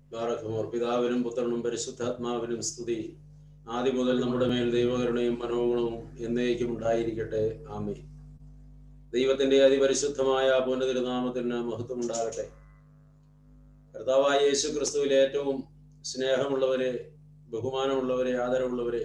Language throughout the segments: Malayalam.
ബാറഖമോർ പിതാവിനും പുത്രനും പരിശുദ്ധാത്മാവിനും സ്തുതി ആദ്യം മുതൽ നമ്മുടെ മേൽ ദൈവകരുണയും മനോഗുണവും എന്നേക്കും ഉണ്ടായിരിക്കട്ടെ ആമേ ദൈവത്തിന്റെ അതിപരിശുദ്ധമായ പുനതിരുനാമത്തിന് മഹത്വം ഉണ്ടാകട്ടെ കർത്താവായ യേശു ക്രിസ്തുവിൽ ഏറ്റവും സ്നേഹമുള്ളവരെ ബഹുമാനമുള്ളവരെ ആദരവുള്ളവരെ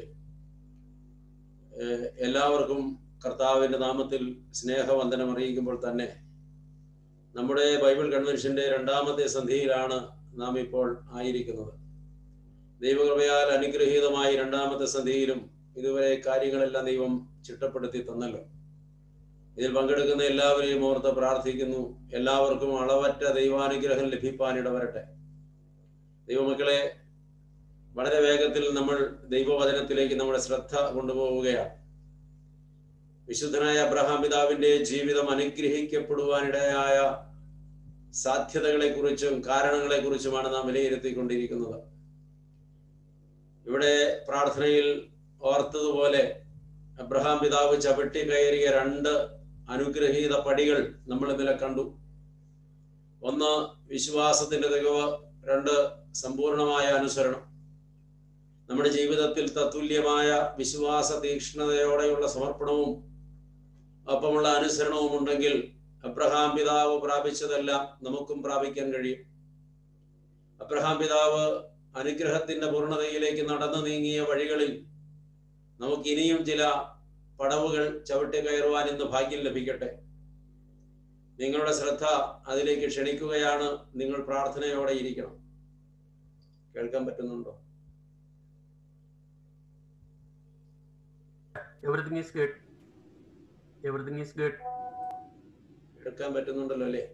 ഏഹ് എല്ലാവർക്കും കർത്താവിന്റെ നാമത്തിൽ സ്നേഹവന്ദനം അറിയിക്കുമ്പോൾ തന്നെ നമ്മുടെ ബൈബിൾ കൺവെൻഷന്റെ രണ്ടാമത്തെ സന്ധിയിലാണ് നാം ഇപ്പോൾ ആയിരിക്കുന്നത് ദൈവകൃപയാൽ അനുഗ്രഹീതമായ രണ്ടാമത്തെ സന്ധിയിലും ഇതുവരെ കാര്യങ്ങളെല്ലാം ദൈവം ചിട്ടപ്പെടുത്തി തന്നല്ലോ ഇതിൽ പങ്കെടുക്കുന്ന എല്ലാവരെയും ഓർത്ത് പ്രാർത്ഥിക്കുന്നു എല്ലാവർക്കും അളവറ്റ ദൈവാനുഗ്രഹം ലഭിപ്പാൻ ഇടവരട്ടെ ദൈവമക്കളെ വളരെ വേഗത്തിൽ നമ്മൾ ദൈവവചനത്തിലേക്ക് നമ്മുടെ ശ്രദ്ധ കൊണ്ടുപോവുകയാണ് വിശുദ്ധനായ അബ്രഹാം പിതാവിന്റെ ജീവിതം അനുഗ്രഹിക്കപ്പെടുവാനിടയായ സാധ്യതകളെ കുറിച്ചും കാരണങ്ങളെ കുറിച്ചുമാണ് നാം വിലയിരുത്തിക്കൊണ്ടിരിക്കുന്നത് ഇവിടെ പ്രാർത്ഥനയിൽ ഓർത്തതുപോലെ അബ്രഹാം പിതാവ് ചവിട്ടി കയറിയ രണ്ട് അനുഗ്രഹീത പടികൾ നമ്മൾ ഇന്നലെ കണ്ടു ഒന്ന് വിശ്വാസത്തിന്റെ തികവ് രണ്ട് സമ്പൂർണമായ അനുസരണം നമ്മുടെ ജീവിതത്തിൽ തത്തുല്യമായ വിശ്വാസ തീക്ഷ്ണതയോടെയുള്ള സമർപ്പണവും ഒപ്പമുള്ള അനുസരണവും ഉണ്ടെങ്കിൽ അബ്രഹാം പിതാവ് പ്രാപിച്ചതെല്ലാം നമുക്കും പ്രാപിക്കാൻ കഴിയും അബ്രഹാം പിതാവ് അനുഗ്രഹത്തിന്റെ പൂർണ്ണതയിലേക്ക് നടന്നു നീങ്ങിയ വഴികളിൽ നമുക്ക് ഇനിയും ചില പടവുകൾ ചവിട്ടി കയറുവാൻ ഇന്ന് ഭാഗ്യം ലഭിക്കട്ടെ നിങ്ങളുടെ ശ്രദ്ധ അതിലേക്ക് ക്ഷണിക്കുകയാണ് നിങ്ങൾ പ്രാർത്ഥനയോടെ ഇരിക്കണം കേൾക്കാൻ പറ്റുന്നുണ്ടോ Everything is good. Everything is good. എടുക്കാൻ പറ്റുന്നുണ്ടല്ലോ അല്ലേ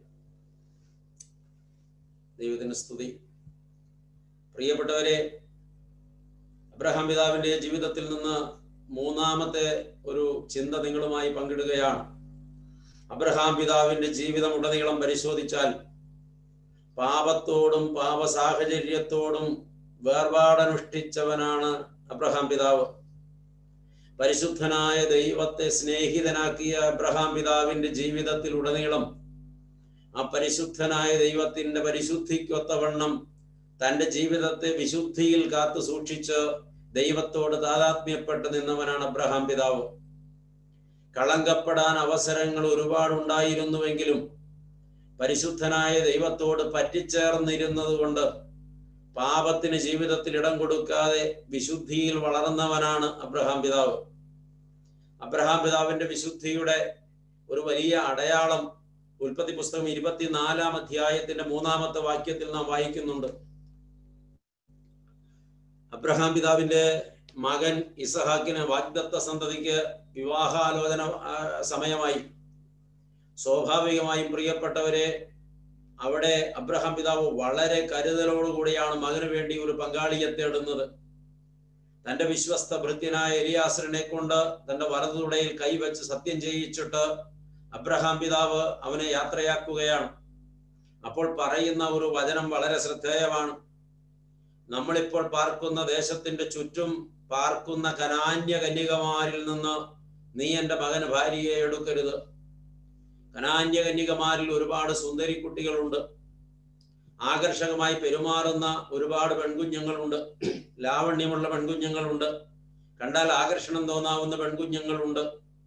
ദൈവത്തിന് സ്തുതി പ്രിയപ്പെട്ടവരെ അബ്രഹാം പിതാവിന്റെ ജീവിതത്തിൽ നിന്ന് മൂന്നാമത്തെ ഒരു ചിന്ത നിങ്ങളുമായി പങ്കിടുകയാണ് അബ്രഹാം പിതാവിന്റെ ജീവിതം ഉടനീളം പരിശോധിച്ചാൽ പാപത്തോടും പാപ സാഹചര്യത്തോടും വേർപാടനുഷ്ഠിച്ചവനാണ് അബ്രഹാം പിതാവ് പരിശുദ്ധനായ ദൈവത്തെ സ്നേഹിതനാക്കിയ അബ്രഹാം പിതാവിന്റെ ജീവിതത്തിൽ ഉടനീളം ആ പരിശുദ്ധനായ ദൈവത്തിന്റെ പരിശുദ്ധിക്കൊത്തവണ്ണം തന്റെ ജീവിതത്തെ വിശുദ്ധിയിൽ കാത്തു സൂക്ഷിച്ച് ദൈവത്തോട് താതാത്മ്യപ്പെട്ട് നിന്നവനാണ് അബ്രഹാം പിതാവ് കളങ്കപ്പെടാൻ അവസരങ്ങൾ ഒരുപാടുണ്ടായിരുന്നുവെങ്കിലും പരിശുദ്ധനായ ദൈവത്തോട് പറ്റിച്ചേർന്നിരുന്നത് കൊണ്ട് പാപത്തിന് ജീവിതത്തിൽ ഇടം കൊടുക്കാതെ വിശുദ്ധിയിൽ വളർന്നവനാണ് അബ്രഹാം പിതാവ് അബ്രഹാം പിതാവിന്റെ വിശുദ്ധിയുടെ ഒരു വലിയ അടയാളം ഉൽപ്പത്തി പുസ്തകം ഇരുപത്തിനാലാം അധ്യായത്തിന്റെ മൂന്നാമത്തെ വാക്യത്തിൽ നാം വായിക്കുന്നുണ്ട് അബ്രഹാം പിതാവിന്റെ മകൻ ഇസഹാക്കിന് വാഗ്ദത്ത സന്തതിക്ക് വിവാഹാലോചന ആ, സമയമായി സ്വാഭാവികമായും പ്രിയപ്പെട്ടവരെ അവിടെ അബ്രഹാം പിതാവ് വളരെ കരുതലോടുകൂടിയാണ് മകന് വേണ്ടി ഒരു പങ്കാളിയെ തേടുന്നത് തന്റെ വിശ്വസ്ത ഭൃത്യനായ എലിയാസറിനെ കൊണ്ട് തന്റെ വലതുടയിൽ കൈവച്ച് സത്യം ചെയ്യിച്ചിട്ട് അബ്രഹാം പിതാവ് അവനെ യാത്രയാക്കുകയാണ് അപ്പോൾ പറയുന്ന ഒരു വചനം വളരെ ശ്രദ്ധേയമാണ് നമ്മളിപ്പോൾ പാർക്കുന്ന ദേശത്തിന്റെ ചുറ്റും പാർക്കുന്ന കനാന്യ കന്യകമാരിൽ നിന്ന് നീ എൻ്റെ മകന് ഭാര്യയെ എടുക്കരുത് കനാന്യ കന്യകമാരിൽ ഒരുപാട് സുന്ദരി കുട്ടികളുണ്ട് ആകർഷകമായി പെരുമാറുന്ന ഒരുപാട് പെൺകുഞ്ഞുങ്ങളുണ്ട് ലാവണ്യമുള്ള പെൺകുഞ്ഞുങ്ങളുണ്ട് കണ്ടാൽ ആകർഷണം തോന്നാവുന്ന പെൺകുഞ്ഞുങ്ങളുണ്ട്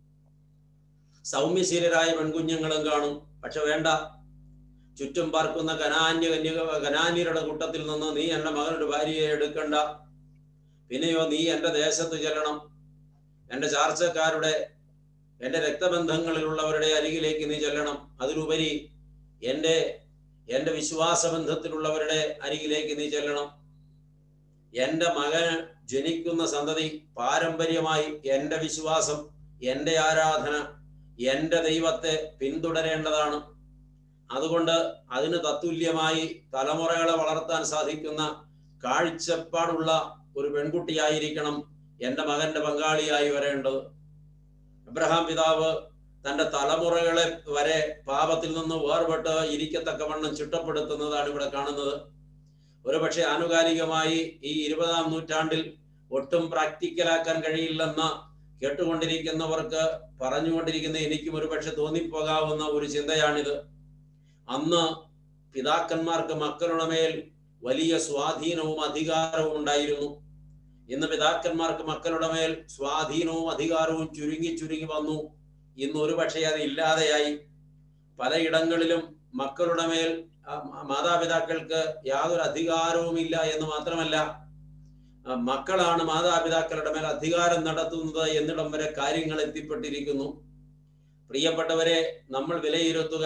സൗമ്യശീലരായ പെൺകുഞ്ഞുങ്ങളും കാണും പക്ഷെ വേണ്ട ചുറ്റും പാർക്കുന്ന കനാന്യ കന്യക കനാന്യരുടെ കൂട്ടത്തിൽ നിന്ന് നീ എൻ്റെ മകനൊരു ഭാര്യയെ എടുക്കണ്ട പിന്നെയോ നീ എൻ്റെ ദേശത്ത് ചെല്ലണം എൻ്റെ ചാർച്ചക്കാരുടെ എൻ്റെ രക്തബന്ധങ്ങളിലുള്ളവരുടെ അരികിലേക്ക് നീ ചെല്ലണം അതിലുപരി എൻ്റെ എൻ്റെ വിശ്വാസബന്ധത്തിലുള്ളവരുടെ അരികിലേക്ക് നീ ചെല്ലണം എൻ്റെ മകന് ജനിക്കുന്ന സന്തതി പാരമ്പര്യമായി എൻ്റെ വിശ്വാസം എൻ്റെ ആരാധന എൻ്റെ ദൈവത്തെ പിന്തുടരേണ്ടതാണ് അതുകൊണ്ട് അതിന് തത്തുല്യമായി തലമുറകളെ വളർത്താൻ സാധിക്കുന്ന കാഴ്ചപ്പാടുള്ള ഒരു പെൺകുട്ടിയായിരിക്കണം എൻ്റെ മകന്റെ പങ്കാളിയായി വരേണ്ടത് അബ്രഹാം പിതാവ് തന്റെ തലമുറകളെ വരെ പാപത്തിൽ നിന്ന് വേർപെട്ട് ഇരിക്കത്തക്കവണ്ണം ചിട്ടപ്പെടുത്തുന്നതാണ് ഇവിടെ കാണുന്നത് ഒരുപക്ഷെ ആനുകാലികമായി ഈ ഇരുപതാം നൂറ്റാണ്ടിൽ ഒട്ടും പ്രാക്ടിക്കലാക്കാൻ കഴിയില്ലെന്ന് കേട്ടുകൊണ്ടിരിക്കുന്നവർക്ക് പറഞ്ഞുകൊണ്ടിരിക്കുന്ന എനിക്കും ഒരുപക്ഷെ തോന്നിപ്പോകാവുന്ന ഒരു ചിന്തയാണിത് അന്ന് പിതാക്കന്മാർക്ക് മക്കളുടെ മേൽ വലിയ സ്വാധീനവും അധികാരവും ഉണ്ടായിരുന്നു ഇന്ന് പിതാക്കന്മാർക്ക് മക്കളുടെ മേൽ സ്വാധീനവും അധികാരവും ചുരുങ്ങി ചുരുങ്ങി വന്നു ഇന്ന് ഒരു പക്ഷേ അത് ഇല്ലാതെയായി പലയിടങ്ങളിലും മക്കളുടെ മേൽ ആ, മാതാപിതാക്കൾക്ക് യാതൊരു അധികാരവും ഇല്ല എന്ന് മാത്രമല്ല ആ, മക്കളാണ് മാതാപിതാക്കളുടെ മേൽ അധികാരം നടത്തുന്നത് എന്നിടം വരെ കാര്യങ്ങൾ എത്തിപ്പെട്ടിരിക്കുന്നു പ്രിയപ്പെട്ടവരെ നമ്മൾ വിലയിരുത്തുക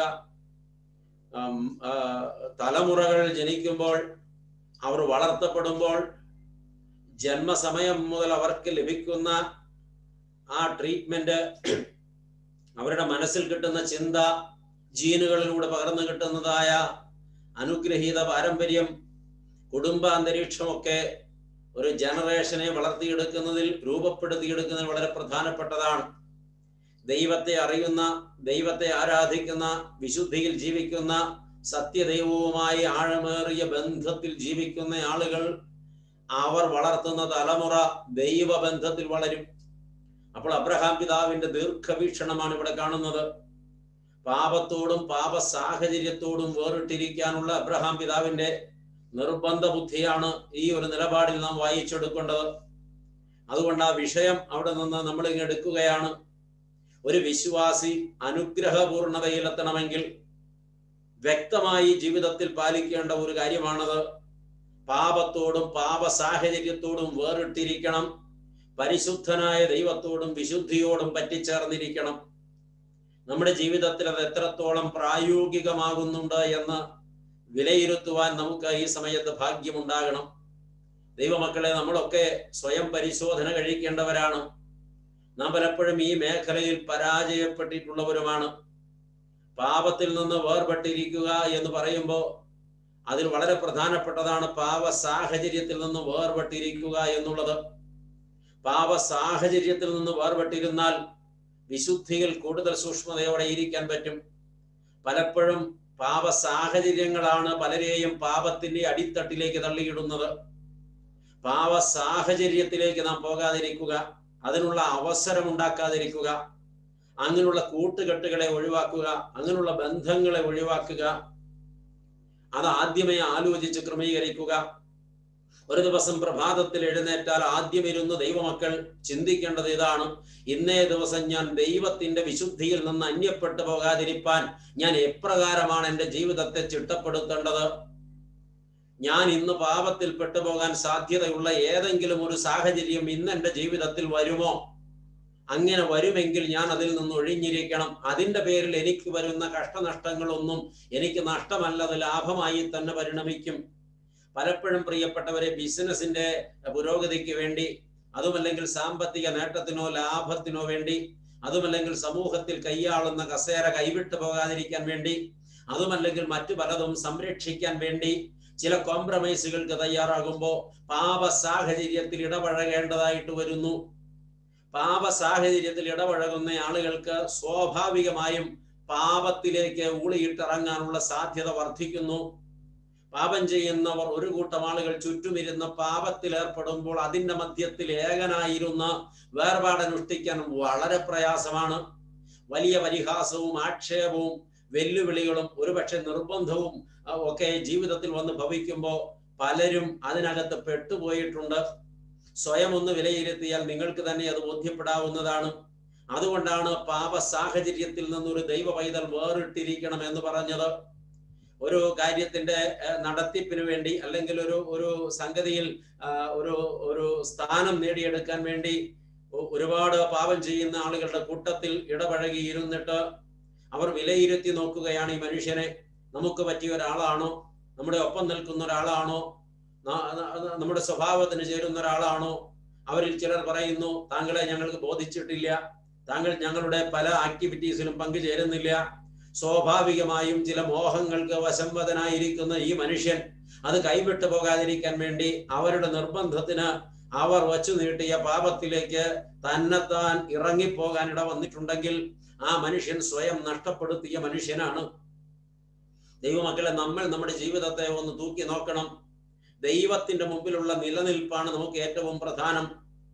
ആം, ആ, തലമുറകൾ ജനിക്കുമ്പോൾ അവർ വളർത്തപ്പെടുമ്പോൾ ജന്മസമയം മുതൽ അവർക്ക് ലഭിക്കുന്ന ആ ട്രീറ്റ്മെന്റ് അവരുടെ മനസ്സിൽ കിട്ടുന്ന ചിന്ത ജീനുകളിലൂടെ പകർന്നു കിട്ടുന്നതായ അനുഗ്രഹീത പാരമ്പര്യം കുടുംബാന്തരീക്ഷമൊക്കെ ഒരു ജനറേഷനെ വളർത്തിയെടുക്കുന്നതിൽ രൂപപ്പെടുത്തിയെടുക്കുന്നതിൽ വളരെ പ്രധാനപ്പെട്ടതാണ് ദൈവത്തെ അറിയുന്ന ദൈവത്തെ ആരാധിക്കുന്ന വിശുദ്ധിയിൽ ജീവിക്കുന്ന സത്യദൈവവുമായി ആഴമേറിയ ബന്ധത്തിൽ ജീവിക്കുന്ന ആളുകൾ അവർ വളർത്തുന്ന തലമുറ ദൈവബന്ധത്തിൽ വളരും അപ്പോൾ അബ്രഹാം പിതാവിന്റെ ദീർഘവീക്ഷണമാണ് ഇവിടെ കാണുന്നത് പാപത്തോടും പാപ സാഹചര്യത്തോടും വേറിട്ടിരിക്കാനുള്ള അബ്രഹാം പിതാവിന്റെ നിർബന്ധ ബുദ്ധിയാണ് ഈ ഒരു നിലപാടിൽ നാം വായിച്ചെടുക്കേണ്ടത് അതുകൊണ്ട് ആ വിഷയം അവിടെ നിന്ന് നമ്മൾ ഇങ്ങ് എടുക്കുകയാണ് ഒരു വിശ്വാസി അനുഗ്രഹപൂർണതയിലെത്തണമെങ്കിൽ വ്യക്തമായി ജീവിതത്തിൽ പാലിക്കേണ്ട ഒരു കാര്യമാണത് പാപത്തോടും പാപ സാഹചര്യത്തോടും വേറിട്ടിരിക്കണം പരിശുദ്ധനായ ദൈവത്തോടും വിശുദ്ധിയോടും പറ്റിച്ചേർന്നിരിക്കണം നമ്മുടെ ജീവിതത്തിൽ അത് എത്രത്തോളം പ്രായോഗികമാകുന്നുണ്ട് എന്ന് വിലയിരുത്തുവാൻ നമുക്ക് ഈ സമയത്ത് ഭാഗ്യമുണ്ടാകണം ദൈവമക്കളെ നമ്മളൊക്കെ സ്വയം പരിശോധന കഴിക്കേണ്ടവരാണ് നാം പലപ്പോഴും ഈ മേഖലയിൽ പരാജയപ്പെട്ടിട്ടുള്ളവരുമാണ് പാപത്തിൽ നിന്ന് വേർപെട്ടിരിക്കുക എന്ന് പറയുമ്പോൾ അതിൽ വളരെ പ്രധാനപ്പെട്ടതാണ് പാപ സാഹചര്യത്തിൽ നിന്ന് വേർപെട്ടിരിക്കുക എന്നുള്ളത് പാപ സാഹചര്യത്തിൽ നിന്ന് വേർപെട്ടിരുന്നാൽ വിശുദ്ധിയിൽ കൂടുതൽ സൂക്ഷ്മതയോടെ ഇരിക്കാൻ പറ്റും പലപ്പോഴും പാപ സാഹചര്യങ്ങളാണ് പലരെയും പാപത്തിന്റെ അടിത്തട്ടിലേക്ക് തള്ളിയിടുന്നത് പാപ സാഹചര്യത്തിലേക്ക് നാം പോകാതിരിക്കുക അതിനുള്ള അവസരം ഉണ്ടാക്കാതിരിക്കുക അങ്ങനെയുള്ള കൂട്ടുകെട്ടുകളെ ഒഴിവാക്കുക അങ്ങനെയുള്ള ബന്ധങ്ങളെ ഒഴിവാക്കുക അത് ആദ്യമേ ആലോചിച്ച് ക്രമീകരിക്കുക ഒരു ദിവസം പ്രഭാതത്തിൽ എഴുന്നേറ്റാൽ ആദ്യം ഇരുന്ന് ദൈവമക്കൾ ചിന്തിക്കേണ്ടത് ഇതാണ് ഇന്നേ ദിവസം ഞാൻ ദൈവത്തിന്റെ വിശുദ്ധിയിൽ നിന്ന് അന്യപ്പെട്ടു പോകാതിരിപ്പാൻ ഞാൻ എപ്രകാരമാണ് എൻ്റെ ജീവിതത്തെ ചിട്ടപ്പെടുത്തേണ്ടത് ഞാൻ ഇന്ന് പാപത്തിൽ പെട്ടുപോകാൻ സാധ്യതയുള്ള ഏതെങ്കിലും ഒരു സാഹചര്യം ഇന്ന് എൻ്റെ ജീവിതത്തിൽ വരുമോ അങ്ങനെ വരുമെങ്കിൽ ഞാൻ അതിൽ നിന്ന് ഒഴിഞ്ഞിരിക്കണം അതിന്റെ പേരിൽ എനിക്ക് വരുന്ന കഷ്ടനഷ്ടങ്ങളൊന്നും എനിക്ക് നഷ്ടമല്ലത് ലാഭമായി തന്നെ പരിണമിക്കും പലപ്പോഴും പ്രിയപ്പെട്ടവരെ ബിസിനസിന്റെ പുരോഗതിക്ക് വേണ്ടി അതുമല്ലെങ്കിൽ സാമ്പത്തിക നേട്ടത്തിനോ ലാഭത്തിനോ വേണ്ടി അതുമല്ലെങ്കിൽ സമൂഹത്തിൽ കൈയാളുന്ന കസേര കൈവിട്ടു പോകാതിരിക്കാൻ വേണ്ടി അതുമല്ലെങ്കിൽ മറ്റു പലതും സംരക്ഷിക്കാൻ വേണ്ടി ചില കോംപ്രമൈസുകൾക്ക് തയ്യാറാകുമ്പോൾ പാപ സാഹചര്യത്തിൽ ഇടപഴകേണ്ടതായിട്ട് വരുന്നു പാപ സാഹചര്യത്തിൽ ഇടപഴകുന്ന ആളുകൾക്ക് സ്വാഭാവികമായും പാപത്തിലേക്ക് ഊളിയിട്ടിറങ്ങാനുള്ള സാധ്യത വർദ്ധിക്കുന്നു പാപം ചെയ്യുന്നവർ ഒരു കൂട്ടം ആളുകൾ ചുറ്റുമിരുന്ന് പാപത്തിൽ ഏർപ്പെടുമ്പോൾ അതിന്റെ മധ്യത്തിൽ ഏകനായിരുന്ന് വേർപാടനുഷ്ഠിക്കാൻ വളരെ പ്രയാസമാണ് വലിയ പരിഹാസവും ആക്ഷേപവും വെല്ലുവിളികളും ഒരുപക്ഷെ നിർബന്ധവും അഹ് ഒക്കെ ജീവിതത്തിൽ വന്ന് ഭവിക്കുമ്പോൾ പലരും അതിനകത്ത് പെട്ടുപോയിട്ടുണ്ട് സ്വയം ഒന്ന് വിലയിരുത്തിയാൽ നിങ്ങൾക്ക് തന്നെ അത് ബോധ്യപ്പെടാവുന്നതാണ് അതുകൊണ്ടാണ് പാപ സാഹചര്യത്തിൽ നിന്നൊരു ദൈവ പൈതൽ വേറിട്ടിരിക്കണം എന്ന് പറഞ്ഞത് ഒരു കാര്യത്തിന്റെ ഏഹ്, നടത്തിപ്പിന് വേണ്ടി അല്ലെങ്കിൽ ഒരു ഒരു സംഗതിയിൽ ആ, ഒരു ഒരു സ്ഥാനം നേടിയെടുക്കാൻ വേണ്ടി ഒ- ഒരുപാട് പാപം ചെയ്യുന്ന ആളുകളുടെ കൂട്ടത്തിൽ ഇടപഴകി ഇരുന്നിട്ട് അവർ വിലയിരുത്തി നോക്കുകയാണ് ഈ മനുഷ്യനെ നമുക്ക് പറ്റിയ ഒരാളാണോ നമ്മുടെ ഒപ്പം നിൽക്കുന്ന ഒരാളാണോ ന- ന- നമ്മുടെ സ്വഭാവത്തിന് ചേരുന്ന ഒരാളാണോ അവരിൽ ചിലർ പറയുന്നു താങ്കളെ ഞങ്ങൾക്ക് ബോധിച്ചിട്ടില്ല താങ്കൾ ഞങ്ങളുടെ പല ആക്ടിവിറ്റീസിലും പങ്കുചേരുന്നില്ല സ്വാഭാവികമായും ചില മോഹങ്ങൾക്ക് വശംവദനായിരിക്കുന്ന ഈ മനുഷ്യൻ അത് കൈവിട്ടു പോകാതിരിക്കാൻ വേണ്ടി അവരുടെ നിർബന്ധത്തിന് അവർ വച്ചു നീട്ടിയ പാപത്തിലേക്ക് തന്നെത്താൻ ഇറങ്ങിപ്പോകാൻ ഇട വന്നിട്ടുണ്ടെങ്കിൽ ആ മനുഷ്യൻ സ്വയം നഷ്ടപ്പെടുത്തിയ മനുഷ്യനാണ് ദൈവമക്കളെ നമ്മൾ നമ്മുടെ ജീവിതത്തെ ഒന്ന് തൂക്കി നോക്കണം ദൈവത്തിന്റെ മുമ്പിലുള്ള നിലനിൽപ്പാണ് നമുക്ക് ഏറ്റവും പ്രധാനം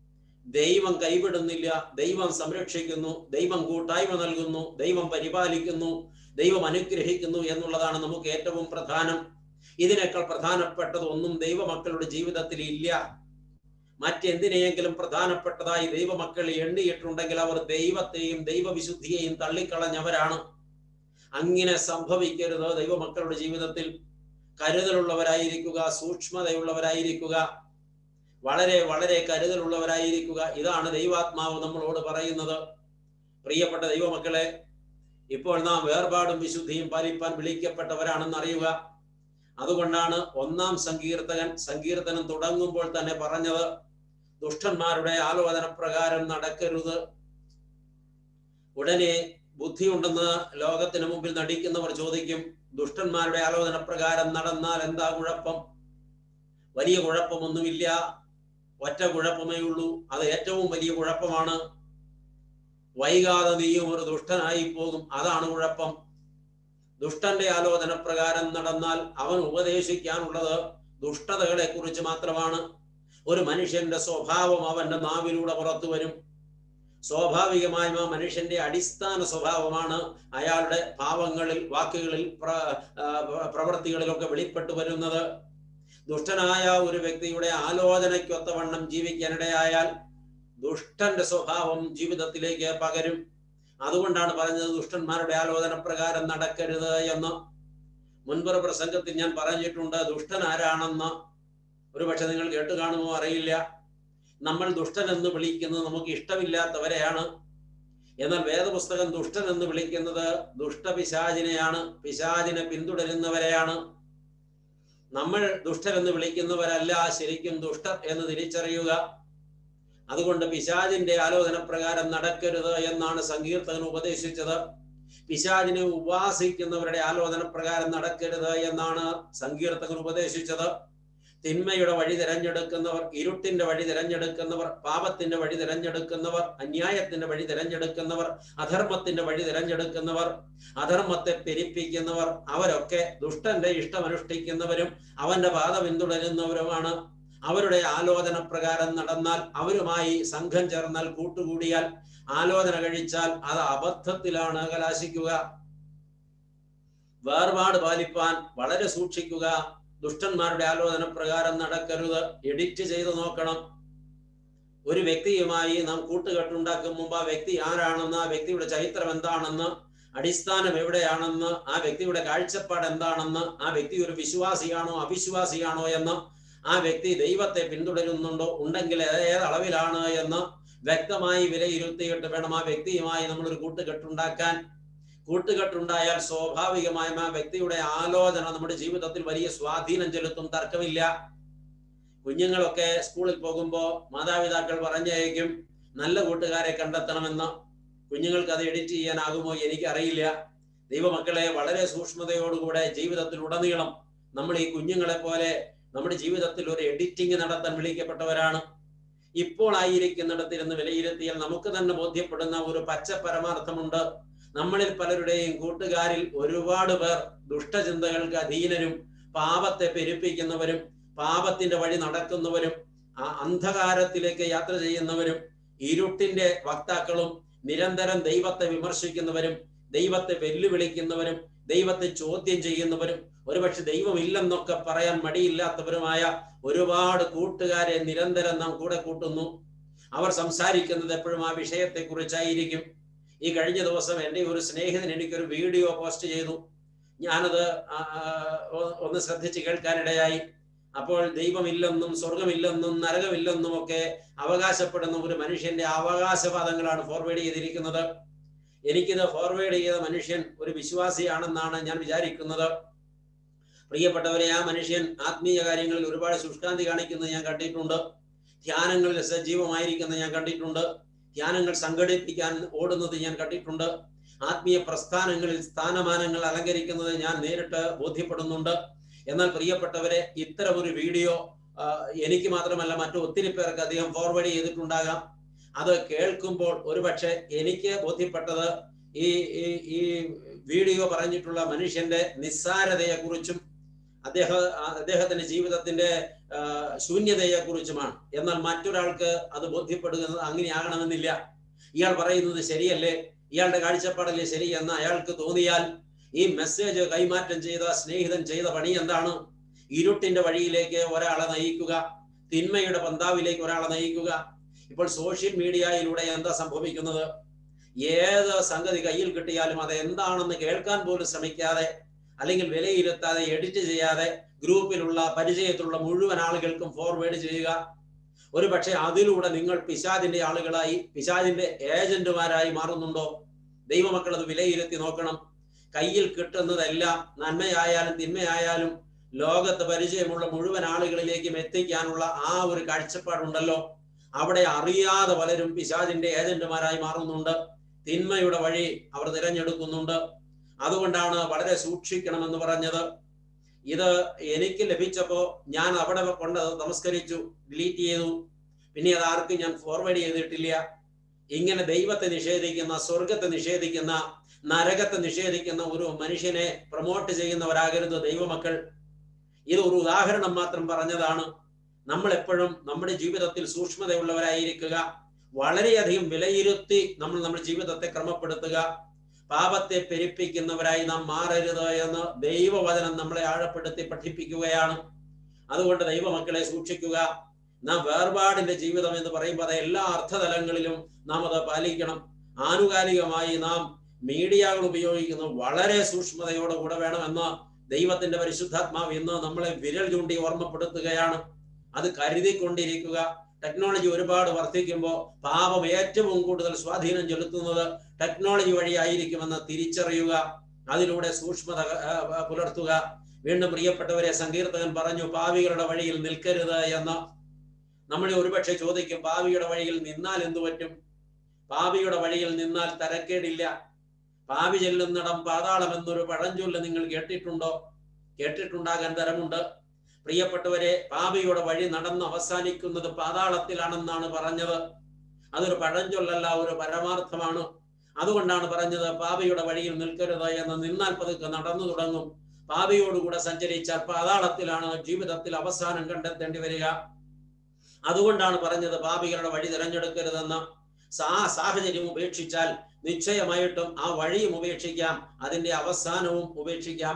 ദൈവം കൈവിടുന്നില്ല ദൈവം സംരക്ഷിക്കുന്നു ദൈവം കൂട്ടായ്മ നൽകുന്നു ദൈവം പരിപാലിക്കുന്നു ദൈവം അനുഗ്രഹിക്കുന്നു എന്നുള്ളതാണ് നമുക്ക് ഏറ്റവും പ്രധാനം ഇതിനേക്കാൾ പ്രധാനപ്പെട്ടത് ഒന്നും ദൈവമക്കളുടെ ജീവിതത്തിൽ ഇല്ല മറ്റെന്തിനെയെങ്കിലും പ്രധാനപ്പെട്ടതായി ദൈവമക്കൾ എണ്ണിയിട്ടുണ്ടെങ്കിൽ അവർ ദൈവത്തെയും ദൈവവിശുദ്ധിയെയും തള്ളിക്കളഞ്ഞവരാണ് അങ്ങനെ സംഭവിക്കരുത് ദൈവമക്കളുടെ ജീവിതത്തിൽ കരുതലുള്ളവരായിരിക്കുക സൂക്ഷ്മതയുള്ളവരായിരിക്കുക വളരെ വളരെ കരുതലുള്ളവരായിരിക്കുക ഇതാണ് ദൈവാത്മാവ് നമ്മളോട് പറയുന്നത് പ്രിയപ്പെട്ട ദൈവമക്കളെ ഇപ്പോൾ നാം വേർപാടും വിശുദ്ധിയും പാലിപ്പാൻ വിളിക്കപ്പെട്ടവരാണെന്ന് അറിയുക അതുകൊണ്ടാണ് ഒന്നാം സങ്കീർത്തകൻ സങ്കീർത്തനം തുടങ്ങുമ്പോൾ തന്നെ പറഞ്ഞത് ദുഷ്ടന്മാരുടെ ആലോചന പ്രകാരം നടക്കരുത് ഉടനെ ബുദ്ധിയുണ്ടെന്ന് ലോകത്തിന് മുമ്പിൽ നടിക്കുന്നവർ ചോദിക്കും ദുഷ്ടന്മാരുടെ ആലോചന പ്രകാരം നടന്നാൽ എന്താ കുഴപ്പം വലിയ കുഴപ്പമൊന്നുമില്ല ഒറ്റ കുഴപ്പമേ ഉള്ളൂ അത് ഏറ്റവും വലിയ കുഴപ്പമാണ് വൈകാതെ നീയും ഒരു ദുഷ്ടനായി പോകും അതാണ് കുഴപ്പം ദുഷ്ടന്റെ ആലോചന പ്രകാരം നടന്നാൽ അവൻ ഉപദേശിക്കാനുള്ളത് ദുഷ്ടതകളെ കുറിച്ച് മാത്രമാണ് ഒരു മനുഷ്യന്റെ സ്വഭാവം അവന്റെ നാവിലൂടെ പുറത്തു വരും സ്വാഭാവികമായും ആ മനുഷ്യന്റെ അടിസ്ഥാന സ്വഭാവമാണ് അയാളുടെ ഭാവങ്ങളിൽ വാക്കുകളിൽ പ്രവൃത്തികളിലൊക്കെ വെളിപ്പെട്ടു വരുന്നത് ദുഷ്ടനായ ഒരു വ്യക്തിയുടെ ആലോചനയ്ക്കൊത്തവണ്ണം ജീവിക്കാനിടയായാൽ ദുഷ്ടന്റെ സ്വഭാവം ജീവിതത്തിലേക്ക് പകരും അതുകൊണ്ടാണ് പറഞ്ഞത് ദുഷ്ടന്മാരുടെ ആലോചന പ്രകാരം നടക്കരുത് എന്ന് മുൻപൊരു പ്രസംഗത്തിൽ ഞാൻ പറഞ്ഞിട്ടുണ്ട് ദുഷ്ടൻ ആരാണെന്ന് ഒരുപക്ഷെ നിങ്ങൾ കേട്ടു കാണുമോ അറിയില്ല നമ്മൾ ദുഷ്ടൻ എന്ന് വിളിക്കുന്നത് നമുക്ക് ഇഷ്ടമില്ലാത്തവരെയാണ് എന്നാൽ വേദപുസ്തകം ദുഷ്ടൻ എന്ന് വിളിക്കുന്നത് ദുഷ്ടപിശാചിനെയാണ് പിശാചിനെ പിന്തുടരുന്നവരെയാണ് നമ്മൾ ദുഷ്ടൻ എന്ന് വിളിക്കുന്നവരല്ല ശരിക്കും ദുഷ്ടർ എന്ന് തിരിച്ചറിയുക അതുകൊണ്ട് പിശാചിന്റെ ആലോചന പ്രകാരം നടക്കരുത് എന്നാണ് സങ്കീർത്തകൻ ഉപദേശിച്ചത് പിശാചിനെ ഉപാസിക്കുന്നവരുടെ ആലോചന പ്രകാരം നടക്കരുത് എന്നാണ് സങ്കീർത്തകൻ ഉപദേശിച്ചത് തിന്മയുടെ വഴി തിരഞ്ഞെടുക്കുന്നവർ ഇരുട്ടിന്റെ വഴി തിരഞ്ഞെടുക്കുന്നവർ പാപത്തിന്റെ വഴി തിരഞ്ഞെടുക്കുന്നവർ അന്യായത്തിന്റെ വഴി തിരഞ്ഞെടുക്കുന്നവർ അധർമ്മത്തിന്റെ വഴി തിരഞ്ഞെടുക്കുന്നവർ അധർമ്മത്തെ പെരിപ്പിക്കുന്നവർ അവരൊക്കെ ദുഷ്ടന്റെ ഇഷ്ടമനുഷ്ഠിക്കുന്നവരും അവന്റെ പാത പിന്തുടരുന്നവരുമാണ് അവരുടെ ആലോചന പ്രകാരം നടന്നാൽ അവരുമായി സംഘം ചേർന്നാൽ കൂട്ടുകൂടിയാൽ ആലോചന കഴിച്ചാൽ അത് അബദ്ധത്തിലാണ് കലാശിക്കുക വേർപാട് പാലിപ്പാൻ വളരെ സൂക്ഷിക്കുക ദുഷ്ടന്മാരുടെ ആലോചന പ്രകാരം നടക്കരുത് എഡിറ്റ് ചെയ്ത് നോക്കണം ഒരു വ്യക്തിയുമായി നാം കൂട്ടുകെട്ടുണ്ടാക്കും മുമ്പ് ആ വ്യക്തി ആരാണെന്ന് ആ വ്യക്തിയുടെ ചരിത്രം എന്താണെന്ന് അടിസ്ഥാനം എവിടെയാണെന്ന് ആ വ്യക്തിയുടെ കാഴ്ചപ്പാട് എന്താണെന്ന് ആ വ്യക്തി ഒരു വിശ്വാസിയാണോ അവിശ്വാസിയാണോ എന്ന് ആ വ്യക്തി ദൈവത്തെ പിന്തുടരുന്നുണ്ടോ ഉണ്ടെങ്കിൽ ഏത് അളവിലാണ് എന്ന് വ്യക്തമായി വിലയിരുത്തിയിട്ട് വേണം ആ വ്യക്തിയുമായി നമ്മൾ ഒരു കൂട്ടുകെട്ടുണ്ടാക്കാൻ കൂട്ടുകെട്ടുണ്ടായാൽ സ്വാഭാവികമായും ആ വ്യക്തിയുടെ ആലോചന നമ്മുടെ ജീവിതത്തിൽ വലിയ സ്വാധീനം ചെലുത്തും തർക്കമില്ല കുഞ്ഞുങ്ങളൊക്കെ സ്കൂളിൽ പോകുമ്പോൾ മാതാപിതാക്കൾ പറഞ്ഞയക്കും നല്ല കൂട്ടുകാരെ കണ്ടെത്തണമെന്ന് കുഞ്ഞുങ്ങൾക്ക് അത് എഡിറ്റ് ചെയ്യാനാകുമോ എനിക്കറിയില്ല ദൈവമക്കളെ വളരെ സൂക്ഷ്മതയോടുകൂടെ ജീവിതത്തിൽ ഉടനീളം നമ്മൾ ഈ കുഞ്ഞുങ്ങളെ പോലെ നമ്മുടെ ജീവിതത്തിൽ ഒരു എഡിറ്റിംഗ് നടത്താൻ വിളിക്കപ്പെട്ടവരാണ് ഇപ്പോൾ ആയിരിക്കുന്നിടത്തിരുന്ന് വിലയിരുത്തിയാൽ നമുക്ക് തന്നെ ബോധ്യപ്പെടുന്ന ഒരു പച്ച പരമാർത്ഥമുണ്ട് നമ്മളിൽ പലരുടെയും കൂട്ടുകാരിൽ ഒരുപാട് പേർ ദുഷ്ടചിന്തകൾക്ക് അധീനരും പാപത്തെ പെരുപ്പിക്കുന്നവരും പാപത്തിന്റെ വഴി നടക്കുന്നവരും ആ അന്ധകാരത്തിലേക്ക് യാത്ര ചെയ്യുന്നവരും ഇരുട്ടിന്റെ വക്താക്കളും നിരന്തരം ദൈവത്തെ വിമർശിക്കുന്നവരും ദൈവത്തെ വെല്ലുവിളിക്കുന്നവരും ദൈവത്തെ ചോദ്യം ചെയ്യുന്നവരും ഒരുപക്ഷെ ദൈവമില്ലെന്നൊക്കെ പറയാൻ മടിയില്ലാത്തവരുമായ ഒരുപാട് കൂട്ടുകാരെ നിരന്തരം നാം കൂടെ കൂട്ടുന്നു അവർ സംസാരിക്കുന്നത് എപ്പോഴും ആ വിഷയത്തെ കുറിച്ചായിരിക്കും ഈ കഴിഞ്ഞ ദിവസം എൻ്റെ ഒരു സ്നേഹിതൻ എനിക്കൊരു വീഡിയോ പോസ്റ്റ് ചെയ്തു ഞാനത് ഒന്ന് ശ്രദ്ധിച്ച് കേൾക്കാനിടയായി അപ്പോൾ ദൈവമില്ലെന്നും സ്വർഗമില്ലെന്നും നരകമില്ലെന്നും ഒക്കെ അവകാശപ്പെടുന്ന ഒരു മനുഷ്യന്റെ അവകാശവാദങ്ങളാണ് ഫോർവേഡ് ചെയ്തിരിക്കുന്നത് എനിക്കിത് ഫോർവേഡ് ചെയ്ത മനുഷ്യൻ ഒരു വിശ്വാസിയാണെന്നാണ് ഞാൻ വിചാരിക്കുന്നത് പ്രിയപ്പെട്ടവരെ ആ മനുഷ്യൻ ആത്മീയ കാര്യങ്ങളിൽ ഒരുപാട് ശുഷ്കാന്തി കാണിക്കുന്നത് ഞാൻ കണ്ടിട്ടുണ്ട് ധ്യാനങ്ങളിൽ സജീവമായിരിക്കുന്നത് ഞാൻ കണ്ടിട്ടുണ്ട് ധ്യാനങ്ങൾ സംഘടിപ്പിക്കാൻ ഓടുന്നത് ഞാൻ കണ്ടിട്ടുണ്ട് ആത്മീയ പ്രസ്ഥാനങ്ങളിൽ സ്ഥാനമാനങ്ങൾ അലങ്കരിക്കുന്നത് ഞാൻ നേരിട്ട് ബോധ്യപ്പെടുന്നുണ്ട് എന്നാൽ പ്രിയപ്പെട്ടവരെ ഇത്തരം ഒരു വീഡിയോ എനിക്ക് മാത്രമല്ല മറ്റു ഒത്തിരി പേർക്ക് അധികം ഫോർവേഡ് ചെയ്തിട്ടുണ്ടാകാം അത് കേൾക്കുമ്പോൾ ഒരുപക്ഷെ എനിക്ക് ബോധ്യപ്പെട്ടത് ഈ ഈ വീഡിയോ പറഞ്ഞിട്ടുള്ള മനുഷ്യന്റെ നിസ്സാരതയെ കുറിച്ചും അദ്ദേഹം അദ്ദേഹത്തിന്റെ ജീവിതത്തിന്റെ ശൂന്യതയെ കുറിച്ചുമാണ് എന്നാൽ മറ്റൊരാൾക്ക് അത് ബോധ്യപ്പെടുന്നത് അങ്ങനെയാകണമെന്നില്ല ഇയാൾ പറയുന്നത് ശരിയല്ലേ ഇയാളുടെ കാഴ്ചപ്പാടല്ലേ ശരി എന്ന് അയാൾക്ക് തോന്നിയാൽ ഈ മെസ്സേജ് കൈമാറ്റം ചെയ്ത സ്നേഹിതൻ ചെയ്ത പണി എന്താണ് ഇരുട്ടിന്റെ വഴിയിലേക്ക് ഒരാളെ നയിക്കുക തിന്മയുടെ പന്താവിലേക്ക് ഒരാളെ നയിക്കുക ഇപ്പോൾ സോഷ്യൽ മീഡിയയിലൂടെ എന്താ സംഭവിക്കുന്നത് ഏത് സംഗതി കയ്യിൽ കിട്ടിയാലും അത് എന്താണെന്ന് കേൾക്കാൻ പോലും ശ്രമിക്കാതെ അല്ലെങ്കിൽ വിലയിരുത്താതെ എഡിറ്റ് ചെയ്യാതെ ഗ്രൂപ്പിലുള്ള പരിചയത്തിലുള്ള മുഴുവൻ ആളുകൾക്കും ഫോർവേഡ് ചെയ്യുക ഒരു പക്ഷേ അതിലൂടെ നിങ്ങൾ പിശാദിന്റെ ആളുകളായി പിശാദിന്റെ ഏജന്റുമാരായി മാറുന്നുണ്ടോ ദൈവമക്കൾ അത് വിലയിരുത്തി നോക്കണം കയ്യിൽ കിട്ടുന്നതെല്ലാം നന്മയായാലും തിന്മയായാലും ലോകത്ത് പരിചയമുള്ള മുഴുവൻ ആളുകളിലേക്കും എത്തിക്കാനുള്ള ആ ഒരു കാഴ്ചപ്പാടുണ്ടല്ലോ അവിടെ അറിയാതെ പലരും പിശാദിന്റെ ഏജന്റുമാരായി മാറുന്നുണ്ട് തിന്മയുടെ വഴി അവർ തിരഞ്ഞെടുക്കുന്നുണ്ട് അതുകൊണ്ടാണ് വളരെ സൂക്ഷിക്കണമെന്ന് പറഞ്ഞത് ഇത് എനിക്ക് ലഭിച്ചപ്പോ ഞാൻ അവിടെ കൊണ്ട് നമസ്കരിച്ചു ഡിലീറ്റ് ചെയ്തു പിന്നെ അത് ആർക്കും ഞാൻ ഫോർവേഡ് ചെയ്തിട്ടില്ല ഇങ്ങനെ ദൈവത്തെ നിഷേധിക്കുന്ന സ്വർഗത്തെ നിഷേധിക്കുന്ന നരകത്തെ നിഷേധിക്കുന്ന ഒരു മനുഷ്യനെ പ്രൊമോട്ട് ചെയ്യുന്നവരാകരുത് ദൈവമക്കൾ ഇത് ഒരു ഉദാഹരണം മാത്രം പറഞ്ഞതാണ് നമ്മൾ എപ്പോഴും നമ്മുടെ ജീവിതത്തിൽ സൂക്ഷ്മതയുള്ളവരായിരിക്കുക വളരെയധികം വിലയിരുത്തി നമ്മൾ നമ്മുടെ ജീവിതത്തെ ക്രമപ്പെടുത്തുക പാപത്തെ പെരുപ്പിക്കുന്നവരായി നാം മാറരുത് എന്ന് ദൈവവചനം നമ്മളെ ആഴപ്പെടുത്തി പഠിപ്പിക്കുകയാണ് അതുകൊണ്ട് ദൈവമക്കളെ സൂക്ഷിക്കുക നാം വേർപാടിന്റെ ജീവിതം എന്ന് പറയുമ്പോൾ അത് എല്ലാ അർത്ഥതലങ്ങളിലും നാം അത് പാലിക്കണം ആനുകാലികമായി നാം മീഡിയകൾ ഉപയോഗിക്കുന്നത് വളരെ സൂക്ഷ്മതയോടെ കൂടെ വേണമെന്ന് ദൈവത്തിന്റെ പരിശുദ്ധാത്മാവ് ഇന്ന് നമ്മളെ വിരൽ ചൂണ്ടി ഓർമ്മപ്പെടുത്തുകയാണ് അത് കരുതിക്കൊണ്ടിരിക്കുക ടെക്നോളജി ഒരുപാട് വർദ്ധിക്കുമ്പോൾ പാപം ഏറ്റവും കൂടുതൽ സ്വാധീനം ചെലുത്തുന്നത് ടെക്നോളജി വഴിയായിരിക്കുമെന്ന് തിരിച്ചറിയുക അതിലൂടെ സൂക്ഷ്മത ആ, പുലർത്തുക വീണ്ടും പ്രിയപ്പെട്ടവരെ സങ്കീർത്തകൻ പറഞ്ഞു പാവികളുടെ വഴിയിൽ നിൽക്കരുത് എന്ന് നമ്മൾ ഒരുപക്ഷെ ചോദിക്കും പാവിയുടെ വഴിയിൽ നിന്നാൽ എന്തു പറ്റും പാവിയുടെ വഴിയിൽ നിന്നാൽ തരക്കേടില്ല പാവി ചെല്ലുന്നിടം പാതാളം എന്നൊരു പഴഞ്ചൊല്ല് നിങ്ങൾ കേട്ടിട്ടുണ്ടോ കേട്ടിട്ടുണ്ടാകാൻ തരമുണ്ട് പ്രിയപ്പെട്ടവരെ പാപിയുടെ വഴി നടന്ന് അവസാനിക്കുന്നത് പാതാളത്തിലാണെന്നാണ് പറഞ്ഞത് അതൊരു പഴഞ്ചൊല്ലല്ല ഒരു പരമാർത്ഥമാണ് അതുകൊണ്ടാണ് പറഞ്ഞത് പാപിയുടെ വഴിയിൽ നിൽക്കരുത് എന്ന് നിന്നാൽ പതുക്കെ നടന്നു തുടങ്ങും പാപിയോടുകൂടെ സഞ്ചരിച്ചാൽ പാതാളത്തിലാണ് ജീവിതത്തിൽ അവസാനം കണ്ടെത്തേണ്ടി വരിക അതുകൊണ്ടാണ് പറഞ്ഞത് പാപികളുടെ വഴി തിരഞ്ഞെടുക്കരുതെന്ന് സാ സാഹചര്യം ഉപേക്ഷിച്ചാൽ നിശ്ചയമായിട്ടും ആ വഴിയും ഉപേക്ഷിക്കാം അതിന്റെ അവസാനവും ഉപേക്ഷിക്കാം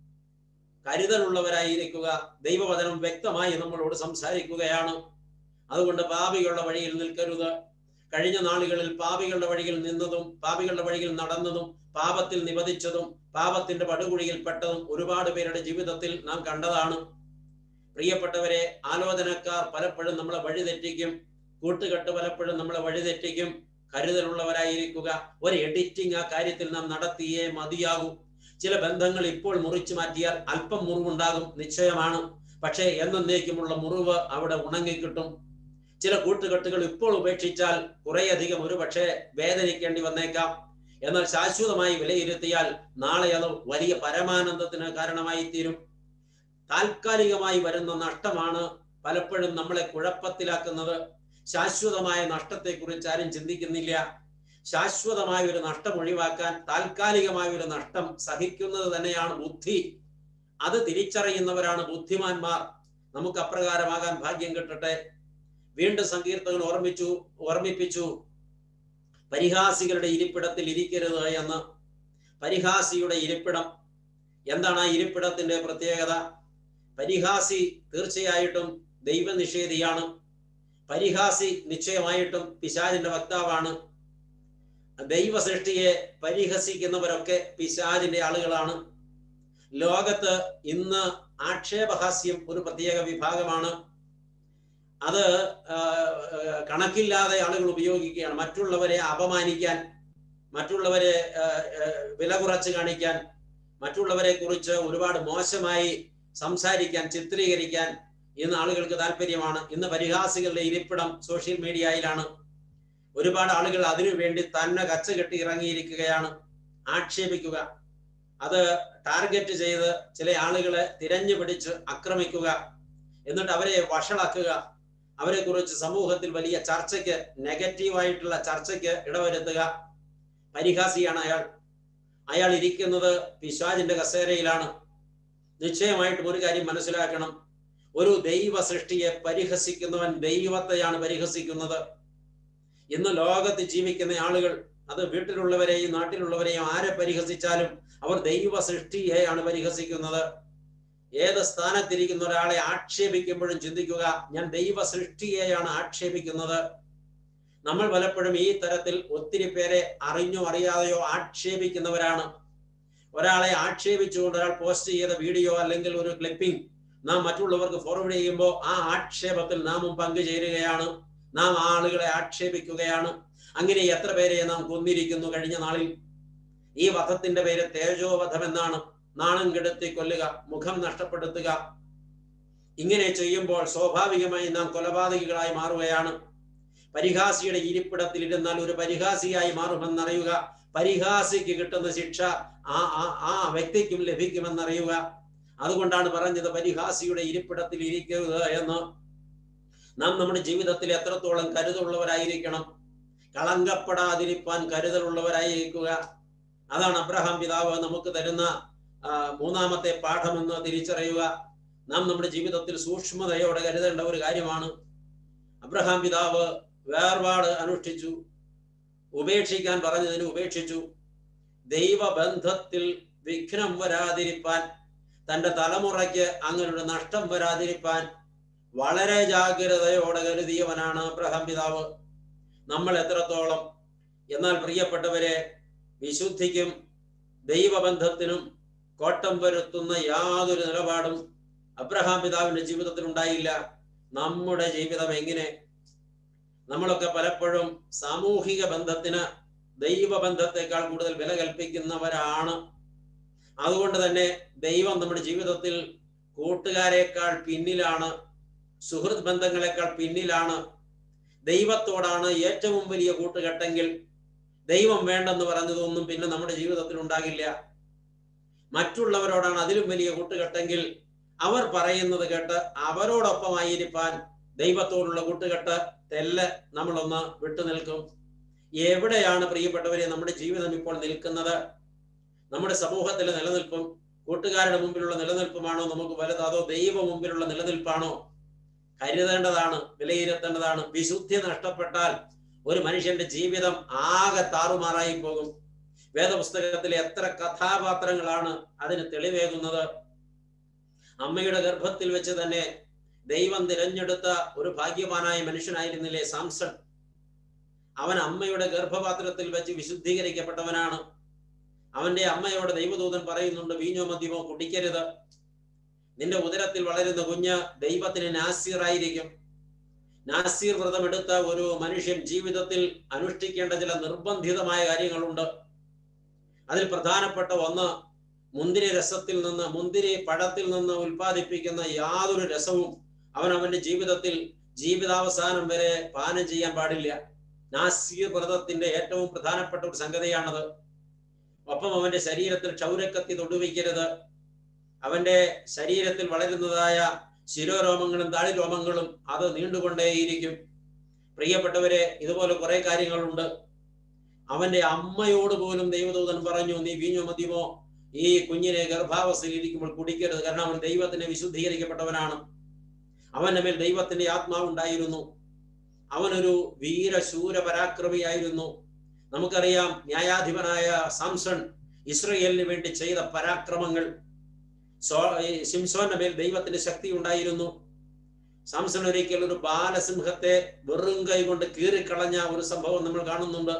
കരുതലുള്ളവരായിരിക്കുക ദൈവവചനം വ്യക്തമായി നമ്മളോട് സംസാരിക്കുകയാണ് അതുകൊണ്ട് പാപികളുടെ വഴിയിൽ നിൽക്കരുത് കഴിഞ്ഞ നാളുകളിൽ പാപികളുടെ വഴിയിൽ നിന്നതും പാപികളുടെ വഴിയിൽ നടന്നതും പാപത്തിൽ നിവദിച്ചതും പാപത്തിന്റെ പടുകുഴിയിൽപ്പെട്ടതും ഒരുപാട് പേരുടെ ജീവിതത്തിൽ നാം കണ്ടതാണ് പ്രിയപ്പെട്ടവരെ ആലോചനക്കാർ പലപ്പോഴും നമ്മളെ വഴിതെറ്റിക്കും കൂട്ടുകെട്ട് പലപ്പോഴും നമ്മളെ വഴിതെറ്റിക്കും കരുതലുള്ളവരായിരിക്കുക ഒരു എഡിറ്റിംഗ് ആ കാര്യത്തിൽ നാം നടത്തിയേ മതിയാകൂ ചില ബന്ധങ്ങൾ ഇപ്പോൾ മുറിച്ചു മാറ്റിയാൽ അല്പം മുറിവുണ്ടാകും നിശ്ചയമാണ് പക്ഷേ എന്നേക്കുമുള്ള മുറിവ് അവിടെ ഉണങ്ങിക്കിട്ടും ചില കൂട്ടുകെട്ടുകൾ ഇപ്പോൾ ഉപേക്ഷിച്ചാൽ കുറേയധികം ഒരു പക്ഷേ വേദനിക്കേണ്ടി വന്നേക്കാം എന്നാൽ ശാശ്വതമായി വിലയിരുത്തിയാൽ നാളെ അത് വലിയ പരമാനന്ദത്തിന് കാരണമായി തീരും താൽക്കാലികമായി വരുന്ന നഷ്ടമാണ് പലപ്പോഴും നമ്മളെ കുഴപ്പത്തിലാക്കുന്നത് ശാശ്വതമായ നഷ്ടത്തെക്കുറിച്ച് ആരും ചിന്തിക്കുന്നില്ല ശാശ്വതമായ ഒരു നഷ്ടം ഒഴിവാക്കാൻ താൽക്കാലികമായ ഒരു നഷ്ടം സഹിക്കുന്നത് തന്നെയാണ് ബുദ്ധി അത് തിരിച്ചറിയുന്നവരാണ് ബുദ്ധിമാന്മാർ നമുക്ക് അപ്രകാരമാകാൻ ഭാഗ്യം കിട്ടട്ടെ വീണ്ടും സങ്കീർത്തകൻ ഓർമ്മിച്ചു ഓർമ്മിപ്പിച്ചു പരിഹാസികളുടെ ഇരിപ്പിടത്തിൽ ഇരിക്കരുത് എന്ന് പരിഹാസിയുടെ ഇരിപ്പിടം എന്താണ് ആ ഇരിപ്പിടത്തിന്റെ പ്രത്യേകത പരിഹാസി തീർച്ചയായിട്ടും ദൈവനിഷേധിയാണ് പരിഹാസി നിശ്ചയമായിട്ടും പിശാചിന്റെ വക്താവാണ് ദൈവ സൃഷ്ടിയെ പരിഹസിക്കുന്നവരൊക്കെ പിശാചിന്റെ ആളുകളാണ് ലോകത്ത് ഇന്ന് ആക്ഷേപഹാസ്യം ഒരു പ്രത്യേക വിഭാഗമാണ് അത് ആ, ആ, കണക്കില്ലാതെ ആളുകൾ ഉപയോഗിക്കുകയാണ് മറ്റുള്ളവരെ അപമാനിക്കാൻ മറ്റുള്ളവരെ ആ, ആ, വില കുറച്ച് കാണിക്കാൻ മറ്റുള്ളവരെ കുറിച്ച് ഒരുപാട് മോശമായി സംസാരിക്കാൻ ചിത്രീകരിക്കാൻ ഇന്ന് ആളുകൾക്ക് താല്പര്യമാണ് ഇന്ന് പരിഹാസികളുടെ ഇരിപ്പിടം സോഷ്യൽ മീഡിയയിലാണ് ഒരുപാട് ആളുകൾ അതിനു വേണ്ടി തന്നെ കച്ച കെട്ടി ഇറങ്ങിയിരിക്കുകയാണ് ആക്ഷേപിക്കുക അത് ടാർഗറ്റ് ചെയ്ത് ചില ആളുകളെ തിരഞ്ഞു പിടിച്ച് ആക്രമിക്കുക എന്നിട്ട് അവരെ വഷളാക്കുക അവരെ കുറിച്ച് സമൂഹത്തിൽ വലിയ ചർച്ചയ്ക്ക് നെഗറ്റീവായിട്ടുള്ള ചർച്ചയ്ക്ക് ഇടവരുത്തുക പരിഹാസിയാണ് അയാൾ അയാൾ ഇരിക്കുന്നത് പിശാജിന്റെ കസേരയിലാണ് നിശ്ചയമായിട്ടും ഒരു കാര്യം മനസ്സിലാക്കണം ഒരു ദൈവ സൃഷ്ടിയെ പരിഹസിക്കുന്നവൻ ദൈവത്തെയാണ് പരിഹസിക്കുന്നത് ഇന്ന് ലോകത്ത് ജീവിക്കുന്ന ആളുകൾ അത് വീട്ടിലുള്ളവരെയും നാട്ടിലുള്ളവരെയും ആരെ പരിഹസിച്ചാലും അവർ ദൈവ സൃഷ്ടിയെയാണ് പരിഹസിക്കുന്നത് ഏത് സ്ഥാനത്തിരിക്കുന്ന ഒരാളെ ആക്ഷേപിക്കുമ്പോഴും ചിന്തിക്കുക ഞാൻ ദൈവ സൃഷ്ടിയെയാണ് ആക്ഷേപിക്കുന്നത് നമ്മൾ പലപ്പോഴും ഈ തരത്തിൽ ഒത്തിരി പേരെ അറിഞ്ഞോ അറിയാതെയോ ആക്ഷേപിക്കുന്നവരാണ് ഒരാളെ ആക്ഷേപിച്ചുകൊണ്ട് ഒരാൾ പോസ്റ്റ് ചെയ്ത വീഡിയോ അല്ലെങ്കിൽ ഒരു ക്ലിപ്പിംഗ് നാം മറ്റുള്ളവർക്ക് ഫോർവേഡ് ചെയ്യുമ്പോൾ ആ ആക്ഷേപത്തിൽ നാമും പങ്കുചേരുകയാണ് നാം ആളുകളെ ആക്ഷേപിക്കുകയാണ് അങ്ങനെ എത്ര പേരെ നാം കൊന്നിരിക്കുന്നു കഴിഞ്ഞ നാളിൽ ഈ വധത്തിന്റെ പേര് തേജോവധം എന്നാണ് നാണം കെടുത്തി കൊല്ലുക മുഖം നഷ്ടപ്പെടുത്തുക ഇങ്ങനെ ചെയ്യുമ്പോൾ സ്വാഭാവികമായി നാം കൊലപാതകികളായി മാറുകയാണ് പരിഹാസിയുടെ ഇരിപ്പിടത്തിൽ ഇരുന്നാൽ ഒരു പരിഹാസിയായി മാറുമെന്നറിയുക പരിഹാസിക്ക് കിട്ടുന്ന ശിക്ഷ ആ ആ ആ വ്യക്തിക്കും ലഭിക്കുമെന്നറിയുക അതുകൊണ്ടാണ് പറഞ്ഞത് പരിഹാസിയുടെ ഇരിപ്പിടത്തിൽ ഇരിക്കരുത് എന്ന് നാം നമ്മുടെ ജീവിതത്തിൽ എത്രത്തോളം കരുതലുള്ളവരായിരിക്കണം കളങ്കപ്പെടാതിരിപ്പാൻ കരുതലുള്ളവരായിരിക്കുക അതാണ് അബ്രഹാം പിതാവ് നമുക്ക് തരുന്ന ആ, മൂന്നാമത്തെ പാഠമെന്ന് തിരിച്ചറിയുക നാം നമ്മുടെ ജീവിതത്തിൽ സൂക്ഷ്മതയോടെ കരുതേണ്ട ഒരു കാര്യമാണ് അബ്രഹാം പിതാവ് വേർപാട് അനുഷ്ഠിച്ചു ഉപേക്ഷിക്കാൻ പറഞ്ഞതിന് ഉപേക്ഷിച്ചു ദൈവബന്ധത്തിൽ വിഘ്നം വരാതിരിപ്പാൻ തന്റെ തലമുറയ്ക്ക് അങ്ങനെ ഒരു നഷ്ടം വരാതിരിപ്പാൻ വളരെ ജാഗ്രതയോടെ കരുതിയവനാണ് അബ്രഹാം പിതാവ് നമ്മൾ എത്രത്തോളം എന്നാൽ പ്രിയപ്പെട്ടവരെ വിശുദ്ധിക്കും ദൈവബന്ധത്തിനും കോട്ടം വരുത്തുന്ന യാതൊരു നിലപാടും അബ്രഹാം പിതാവിന്റെ ജീവിതത്തിൽ ഉണ്ടായില്ല നമ്മുടെ ജീവിതം എങ്ങനെ നമ്മളൊക്കെ പലപ്പോഴും സാമൂഹിക ബന്ധത്തിന് ദൈവബന്ധത്തെക്കാൾ കൂടുതൽ വില കൽപ്പിക്കുന്നവരാണ് അതുകൊണ്ട് തന്നെ ദൈവം നമ്മുടെ ജീവിതത്തിൽ കൂട്ടുകാരെക്കാൾ പിന്നിലാണ് സുഹൃത്ത് ബന്ധങ്ങളെക്കാൾ പിന്നിലാണ് ദൈവത്തോടാണ് ഏറ്റവും വലിയ കൂട്ടുകെട്ടെങ്കിൽ ദൈവം വേണ്ടെന്ന് പറഞ്ഞതൊന്നും പിന്നെ നമ്മുടെ ജീവിതത്തിൽ ഉണ്ടാകില്ല മറ്റുള്ളവരോടാണ് അതിലും വലിയ കൂട്ടുകെട്ടെങ്കിൽ അവർ പറയുന്നത് കേട്ട് അവരോടൊപ്പമായിരിക്കാൻ ദൈവത്തോടുള്ള കൂട്ടുകെട്ട് തെല്ല് നമ്മളൊന്ന് വിട്ടുനിൽക്കും എവിടെയാണ് പ്രിയപ്പെട്ടവരെ നമ്മുടെ ജീവിതം ഇപ്പോൾ നിൽക്കുന്നത് നമ്മുടെ സമൂഹത്തിലെ നിലനിൽപ്പും കൂട്ടുകാരുടെ മുമ്പിലുള്ള നിലനിൽപ്പുമാണോ നമുക്ക് വലുത് അതോ ദൈവ മുമ്പിലുള്ള നിലനിൽപ്പാണോ കരുതേണ്ടതാണ് വിലയിരുത്തേണ്ടതാണ് വിശുദ്ധി നഷ്ടപ്പെട്ടാൽ ഒരു മനുഷ്യന്റെ ജീവിതം ആകെ താറുമാറായി പോകും വേദപുസ്തകത്തിലെ എത്ര കഥാപാത്രങ്ങളാണ് അതിന് തെളിവേകുന്നത് അമ്മയുടെ ഗർഭത്തിൽ വെച്ച് തന്നെ ദൈവം തിരഞ്ഞെടുത്ത ഒരു ഭാഗ്യവാനായ മനുഷ്യനായിരുന്നില്ലേ സാംസൺ അവൻ അമ്മയുടെ ഗർഭപാത്രത്തിൽ വെച്ച് വിശുദ്ധീകരിക്കപ്പെട്ടവനാണ് അവന്റെ അമ്മയോട് ദൈവദൂതൻ പറയുന്നുണ്ട് വീഞ്ഞോ മദ്യമോ കുടിക്കരുത് നിന്റെ ഉദരത്തിൽ വളരുന്ന കുഞ്ഞ് ദൈവത്തിന് നാസീറായിരിക്കും നാസീർ വ്രതം എടുത്ത ഒരു മനുഷ്യൻ ജീവിതത്തിൽ അനുഷ്ഠിക്കേണ്ട ചില നിർബന്ധിതമായ കാര്യങ്ങളുണ്ട് അതിൽ പ്രധാനപ്പെട്ട ഒന്ന് മുന്തിരി രസത്തിൽ നിന്ന് മുന്തിരി പഴത്തിൽ നിന്ന് ഉൽപ്പാദിപ്പിക്കുന്ന യാതൊരു രസവും അവൻ അവന്റെ ജീവിതത്തിൽ ജീവിതാവസാനം വരെ പാനം ചെയ്യാൻ പാടില്ല നാസീർ വ്രതത്തിന്റെ ഏറ്റവും പ്രധാനപ്പെട്ട ഒരു സംഗതിയാണത് ഒപ്പം അവന്റെ ശരീരത്തിൽ ക്ഷൗരക്കത്തി തൊടുവിക്കരുത് അവന്റെ ശരീരത്തിൽ വളരുന്നതായ ശിരോരോമങ്ങളും താളിരോമങ്ങളും അത് നീണ്ടുകൊണ്ടേയിരിക്കും പ്രിയപ്പെട്ടവരെ ഇതുപോലെ കുറെ കാര്യങ്ങളുണ്ട് അവന്റെ അമ്മയോട് പോലും ദൈവദൂതൻ പറഞ്ഞു നീ വീഞ്ഞോ മദ്യമോ ഈ കുഞ്ഞിനെ ഗർഭാവസ്ഥയിൽ ഇരിക്കുമ്പോൾ കുടിക്കരുത് കാരണം അവൻ ദൈവത്തിന് വിശുദ്ധീകരിക്കപ്പെട്ടവനാണ് അവന്റെ മേൽ ദൈവത്തിന്റെ ആത്മാവ് ഉണ്ടായിരുന്നു അവനൊരു വീരശൂര പരാക്രമിയായിരുന്നു നമുക്കറിയാം ന്യായാധിപനായ സാംസൺ ഇസ്രയേലിന് വേണ്ടി ചെയ്ത പരാക്രമങ്ങൾ സോ ഈ ശിംസോന്റെ മേൽ ദൈവത്തിന്റെ ശക്തി ഉണ്ടായിരുന്നു സാംസൺ ഒരിക്കൽ ഒരു ബാലസിംഹത്തെ വെറും കൈ കൊണ്ട് കീറിക്കളഞ്ഞ ഒരു സംഭവം നമ്മൾ കാണുന്നുണ്ട്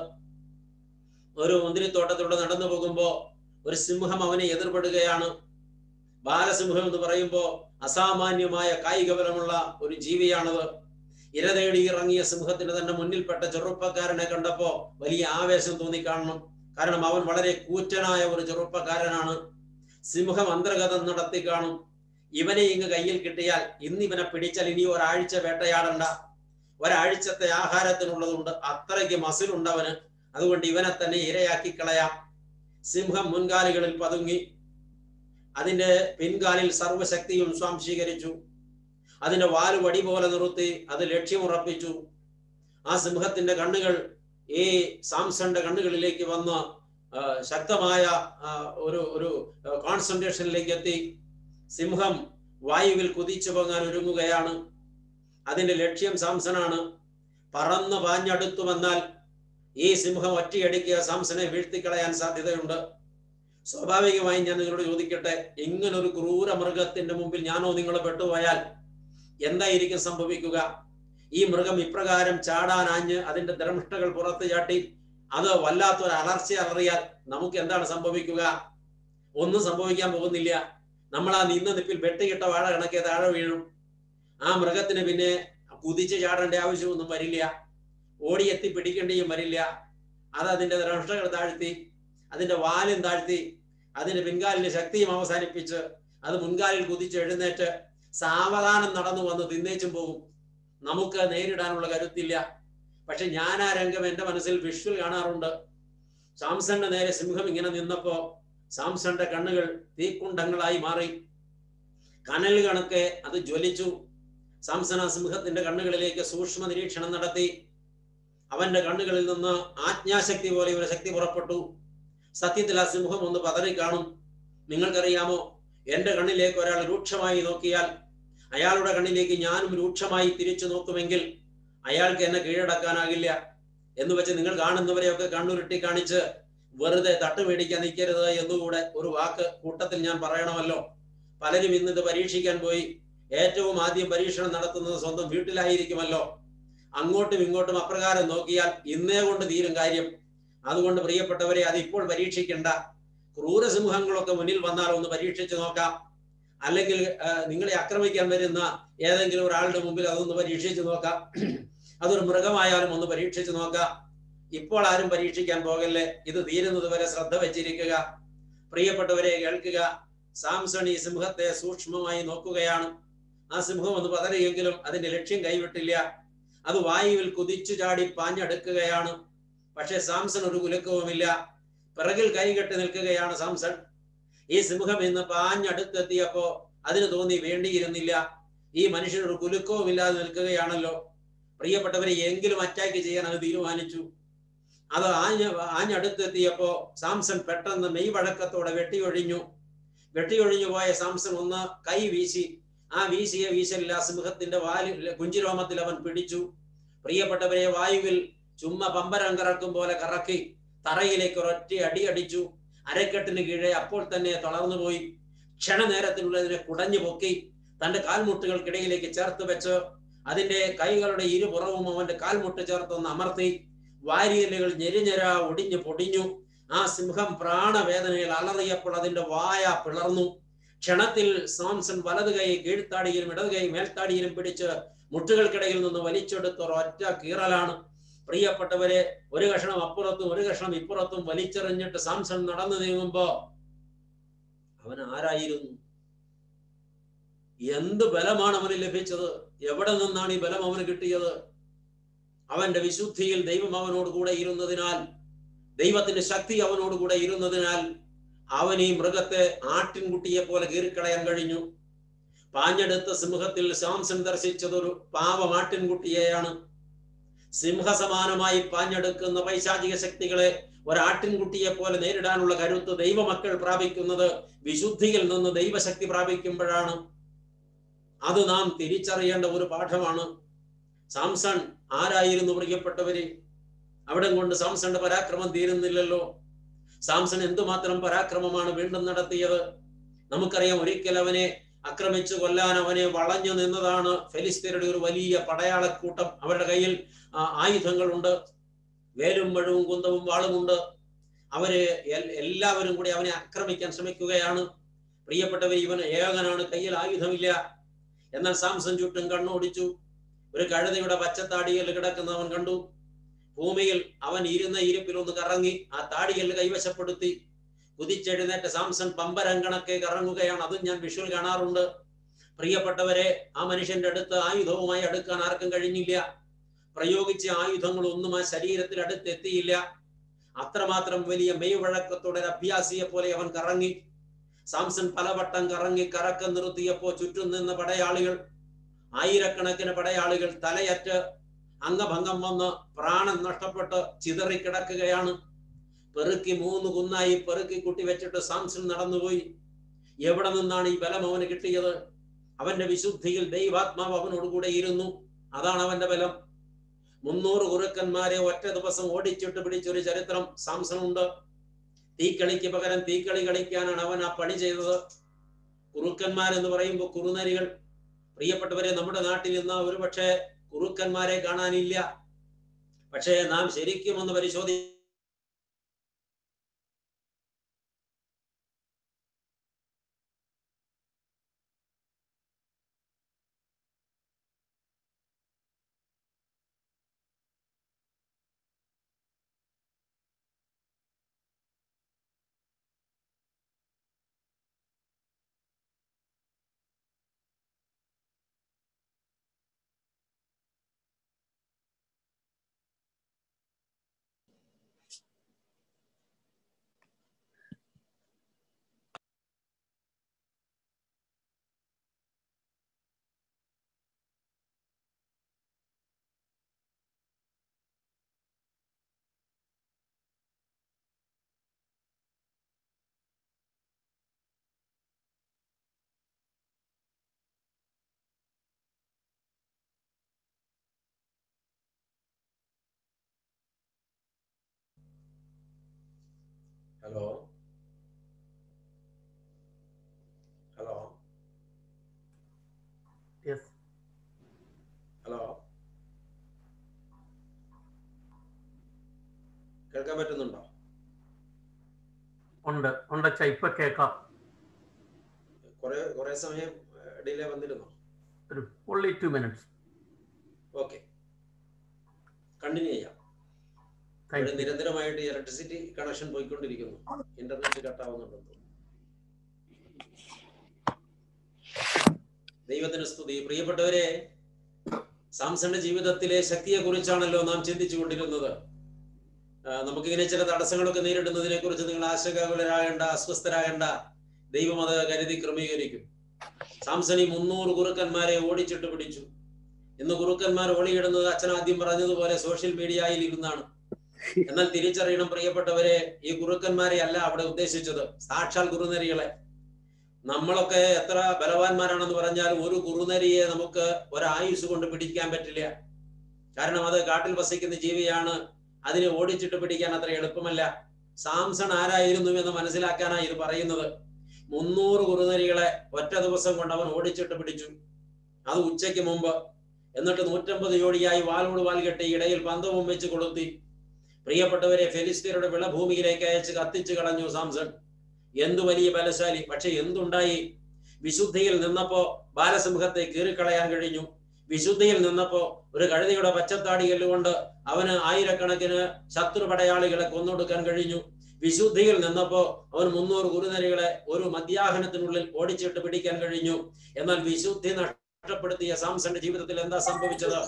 ഒരു മുന്തിരിത്തോട്ടത്തിലൂടെ നടന്നു പോകുമ്പോ ഒരു സിംഹം അവനെ എതിർപ്പെടുകയാണ് ബാലസിംഹം എന്ന് പറയുമ്പോ അസാമാന്യമായ കായിക ബലമുള്ള ഒരു ജീവിയാണത് ഇര തേടി ഇറങ്ങിയ സിംഹത്തിന് തന്നെ മുന്നിൽപ്പെട്ട ചെറുപ്പക്കാരനെ കണ്ടപ്പോ വലിയ ആവേശം തോന്നിക്കാണണം കാരണം അവൻ വളരെ കൂറ്റനായ ഒരു ചെറുപ്പക്കാരനാണ് സിംഹം അന്തർഗതം നടത്തി കാണും ഇവനെ ഇങ്ങ് കയ്യിൽ കിട്ടിയാൽ ഇന്ന് ഇവനെ പിടിച്ചാൽ ഇനി ഒരാഴ്ച വേട്ടയാടണ്ട ഒരാഴ്ചത്തെ ആഹാരത്തിനുള്ളതുണ്ട് അത്രയ്ക്ക് മസിലുണ്ട് അവന് അതുകൊണ്ട് ഇവനെ തന്നെ ഇരയാക്കി കളയാം സിംഹം മുൻകാലുകളിൽ പതുങ്ങി അതിന്റെ പിൻകാലിൽ സർവശക്തിയും സ്വാംശീകരിച്ചു അതിന്റെ വാല് വടി പോലെ നിർത്തി അത് ലക്ഷ്യമുറപ്പിച്ചു ആ സിംഹത്തിന്റെ കണ്ണുകൾ ഈ സാംസന്റെ കണ്ണുകളിലേക്ക് വന്ന് ആ, ശക്തമായ ആ, ഒരു ഒരു കോൺസെൻട്രേഷനിലേക്ക് എത്തി സിംഹം വായുവിൽ കുതിച്ചു പോകാൻ ഒരുങ്ങുകയാണ് അതിന്റെ ലക്ഷ്യം സാംസനാണ് പറന്ന് പാഞ്ഞടുത്തു വന്നാൽ ഈ സിംഹം ഒറ്റയടിക്ക് സാംസനെ വീഴ്ത്തിക്കളയാൻ സാധ്യതയുണ്ട് സ്വാഭാവികമായും ഞാൻ നിങ്ങളോട് ചോദിക്കട്ടെ ഇങ്ങനൊരു ക്രൂര മൃഗത്തിന്റെ മുമ്പിൽ ഞാനോ നിങ്ങളെ പെട്ടുപോയാൽ എന്തായിരിക്കും സംഭവിക്കുക ഈ മൃഗം ഇപ്രകാരം ചാടാനാഞ്ഞ് അതിന്റെ ദ്രംഷ്ടകൾ പുറത്ത് ചാട്ടി അത് വല്ലാത്തൊരു അലർച്ച അലറിയാൽ നമുക്ക് എന്താണ് സംഭവിക്കുക ഒന്നും സംഭവിക്കാൻ പോകുന്നില്ല നമ്മൾ ആ നിന്ന നിപ്പിൽ വെട്ടിയിട്ട വാഴ കണക്കെ താഴെ വീഴും ആ മൃഗത്തിന് പിന്നെ കുതിച്ച് ചാടേണ്ട ആവശ്യമൊന്നും വരില്ല ഓടിയെത്തി പിടിക്കേണ്ടിയും വരില്ല അത് അതിന്റെ ദ്രംഷ്ടകൾ താഴ്ത്തി അതിന്റെ വാലും താഴ്ത്തി അതിന്റെ പിൻകാലിന്റെ ശക്തിയും അവസാനിപ്പിച്ച് അത് മുൻകാലിൽ കുതിച്ച് എഴുന്നേറ്റ് സാവധാനം നടന്നു വന്ന് തിന്നേച്ചും പോകും നമുക്ക് നേരിടാനുള്ള കരുത്തില്ല പക്ഷെ ഞാൻ ആ രംഗം എന്റെ മനസ്സിൽ വിഷ്വൽ കാണാറുണ്ട് സാംസന്റെ നേരെ സിംഹം ഇങ്ങനെ നിന്നപ്പോ സാംസന്റെ കണ്ണുകൾ തീക്കുണ്ടങ്ങളായി മാറി കനൽ കണക്കെ അത് ജ്വലിച്ചു സാംസൺ ആ സിംഹത്തിന്റെ കണ്ണുകളിലേക്ക് സൂക്ഷ്മ നിരീക്ഷണം നടത്തി അവന്റെ കണ്ണുകളിൽ നിന്ന് ആജ്ഞാശക്തി പോലെ ഒരു ശക്തി പുറപ്പെട്ടു സത്യത്തിൽ ആ സിംഹം ഒന്ന് പതറി കാണും നിങ്ങൾക്കറിയാമോ എന്റെ കണ്ണിലേക്ക് ഒരാൾ രൂക്ഷമായി നോക്കിയാൽ അയാളുടെ കണ്ണിലേക്ക് ഞാനും രൂക്ഷമായി തിരിച്ചു നോക്കുമെങ്കിൽ അയാൾക്ക് എന്നെ കീഴടക്കാനാകില്ല എന്ന് വെച്ച് നിങ്ങൾ കാണുന്നവരെയൊക്കെ കണ്ണുരുട്ടി കാണിച്ച് വെറുതെ തട്ടുമേടിക്കാൻ നിൽക്കരുത് എന്നുകൂടെ ഒരു വാക്ക് കൂട്ടത്തിൽ ഞാൻ പറയണമല്ലോ പലരും ഇന്ന് ഇത് പരീക്ഷിക്കാൻ പോയി ഏറ്റവും ആദ്യം പരീക്ഷണം നടത്തുന്നത് സ്വന്തം വീട്ടിലായിരിക്കുമല്ലോ അങ്ങോട്ടും ഇങ്ങോട്ടും അപ്രകാരം നോക്കിയാൽ ഇന്നേ കൊണ്ട് തീരും കാര്യം അതുകൊണ്ട് പ്രിയപ്പെട്ടവരെ അത് ഇപ്പോൾ പരീക്ഷിക്കണ്ട ക്രൂരസിംഹങ്ങളൊക്കെ മുന്നിൽ വന്നാൽ ഒന്ന് പരീക്ഷിച്ചു നോക്കാം അല്ലെങ്കിൽ ആ, നിങ്ങളെ ആക്രമിക്കാൻ വരുന്ന ഏതെങ്കിലും ഒരാളുടെ മുമ്പിൽ അതൊന്ന് പരീക്ഷിച്ചു നോക്കാം അതൊരു മൃഗമായാലും ഒന്ന് പരീക്ഷിച്ചു നോക്കാം ഇപ്പോൾ ആരും പരീക്ഷിക്കാൻ പോകല്ലേ ഇത് തീരുന്നത് വരെ ശ്രദ്ധ വെച്ചിരിക്കുക പ്രിയപ്പെട്ടവരെ കേൾക്കുക സാംസൺ ഈ സിംഹത്തെ സൂക്ഷ്മമായി നോക്കുകയാണ് ആ സിംഹം ഒന്ന് പതറിയെങ്കിലും അതിന്റെ ലക്ഷ്യം കൈവിട്ടില്ല അത് വായുവിൽ കുതിച്ചു ചാടി പാഞ്ഞെടുക്കുകയാണ് പക്ഷെ സാംസൺ ഒരു കുലുക്കവുമില്ല പിറകിൽ കൈകെട്ടി നിൽക്കുകയാണ് സാംസൺ ഈ സിംഹം ഇന്ന് പാഞ്ഞടുത്തെത്തിയപ്പോ അതിന് തോന്നി വേണ്ടിയിരുന്നില്ല ഈ മനുഷ്യൻ ഒരു കുലുക്കവും ഇല്ലാതെ നിൽക്കുകയാണല്ലോ പ്രിയപ്പെട്ടവരെ എങ്കിലും അറ്റാക്ക് ചെയ്യാൻ അത് തീരുമാനിച്ചു അത് ആഞ്ഞ ആഞ്ഞടുത്തെത്തിയപ്പോ സാംസൺ പെട്ടെന്ന് മെയ് വഴക്കത്തോടെ വെട്ടിയൊഴിഞ്ഞു വെട്ടിയൊഴിഞ്ഞു പോയ സാംസൺ ഒന്ന് കൈ വീശി ആ വീശിയ വീശലിൽ ആ സിംഹത്തിന്റെ വാലിൽ കുഞ്ചിരോമത്തിൽ അവൻ പിടിച്ചു പ്രിയപ്പെട്ടവരെ വായുവിൽ ചുമ്മാ പമ്പരം കറക്കും പോലെ കറക്കി തറയിലേക്ക് ഒരൊറ്റ അടി അടിച്ചു അരക്കെട്ടിന് കീഴെ അപ്പോൾ തന്നെ തളർന്നുപോയി ക്ഷണനേരത്തിനുള്ളതിനെ കുടഞ്ഞു പൊക്കി തന്റെ കാൽമുട്ടുകൾക്കിടയിലേക്ക് ചേർത്ത് വെച്ച് അതിന്റെ കൈകളുടെ ഇരുപുറവും അവന്റെ കാൽമുട്ട് ചേർത്തൊന്ന് അമർത്തി വാരിയലുകൾ ഞെരിഞ്ഞെര ഒടിഞ്ഞു പൊടിഞ്ഞു ആ സിംഹം പ്രാണവേദനയിൽ അലറിയപ്പോൾ അതിന്റെ വായ പിളർന്നു ക്ഷണത്തിൽ സാംസൺ വലത് കൈ കീഴ്ത്താടിയിലും ഇടത് കൈ മേൽത്താടിയിലും പിടിച്ച് മുട്ടുകൾക്കിടയിൽ നിന്ന് വലിച്ചെടുത്ത ഒരൊറ്റ കീറലാണ് പ്രിയപ്പെട്ടവരെ ഒരു കഷണം അപ്പുറത്തും ഒരു കഷണം ഇപ്പുറത്തും വലിച്ചെറിഞ്ഞിട്ട് സാംസൺ നടന്നു നീങ്ങുമ്പോ അവൻ ആരായിരുന്നു എന്ത് ബലമാണ് അവന് ലഭിച്ചത് എവിടെ നിന്നാണ് ഈ ബലം അവന് കിട്ടിയത് അവന്റെ വിശുദ്ധിയിൽ ദൈവം അവനോട് കൂടെ ഇരുന്നതിനാൽ ദൈവത്തിന്റെ ശക്തി അവനോട് കൂടെ ഇരുന്നതിനാൽ അവൻ ഈ മൃഗത്തെ ആട്ടിൻകുട്ടിയെ പോലെ കീറിക്കളയാൻ കഴിഞ്ഞു പാഞ്ഞെടുത്ത സിംഹത്തിൽ സാംസൺ ദർശിച്ചതൊരു പാവം ആട്ടിൻകുട്ടിയെയാണ് സിംഹസമാനമായി പാഞ്ഞെടുക്കുന്ന പൈശാചിക ശക്തികളെ ഒരാട്ടിൻകുട്ടിയെ പോലെ നേരിടാനുള്ള കരുത്ത് ദൈവമക്കൾ പ്രാപിക്കുന്നത് വിശുദ്ധിയിൽ നിന്ന് ദൈവശക്തി പ്രാപിക്കുമ്പോഴാണ് അത് നാം തിരിച്ചറിയേണ്ട ഒരു പാഠമാണ് സാംസൺ ആരായിരുന്നു പ്രിയപ്പെട്ടവര് അവിടെ കൊണ്ട് സാംസന്റെ പരാക്രമം തീരുന്നില്ലല്ലോ സാംസൺ എന്തുമാത്രം പരാക്രമമാണ് വീണ്ടും നടത്തിയത് നമുക്കറിയാം ഒരിക്കൽ അവനെ ആക്രമിച്ചു കൊല്ലാൻ അവനെ വളഞ്ഞു നിന്നതാണ് ഫെലിസ്തീനയുടെ ഒരു വലിയ പടയാളക്കൂട്ടം അവരുടെ കയ്യിൽ ആ, ആയുധങ്ങളുണ്ട് വേലും മഴവും കുന്തവും വാളുമുണ്ട് അവര് എൽ- എല്ലാവരും കൂടി അവനെ ആക്രമിക്കാൻ ശ്രമിക്കുകയാണ് പ്രിയപ്പെട്ടവർ ഇവൻ ഏകനാണ് കയ്യിൽ ആയുധമില്ല എന്നാൽ സാംസൺ ചുറ്റും കണ്ണോടിച്ചു ഒരു കഴുതയുടെ പച്ചത്താടിയിൽ കിടക്കുന്നവൻ കണ്ടു ഭൂമിയിൽ അവൻ ഇരുന്ന ഇരിപ്പിൽ ഒന്ന് കറങ്ങി ആ താടിയിൽ കൈവശപ്പെടുത്തി കുതിച്ചെഴുന്നേറ്റ സാംസൺ പമ്പരം കണക്കെ കറങ്ങുകയാണ് അതും ഞാൻ വിഷ്വൽ കാണാറുണ്ട് പ്രിയപ്പെട്ടവരെ ആ മനുഷ്യന്റെ അടുത്ത് ആയുധവുമായി അടുക്കാൻ ആർക്കും കഴിഞ്ഞില്ല പ്രയോഗിച്ച ആയുധങ്ങൾ ഒന്നും ആ ശരീരത്തിൽ അടുത്തെത്തിയില്ല അത്രമാത്രം വലിയ മെയ് വഴക്കത്തോടെ ഒരു അഭ്യാസിയെ പോലെ അവൻ കറങ്ങി സാംസൺ പലവട്ടം കറങ്ങി കറക്കം നിർത്തിയപ്പോ ചുറ്റും നിന്ന പടയാളികൾ ആയിരക്കണക്കിന് പടയാളികൾ തലയറ്റ് അംഗഭംഗം വന്ന് പ്രാണൻ നഷ്ടപ്പെട്ട് ചിതറിക്കിടക്കുകയാണ് പെറുക്കി മൂന്ന് കുന്നായി പെറുക്കി കുട്ടി വെച്ചിട്ട് സാംസൺ നടന്നുപോയി എവിടെ നിന്നാണ് ഈ ബലം അവന് കിട്ടിയത് അവന്റെ വിശുദ്ധിയിൽ ദൈവാത്മാവ് അവനോട് കൂടെ ഇരുന്നു അതാണ് അവന്റെ ബലം മുന്നൂറ് കുറുക്കന്മാരെ ഒറ്റ ദിവസം ഓടിച്ചിട്ട് പിടിച്ചൊരു ചരിത്രം സാംസൺ ഉണ്ട് തീക്കളിക്ക് പകരം തീക്കളി കളിക്കാനാണ് അവൻ ആ പണി ചെയ്തത് കുറുക്കന്മാർ എന്ന് പറയുമ്പോൾ കുറുനരികൾ പ്രിയപ്പെട്ടവരെ നമ്മുടെ നാട്ടിൽ ഇന്ന് ഒരുപക്ഷെ കുറുക്കന്മാരെ കാണാനില്ല പക്ഷേ നാം ശരിക്കും ഒന്ന് പരിശോധി ഹലോ ഹലോ Yes. ഹലോ കേൾക്കാൻ പറ്റുന്നുണ്ടോ ഉണ്ട് ഉണ്ട് അച്ഛാ ഇപ്പൊ കേൾക്കാം കുറെ കുറെ സമയം ഡിലേ വന്നിരുന്നോ ഒരു only two minutes okay continue ചെയ്യാം താങ്ക് ഇവിടെ യു നിരന്തരമായിട്ട് ഇലക്ട്രിസിറ്റി കണക്ഷൻ പോയിക്കൊണ്ടിരിക്കുന്നു ഇന്റർനെറ്റ് കട്ടാവുന്നുണ്ടെന്ന് തോന്നുന്നു ദൈവത്തിന് സ്തുതി പ്രിയപ്പെട്ടവരെ സാംസന്റെ ജീവിതത്തിലെ ശക്തിയെ കുറിച്ചാണല്ലോ നാം ചിന്തിച്ചു കൊണ്ടിരുന്നത് ആ, നമുക്കിങ്ങനെ ചില തടസ്സങ്ങളൊക്കെ നേരിടുന്നതിനെ കുറിച്ച് നിങ്ങൾ ആശങ്കാകുലരാകേണ്ട അസ്വസ്ഥരാകേണ്ട ദൈവം അത് കരുതി ക്രമീകരിക്കും സാംസണി മുന്നൂറ് കുറുക്കന്മാരെ ഓടിച്ചിട്ട് പിടിച്ചു ഇന്ന് കുറുക്കന്മാർ ഓളിയിടുന്നത് അച്ഛൻ ആദ്യം പറഞ്ഞതുപോലെ സോഷ്യൽ മീഡിയയിൽ ഇരുന്നാണ് എന്നാൽ തിരിച്ചറിയണം പ്രിയപ്പെട്ടവരെ ഈ കുറുക്കന്മാരെ അല്ല അവിടെ ഉദ്ദേശിച്ചത് സാക്ഷാൽ കുറുനരികളെ നമ്മളൊക്കെ എത്ര ബലവാന്മാരാണെന്ന് പറഞ്ഞാൽ ഒരു കുറുനരിയെ നമുക്ക് ഒരായുസ് കൊണ്ട് പിടിക്കാൻ പറ്റില്ല കാരണം അത് കാട്ടിൽ വസിക്കുന്ന ജീവിയാണ് അതിനെ ഓടിച്ചിട്ട് പിടിക്കാൻ അത്ര എളുപ്പമല്ല സാംസൺ ആരായിരുന്നു എന്ന് മനസ്സിലാക്കാനാണ് ഇത് പറയുന്നത് മുന്നൂറ് കുറുനരികളെ ഒറ്റ ദിവസം കൊണ്ട് അവൻ ഓടിച്ചിട്ട് പിടിച്ചു അത് ഉച്ചയ്ക്ക് മുമ്പ് എന്നിട്ട് നൂറ്റമ്പത് ജോഡിയായി വാലോട് വാൽ കെട്ടി ഇടയിൽ പന്തവും വെച്ച് കൊളുത്തി പ്രിയപ്പെട്ടവരെ ഫെലിസ്തീനയുടെ വിളഭൂമിയിലേക്ക് അയച്ച് കത്തിച്ചു കളഞ്ഞു സാംസൺ എന്തു വലിയ ബലശാലി പക്ഷെ എന്തുണ്ടായി വിശുദ്ധിയിൽ നിന്നപ്പോ ബാലസിംഹത്തെ കീറിക്കളയാൻ കഴിഞ്ഞു വിശുദ്ധിയിൽ നിന്നപ്പോ ഒരു കഴുതയുടെ പച്ചത്താടി എല്ലുകൊണ്ട് അവന് ആയിരക്കണക്കിന് ശത്രു പടയാളികളെ കൊന്നൊടുക്കാൻ കഴിഞ്ഞു വിശുദ്ധിയിൽ നിന്നപ്പോ അവൻ മുന്നൂറ് കുറുനരികളെ ഒരു മധ്യാഹനത്തിനുള്ളിൽ ഓടിച്ചിട്ട് പിടിക്കാൻ കഴിഞ്ഞു എന്നാൽ വിശുദ്ധി നഷ്ടപ്പെടുത്തിയ സാംസന്റെ ജീവിതത്തിൽ എന്താ സംഭവിച്ചത്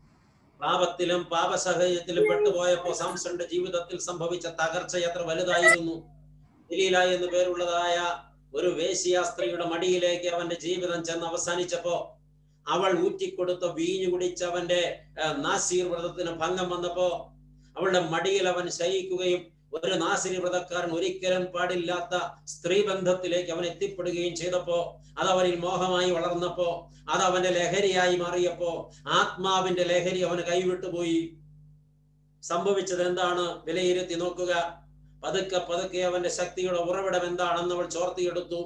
പാപത്തിലും പാപസഹജത്തിലും പെട്ടുപോയപ്പോ സാംസന്റെ ജീവിതത്തിൽ സംഭവിച്ച തകർച്ച എത്ര വലുതായിരുന്നു ദലീല എന്ന് പേരുള്ളതായ ഒരു വേശ്യാ സ്ത്രീയുടെ മടിയിലേക്ക് അവന്റെ ജീവിതം ചെന്ന് അവസാനിച്ചപ്പോ അവൾ ഊറ്റിക്കൊടുത്ത വീഞ്ഞു കുടിച്ച് അവന്റെ ഏർ, നാസീർ വ്രതത്തിന് ഭംഗം വന്നപ്പോ അവളുടെ മടിയിൽ അവൻ ശയിക്കുകയും ഒരു നാസിരി വ്രതക്കാരൻ ഒരിക്കലും പാടില്ലാത്ത സ്ത്രീ ബന്ധത്തിലേക്ക് അവൻ എത്തിപ്പെടുകയും ചെയ്തപ്പോ അത് അവനിൽ മോഹമായി വളർന്നപ്പോ അത് അവന്റെ ലഹരിയായി മാറിയപ്പോ ആത്മാവിന്റെ ലഹരി അവന് കൈവിട്ടുപോയി സംഭവിച്ചത് എന്താണ് വിലയിരുത്തി നോക്കുക പതുക്കെ പതുക്കെ അവന്റെ ശക്തിയുടെ ഉറവിടം എന്താണെന്ന് അവൾ ചോർത്തിയെടുത്തു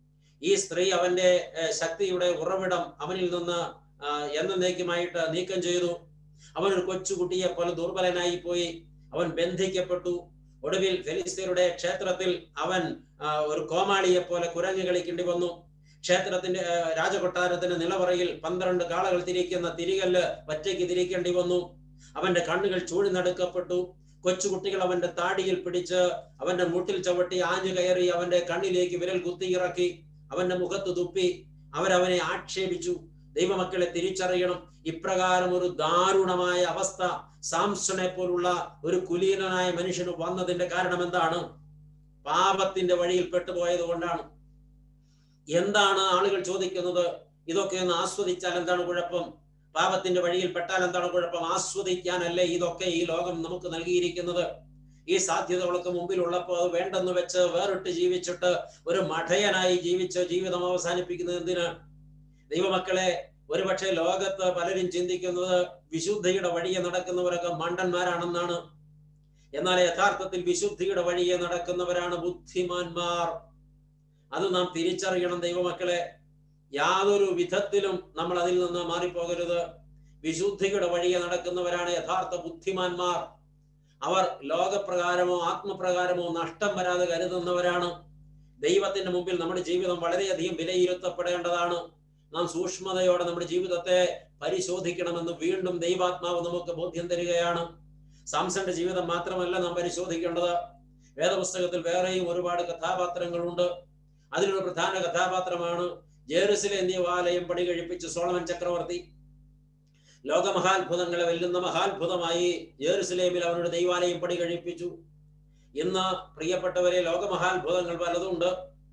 ഈ സ്ത്രീ അവന്റെ ഏർ, ശക്തിയുടെ ഉറവിടം അവനിൽ നിന്ന് ആ, എന്നേക്കുമായിട്ട് നീക്കം ചെയ്തു അവൻ ഒരു കൊച്ചുകുട്ടിയെ പോലെ ദുർബലനായി പോയി അവൻ ബന്ധിക്കപ്പെട്ടു ഒടുവിൽ ഫെലിസ്തീനയുടെ ക്ഷേത്രത്തിൽ അവൻ ആ, ഒരു കോമാളിയെ പോലെ കുരങ്ങ് കളിക്കേണ്ടി വന്നു ക്ഷേത്രത്തിന്റെ ആ, രാജകൊട്ടാരത്തിന്റെ നിലവറയിൽ പന്ത്രണ്ട് കാളകൾ തിരിക്കുന്ന തിരികല്ല് ഒറ്റയ്ക്ക് തിരിക്കേണ്ടി വന്നു അവന്റെ കണ്ണുകൾ ചൂഴ്ന്നെടുക്കപ്പെട്ടു കൊച്ചുകുട്ടികൾ അവന്റെ താടിയിൽ പിടിച്ച് അവന്റെ മുട്ടിൽ ചവിട്ടി ആഞ്ഞു കയറി അവന്റെ കണ്ണിലേക്ക് വിരൽ കുത്തിയിറക്കി അവന്റെ മുഖത്ത് തുപ്പി അവരവനെ ആക്ഷേപിച്ചു ദൈവമക്കളെ തിരിച്ചറിയണം ഇപ്രകാരം ഒരു ദാരുണമായ അവസ്ഥ സാംസണെ പോലുള്ള ഒരു കുലീനനായ മനുഷ്യന് വന്നതിന്റെ കാരണം എന്താണ് പാപത്തിന്റെ വഴിയിൽ പെട്ടുപോയത് കൊണ്ടാണ് എന്താണ് ആളുകൾ ചോദിക്കുന്നത് ഇതൊക്കെ ഒന്ന് ആസ്വദിച്ചാൽ എന്താണ് കുഴപ്പം പാപത്തിന്റെ വഴിയിൽ പെട്ടാൽ എന്താണ് കുഴപ്പം ആസ്വദിക്കാനല്ലേ ഇതൊക്കെ ഈ ലോകം നമുക്ക് നൽകിയിരിക്കുന്നത് ഈ സാധ്യതകളൊക്കെ മുമ്പിൽ ഉള്ളപ്പോൾ അത് വേണ്ടെന്ന് വെച്ച് വേറിട്ട് ജീവിച്ചിട്ട് ഒരു മഠയനായി ജീവിച്ച് ജീവിതം അവസാനിപ്പിക്കുന്നത് എന്തിന് ദൈവമക്കളെ ഒരുപക്ഷെ ലോകത്ത് പലരും ചിന്തിക്കുന്നത് വിശുദ്ധിയുടെ വഴിയെ നടക്കുന്നവരൊക്കെ മണ്ടന്മാരാണെന്നാണ് എന്നാൽ യഥാർത്ഥത്തിൽ വിശുദ്ധിയുടെ വഴിയെ നടക്കുന്നവരാണ് ബുദ്ധിമാന്മാർ അത് നാം തിരിച്ചറിയണം ദൈവമക്കളെ യാതൊരു വിധത്തിലും നമ്മൾ അതിൽ നിന്ന് മാറിപ്പോകരുത് വിശുദ്ധിയുടെ വഴിയെ നടക്കുന്നവരാണ് യഥാർത്ഥ ബുദ്ധിമാന്മാർ അവർ ലോകപ്രകാരമോ ആത്മപ്രകാരമോ നഷ്ടം വരാതെ കരുതുന്നവരാണ് ദൈവത്തിന്റെ മുമ്പിൽ നമ്മുടെ ജീവിതം വളരെയധികം വിലയിരുത്തപ്പെടേണ്ടതാണ് നാം സൂക്ഷ്മതയോടെ നമ്മുടെ ജീവിതത്തെ പരിശോധിക്കണമെന്ന് വീണ്ടും ദൈവാത്മാവ് നമുക്ക് ബോധ്യം തരികയാണ് സാംസന്റെ ജീവിതം മാത്രമല്ല നാം പരിശോധിക്കേണ്ടത് വേദപുസ്തകത്തിൽ വേറെയും ഒരുപാട് കഥാപാത്രങ്ങളുണ്ട് അതിലൊരു പ്രധാന കഥാപാത്രമാണ് ജെറുസലേം ദേവാലയം പണി കഴിപ്പിച്ച് സോളമൻ ചക്രവർത്തി ലോകമഹാത്ഭുതങ്ങളെ വെല്ലുന്ന മഹാത്ഭുതമായി ജെറുസലേമിൽ അവരുടെ ദൈവാലയം പണി കഴിപ്പിച്ചു ഇന്ന് പ്രിയപ്പെട്ടവരെ ലോകമഹാത്ഭുതങ്ങൾ പലതുണ്ട്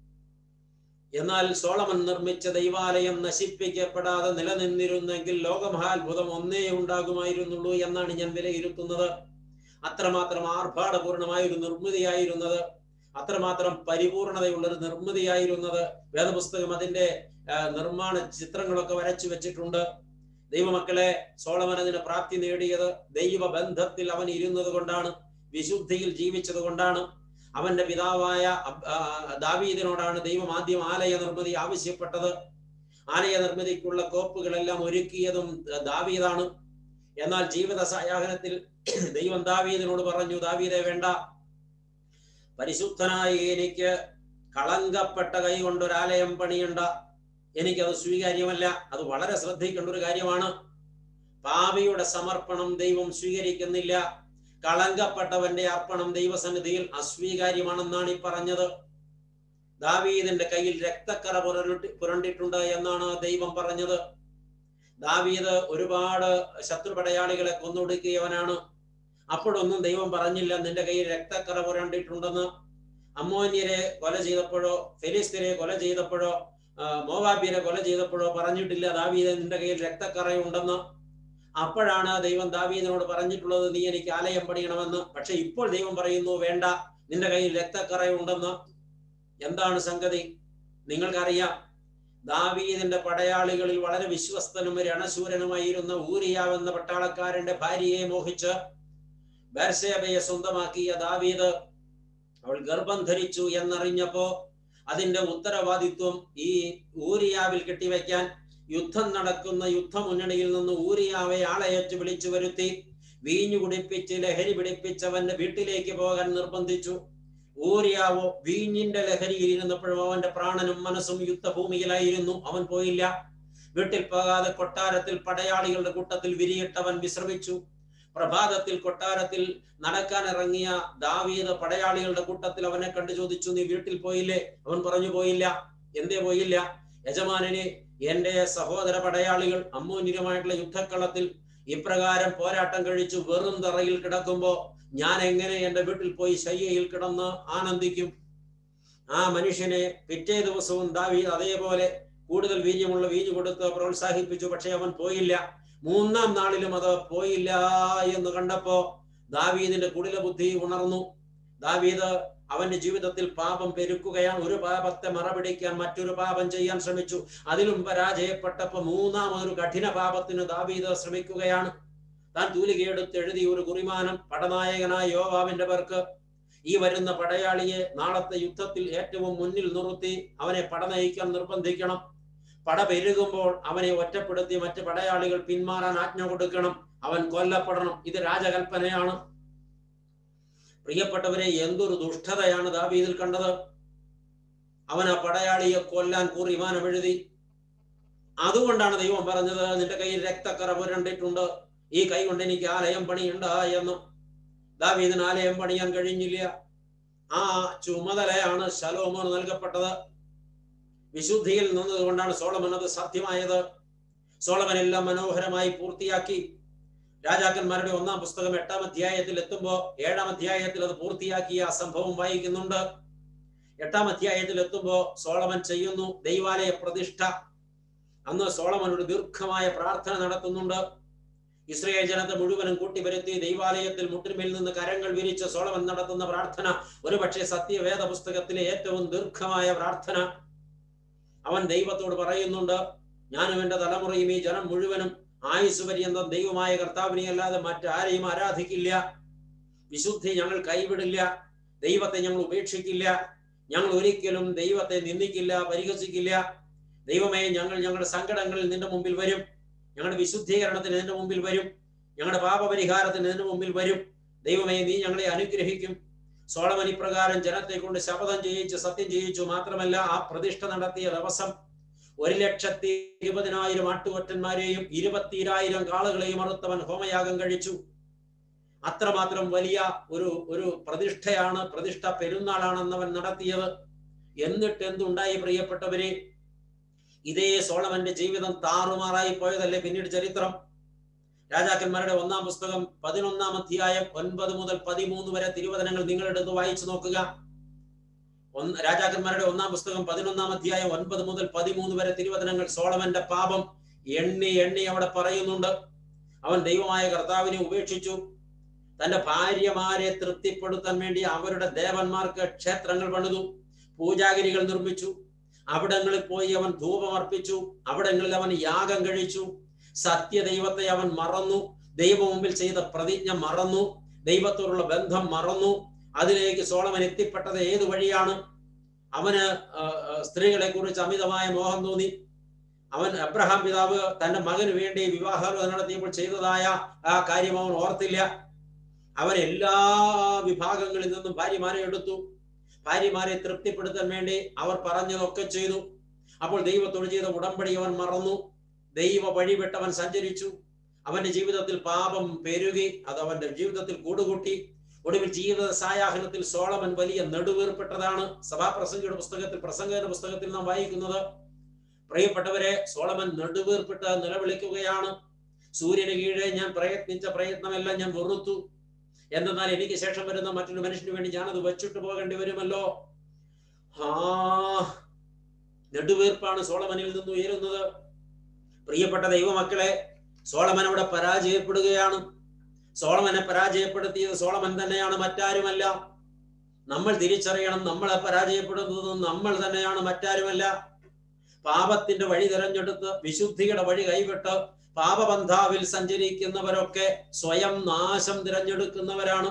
എന്നാൽ സോളമൻ നിർമ്മിച്ച ദൈവാലയം നശിപ്പിക്കപ്പെടാതെ നിലനിന്നിരുന്നെങ്കിൽ ലോകമഹാത്ഭുതം ഒന്നേ ഉണ്ടാകുമായിരുന്നുള്ളൂ എന്നാണ് ഞാൻ വിലയിരുത്തുന്നത് അത്രമാത്രം ആർഭാടപൂർണമായ ഒരു നിർമ്മിതിയായിരുന്നത് അത്രമാത്രം പരിപൂർണതയുള്ള ഒരു നിർമ്മിതിയായിരുന്നത് വേദപുസ്തകം അതിന്റെ നിർമ്മാണ ചിത്രങ്ങളൊക്കെ വരച്ചു വെച്ചിട്ടുണ്ട് ദൈവമക്കളെ സോളമൻ അതിന് പ്രാപ്തി നേടിയത് ദൈവബന്ധത്തിൽ അവൻ ഇരുന്നത് കൊണ്ടാണ് വിശുദ്ധിയിൽ ജീവിച്ചത് കൊണ്ടാണ് അവന്റെ പിതാവായ ദാവീദിനോടാണ് ദൈവം ആദ്യം ആലയ നിർമ്മിതി ആവശ്യപ്പെട്ടത് ആലയ നിർമ്മിതിക്കുള്ള കോപ്പുകളെല്ലാം ഒരുക്കിയതും ദാവീദാണ് എന്നാൽ ജീവിത സായാഹനത്തിൽ ദൈവം ദാവീദിനോട് പറഞ്ഞു ദാവീദെ വേണ്ട പരിശുദ്ധനായ എനിക്ക് കളങ്കപ്പെട്ട കൈ കൊണ്ടൊരാലയം പണിയണ്ട എനിക്കത് സ്വീകാര്യമല്ല അത് വളരെ ശ്രദ്ധിക്കേണ്ട ഒരു കാര്യമാണ് പാപിയുടെ സമർപ്പണം ദൈവം സ്വീകരിക്കുന്നില്ല കളങ്കപ്പെട്ടവന്റെ അർപ്പണം ദൈവസന്നിധിയിൽ അസ്വീകാര്യമാണെന്നാണ് ഈ പറഞ്ഞത് ദാവീദിന്റെ കയ്യിൽ രക്തക്കറ പുരട്ടി പുരണ്ടിട്ടുണ്ട് എന്നാണ് ദൈവം പറഞ്ഞത് ദാവീദ് ഒരുപാട് ശത്രുപടയാളികളെ കൊന്നൊടുക്കിയവനാണ് അപ്പോഴൊന്നും ദൈവം പറഞ്ഞില്ല നിന്റെ കയ്യിൽ രക്തക്കറ പുരണ്ടിട്ടുണ്ടെന്ന് അമ്മോന്യരെ കൊല ചെയ്തപ്പോഴോ ഫെലിസ്തീനെ കൊല ചെയ്തപ്പോഴോ മോവാബിയരെ കൊല ചെയ്തപ്പോഴോ പറഞ്ഞിട്ടില്ല ദാവീദ് നിന്റെ കയ്യിൽ രക്തക്കറയുണ്ടെന്ന് അപ്പോഴാണ് ദൈവം ദാവീദിനോട് പറഞ്ഞിട്ടുള്ളത് നീ എനിക്ക് ആലയം പണിയണമെന്ന് പക്ഷെ ഇപ്പോൾ ദൈവം പറയുന്നു വേണ്ട നിന്റെ കയ്യിൽ രക്തക്കറയുണ്ടെന്ന് എന്താണ് സംഗതി നിങ്ങൾക്കറിയാം ദാവീദിന്റെ പടയാളികളിൽ വളരെ വിശ്വസ്തനും രണശൂരനുമായിരുന്ന ഊരിയാവെന്ന പട്ടാളക്കാരന്റെ ഭാര്യയെ മോഹിച്ച് ബർസേബയെ സ്വന്തമാക്കിയ ദാവീദ് അവൾ ഗർഭം ധരിച്ചു എന്നറിഞ്ഞപ്പോ അതിന്റെ ഉത്തരവാദിത്വം ഈ ഊരിയാവിൽ കെട്ടിവെക്കാൻ യുദ്ധം നടക്കുന്ന യുദ്ധമുന്നണിയിൽ നിന്ന് ഊരിയാവെ ആളയച്ച് വിളിച്ചു വരുത്തി വീഞ്ഞു കുടിപ്പിച്ച് ലഹരി പിടിപ്പിച്ചവന്റെ വീട്ടിലേക്ക് പോകാൻ നിർബന്ധിച്ചു ഊരിയാവോ വീഞ്ഞിന്റെ ലഹരിയിൽ ഇരുന്നപ്പോഴും അവന്റെ പ്രാണനും മനസ്സും യുദ്ധഭൂമിയിലായിരുന്നു അവൻ പോയില്ല വീട്ടിൽ പോകാതെ കൊട്ടാരത്തിൽ പടയാളികളുടെ കൂട്ടത്തിൽ വിരിയിട്ടവൻ വിശ്രമിച്ചു പ്രഭാതത്തിൽ കൊട്ടാരത്തിൽ നടക്കാൻ ഇറങ്ങിയ ദാവീദ് പടയാളികളുടെ കൂട്ടത്തിൽ അവനെ കണ്ടു ചോദിച്ചു നീ വീട്ടിൽ പോയില്ലേ അവൻ പറഞ്ഞു പോയില്ല എന്തേ പോയില്ല യജമാനനെ എന്റെ സഹോദര പടയാളികൾ അമ്മൂന്യമായിട്ടുള്ള യുദ്ധക്കളത്തിൽ ഇപ്രകാരം പോരാട്ടം കഴിച്ചു വെറും തറയിൽ കിടക്കുമ്പോ ഞാൻ എങ്ങനെ എന്റെ വീട്ടിൽ പോയി ശയ്യയിൽ കിടന്ന് ആനന്ദിക്കും ആ മനുഷ്യനെ പിറ്റേ ദിവസവും ദാവീദ് അതേപോലെ കൂടുതൽ വീര്യമുള്ള വീഞ്ഞു കൊടുത്ത് പ്രോത്സാഹിപ്പിച്ചു പക്ഷെ അവൻ പോയില്ല മൂന്നാം നാളിലും അത് പോയില്ല എന്ന് കണ്ടപ്പോ ദാവീദിന്റെ കുടില ബുദ്ധി ഉണർന്നു ദാവീദ് അവന്റെ ജീവിതത്തിൽ പാപം പെരുക്കുകയാണ് ഒരു പാപത്തെ മറപിടിക്കാൻ മറ്റൊരു പാപം ചെയ്യാൻ ശ്രമിച്ചു അതിലും പരാജയപ്പെട്ടപ്പോ മൂന്നാമതൊരു കഠിന പാപത്തിന് ദാവീദ് ശ്രമിക്കുകയാണ് താൻ തൂലികയെടുത്ത് എഴുതി ഒരു കുറിമാനം പടനായകനായ യോവാവിന്റെ പേർക്ക് ഈ വരുന്ന പടയാളിയെ നാളത്തെ യുദ്ധത്തിൽ ഏറ്റവും മുന്നിൽ നിർത്തി അവനെ പടനയിക്കാൻ നിർബന്ധിക്കണം പട പെരുകുമ്പോൾ അവനെ ഒറ്റപ്പെടുത്തി മറ്റ് പടയാളികൾ പിന്മാറാൻ ആജ്ഞ കൊടുക്കണം അവൻ കൊല്ലപ്പെടണം ഇത് രാജകൽപ്പനയാണ് പ്രിയപ്പെട്ടവരെ എന്തൊരു ദുഷ്ടതയാണ് ദാവീദിൽ കണ്ടത് അവൻ ആ പടയാളിയെ കൊല്ലാൻ കുറിമാനം എഴുതി അതുകൊണ്ടാണ് ദൈവം പറഞ്ഞത് നിന്റെ കയ്യിൽ രക്തക്കറ പുരണ്ടിട്ടുണ്ട് ഈ കൈ കൊണ്ട് എനിക്ക് ആലയം പണിയുണ്ട എന്ന് ദാവീദിന് ആലയം പണിയാൻ കഴിഞ്ഞില്ല ആ ചുമതലയാണ് ശലോമോന് നൽകപ്പെട്ടത് വിശുദ്ധിയിൽ നിന്നതുകൊണ്ടാണ് സോളമൻ അത് സാധ്യമായത് സോളമൻ എല്ലാം മനോഹരമായി പൂർത്തിയാക്കി രാജാക്കന്മാരുടെ ഒന്നാം പുസ്തകം എട്ടാം അധ്യായത്തിൽ എത്തുമ്പോ ഏഴാം അധ്യായത്തിൽ അത് പൂർത്തിയാക്കിയ ആ സംഭവം വായിക്കുന്നുണ്ട് എട്ടാം അധ്യായത്തിൽ എത്തുമ്പോ സോളമൻ ചെയ്യുന്നു ദൈവാലയ പ്രതിഷ്ഠ അന്ന് സോളമൻ ഒരു ദീർഘമായ പ്രാർത്ഥന നടത്തുന്നുണ്ട് ഇസ്രയേൽ ജനത്തെ മുഴുവനും കൂട്ടിവരുത്തി ദൈവാലയത്തിൽ മുട്ടിന്മേൽ നിന്ന് കരങ്ങൾ വിരിച്ച് സോളമൻ നടത്തുന്ന പ്രാർത്ഥന ഒരുപക്ഷെ സത്യവേദ പുസ്തകത്തിലെ ഏറ്റവും ദീർഘമായ പ്രാർത്ഥന അവൻ ദൈവത്തോട് പറയുന്നുണ്ട് ഞാനും എന്റെ തലമുറയും ഈ ജനം മുഴുവനും ആയുസ് പര്യന്തം ദൈവമായ കർത്താവിനെ അല്ലാതെ മറ്റാരെയും ആരാധിക്കില്ല വിശുദ്ധി ഞങ്ങൾ കൈവിടില്ല ദൈവത്തെ ഞങ്ങൾ ഉപേക്ഷിക്കില്ല ഞങ്ങൾ ഒരിക്കലും ദൈവത്തെ നിന്ദിക്കില്ല പരിഹസിക്കില്ല ദൈവമേ ഞങ്ങൾ ഞങ്ങളുടെ സങ്കടങ്ങളിൽ നിന്റെ മുമ്പിൽ വരും ഞങ്ങളുടെ വിശുദ്ധീകരണത്തിന് നിന്റെ മുമ്പിൽ വരും ഞങ്ങളുടെ പാപപരിഹാരത്തിന് നിന്റെ മുമ്പിൽ വരും ദൈവമേ നീ ഞങ്ങളെ അനുഗ്രഹിക്കും സോളമൻ ഇപ്രകാരം ജനത്തെ കൊണ്ട് ശപഥം ചെയ്യിച്ചു സത്യം ചെയ്യിച്ചു മാത്രമല്ല ആ പ്രതിഷ്ഠ നടത്തിയ ദിവസം ഒരു ലക്ഷത്തി ഇരുപതിനായിരം ആട്ടുകൊറ്റന്മാരെയും ഇരുപത്തിരായിരം കാളുകളെയും അറുത്തവൻ ഹോമയാഗം കഴിച്ചു അത്രമാത്രം വലിയ ഒരു ഒരു പ്രതിഷ്ഠയാണ് പ്രതിഷ്ഠ പെരുന്നാളാണെന്നവൻ നടത്തിയത് എന്നിട്ട് എന്തുണ്ടായി പ്രിയപ്പെട്ടവരെ ഇതേ സോളമന്റെ ജീവിതം താറുമാറായി പോയതല്ലേ പിന്നീട് ചരിത്രം രാജാക്കന്മാരുടെ ഒന്നാം പുസ്തകം പതിനൊന്നാം അധ്യായം ഒൻപത് മുതൽ പതിമൂന്ന് വരെ തിരുവചനങ്ങൾ നിങ്ങളെടുത്ത് വായിച്ചു നോക്കുക ഒന്ന് രാജാക്കന്മാരുടെ ഒന്നാം പുസ്തകം പതിനൊന്നാം അധ്യായം ഒൻപത് മുതൽ പതിമൂന്ന് വരെ തിരുവചനങ്ങൾ സോളമന്റെ പാപം എണ്ണി എണ്ണി അവിടെ പറയുന്നുണ്ട് അവൻ ദൈവമായ കർത്താവിനെ ഉപേക്ഷിച്ചു തന്റെ ഭാര്യമാരെ തൃപ്തിപ്പെടുത്താൻ വേണ്ടി അവരുടെ ദേവന്മാർക്ക് ക്ഷേത്രങ്ങൾ പണിതു പൂജാഗിരികൾ നിർമ്മിച്ചു അവിടങ്ങളിൽ പോയി അവൻ ധൂപം അർപ്പിച്ചു അവിടങ്ങളിൽ അവൻ യാഗം കഴിച്ചു സത്യദൈവത്തെ അവൻ മറന്നു ദൈവം മുമ്പിൽ ചെയ്ത പ്രതിജ്ഞ മറന്നു ദൈവത്തോടുള്ള ബന്ധം മറന്നു അതിലേക്ക് സോളമൻ എത്തിപ്പെട്ടത് ഏത് വഴിയാണ് അവന് സ്ത്രീകളെ കുറിച്ച് അമിതമായ മോഹം തോന്നി അവൻ അബ്രഹാം പിതാവ് തന്റെ മകന് വേണ്ടി വിവാഹാലോചന നടത്തിയപ്പോൾ ചെയ്തതായ ആ കാര്യം അവൻ ഓർത്തില്ല അവൻ എല്ലാ വിഭാഗങ്ങളിൽ നിന്നും ഭാര്യമാരെ എടുത്തു ഭാര്യമാരെ തൃപ്തിപ്പെടുത്താൻ വേണ്ടി അവർ പറഞ്ഞതൊക്കെ ചെയ്തു അപ്പോൾ ദൈവത്തോട് ചെയ്ത ഉടമ്പടി അവൻ മറന്നു ദൈവ വഴിവിട്ടവൻ സഞ്ചരിച്ചു അവന്റെ ജീവിതത്തിൽ പാപം പെരുകി അത് അവന്റെ ജീവിതത്തിൽ കൂടുകൂട്ടി ഒടുവിൽ ജീവിത സായാഹനത്തിൽ സോളമൻ വലിയ നെടുവേർപ്പെട്ടതാണ് സഭാപ്രസംഗയുടെ പുസ്തകത്തിൽ പ്രസംഗയുടെ പുസ്തകത്തിൽ നാം വായിക്കുന്നത് പ്രിയപ്പെട്ടവരെ സോളമൻ നെടുവേർപ്പെട്ട് നിലവിളിക്കുകയാണ് സൂര്യന് കീഴെ ഞാൻ പ്രയത്നിച്ച പ്രയത്നമെല്ലാം ഞാൻ വെറുത്തു എന്തെന്നാൽ എനിക്ക് ശേഷം വരുന്ന മറ്റൊരു മനുഷ്യന് വേണ്ടി ഞാനത് വെച്ചിട്ട് പോകേണ്ടി വരുമല്ലോ ആ നെടുവീർപ്പാണ് സോളമനിൽ നിന്ന് ഉയരുന്നത് പ്രിയപ്പെട്ട ദൈവമക്കളെ സോളമൻ അവിടെ പരാജയപ്പെടുകയാണ് സോളമനെ പരാജയപ്പെടുത്തിയത് സോളമൻ തന്നെയാണ് മറ്റാരുമല്ല നമ്മൾ തിരിച്ചറിയണം നമ്മളെ പരാജയപ്പെടുന്നത് നമ്മൾ തന്നെയാണ് മറ്റാരുമല്ല പാപത്തിന്റെ വഴി തിരഞ്ഞെടുത്ത് വിശുദ്ധിയുടെ വഴി കൈവിട്ട് പാപബന്ധാവിൽ സഞ്ചരിക്കുന്നവരൊക്കെ സ്വയം നാശം തിരഞ്ഞെടുക്കുന്നവരാണ്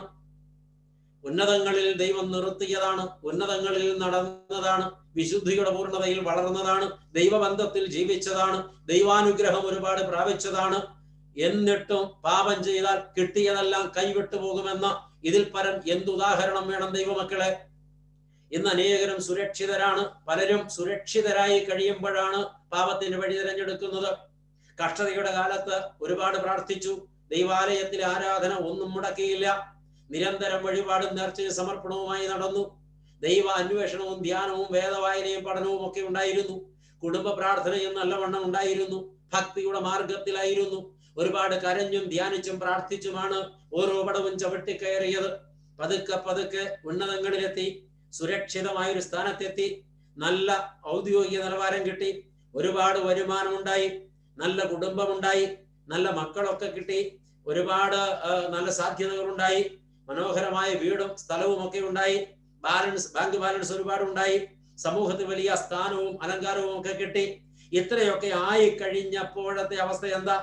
ഉന്നതങ്ങളിൽ ദൈവം നിർത്തിയതാണ് ഉന്നതങ്ങളിൽ നടന്നതാണ് വിശുദ്ധിയുടെ പൂർണ്ണതയിൽ വളർന്നതാണ് ദൈവബന്ധത്തിൽ ജീവിച്ചതാണ് ദൈവാനുഗ്രഹം ഒരുപാട് പ്രാപിച്ചതാണ് എന്നിട്ടും പാപം ചെയ്താൽ കിട്ടിയതെല്ലാം കൈവിട്ടു പോകുമെന്ന ഇതിൽ പരം എന്തുദാഹരണം വേണം ദൈവമക്കളെ ഇന്ന് അനേകരും സുരക്ഷിതരാണ് പലരും സുരക്ഷിതരായി കഴിയുമ്പോഴാണ് പാപത്തിന് വഴി തിരഞ്ഞെടുക്കുന്നത് കഷ്ടതയുടെ കാലത്ത് ഒരുപാട് പ്രാർത്ഥിച്ചു ദൈവാലയത്തിലെ ആരാധന ഒന്നും മുടക്കിയില്ല നിരന്തരം വഴിപാടും നേർച്ചയും സമർപ്പണവുമായി നടന്നു ദൈവ അന്വേഷണവും ധ്യാനവും വേദവായനയും പഠനവും ഒക്കെ ഉണ്ടായിരുന്നു കുടുംബ പ്രാർത്ഥനയും നല്ലവണ്ണം ഉണ്ടായിരുന്നു ഭക്തിയുടെ മാർഗത്തിലായിരുന്നു ഒരുപാട് കരഞ്ഞും ധ്യാനിച്ചും പ്രാർത്ഥിച്ചുമാണ് ഓരോ പടവും ചവിട്ടിക്കയറിയത് പതുക്കെ പതുക്കെ ഉന്നതങ്ങളിലെത്തി സുരക്ഷിതമായ ഒരു സ്ഥാനത്തെത്തി നല്ല ഔദ്യോഗിക നിലവാരം കിട്ടി ഒരുപാട് വരുമാനമുണ്ടായി നല്ല കുടുംബമുണ്ടായി നല്ല മക്കളൊക്കെ കിട്ടി ഒരുപാട് നല്ല സാധ്യതകൾ ഉണ്ടായി മനോഹരമായ വീടും സ്ഥലവും ഒക്കെ ഉണ്ടായി ബാലൻസ് ബാങ്ക് ബാലൻസ് ഒരുപാട് ഉണ്ടായി സമൂഹത്തിൽ വലിയ സ്ഥാനവും അലങ്കാരവും ഒക്കെ കിട്ടി ഇത്രയൊക്കെ ആയി കഴിഞ്ഞപ്പോഴത്തെ അവസ്ഥ എന്താ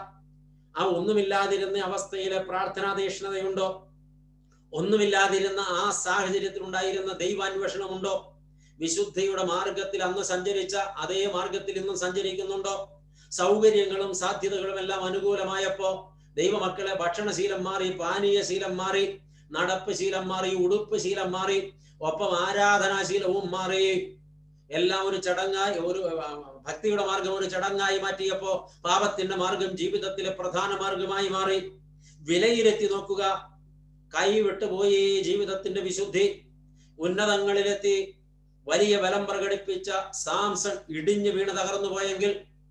ആ ഒന്നുമില്ലാതിരുന്ന അവസ്ഥയിലെ പ്രാർത്ഥനാതീഷ്ണതയുണ്ടോ ഒന്നുമില്ലാതിരുന്ന ആ സാഹചര്യത്തിൽ ഉണ്ടായിരുന്ന ദൈവാന്വേഷണമുണ്ടോ വിശുദ്ധിയുടെ മാർഗത്തിൽ അന്ന് സഞ്ചരിച്ച അതേ മാർഗത്തിൽ ഇന്നും സഞ്ചരിക്കുന്നുണ്ടോ സൗകര്യങ്ങളും സാധ്യതകളും എല്ലാം അനുകൂലമായപ്പോ ദൈവമക്കളെ ഭക്ഷണശീലം മാറി പാനീയ ശീലം മാറി നടപ്പ് ശീലം മാറി ഉടുപ്പ് ശീലം മാറി ഒപ്പം ആരാധനാശീലവും മാറി എല്ലാം ഒരു ചടങ്ങായി ഒരു ഭക്തിയുടെ മാർഗം ഒരു ചടങ്ങായി മാറ്റിയപ്പോ പാപത്തിന്റെ മാർഗം ജീവിതത്തിലെ പ്രധാന മാർഗമായി മാറി വിലയിരുത്തി നോക്കുക കൈവിട്ടുപോയി ജീവിതത്തിന്റെ വിശുദ്ധി ഉന്നതങ്ങളിലെത്തി വലിയ ബലം പ്രകടിപ്പിച്ച സാംസൺ ഇടിഞ്ഞു വീണ് തകർന്നു പോയെങ്കിൽ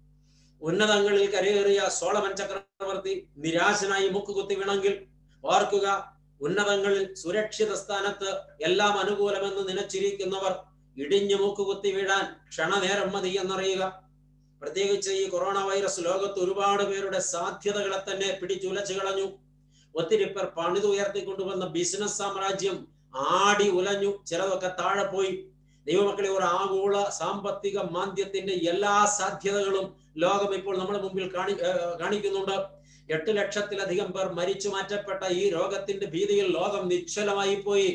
ഉന്നതങ്ങളിൽ കരയേറിയ സോളമൻ ചക്രവർത്തി നിരാശനായി മുക്കുകുത്തി വീണെങ്കിൽ ഓർക്കുക ഉന്നതങ്ങളിൽ സുരക്ഷിത സ്ഥാനത്ത് എല്ലാം അനുകൂലമെന്ന് നനച്ചിരിക്കുന്നവർ ഇടിഞ്ഞു മൂക്കുകുത്തി വീഴാൻ ക്ഷണനേരം മതി എന്നറിയുക പ്രത്യേകിച്ച് ഈ കൊറോണ വൈറസ് ലോകത്ത് ഒരുപാട് പേരുടെ സാധ്യതകളെ തന്നെ പിടിച്ചുലച്ചു കളഞ്ഞു ഒത്തിരി പേർ പണിതുയർത്തിക്കൊണ്ടുവന്ന ബിസിനസ് സാമ്രാജ്യം ആടി ഉലഞ്ഞു ചിലതൊക്കെ താഴെ പോയി ദൈവമക്കളെ ഒരു ആഗോള സാമ്പത്തിക മാന്ദ്യത്തിന്റെ എല്ലാ സാധ്യതകളും ലോകം ഇപ്പോൾ നമ്മുടെ മുമ്പിൽ കാണി കാണിക്കുന്നുണ്ട് എട്ട് ലക്ഷത്തിലധികം പേർ മരിച്ചു മാറ്റപ്പെട്ട ഈ രോഗത്തിന്റെ ഭീതിയിൽ ലോകം നിശ്ചലമായി പോയി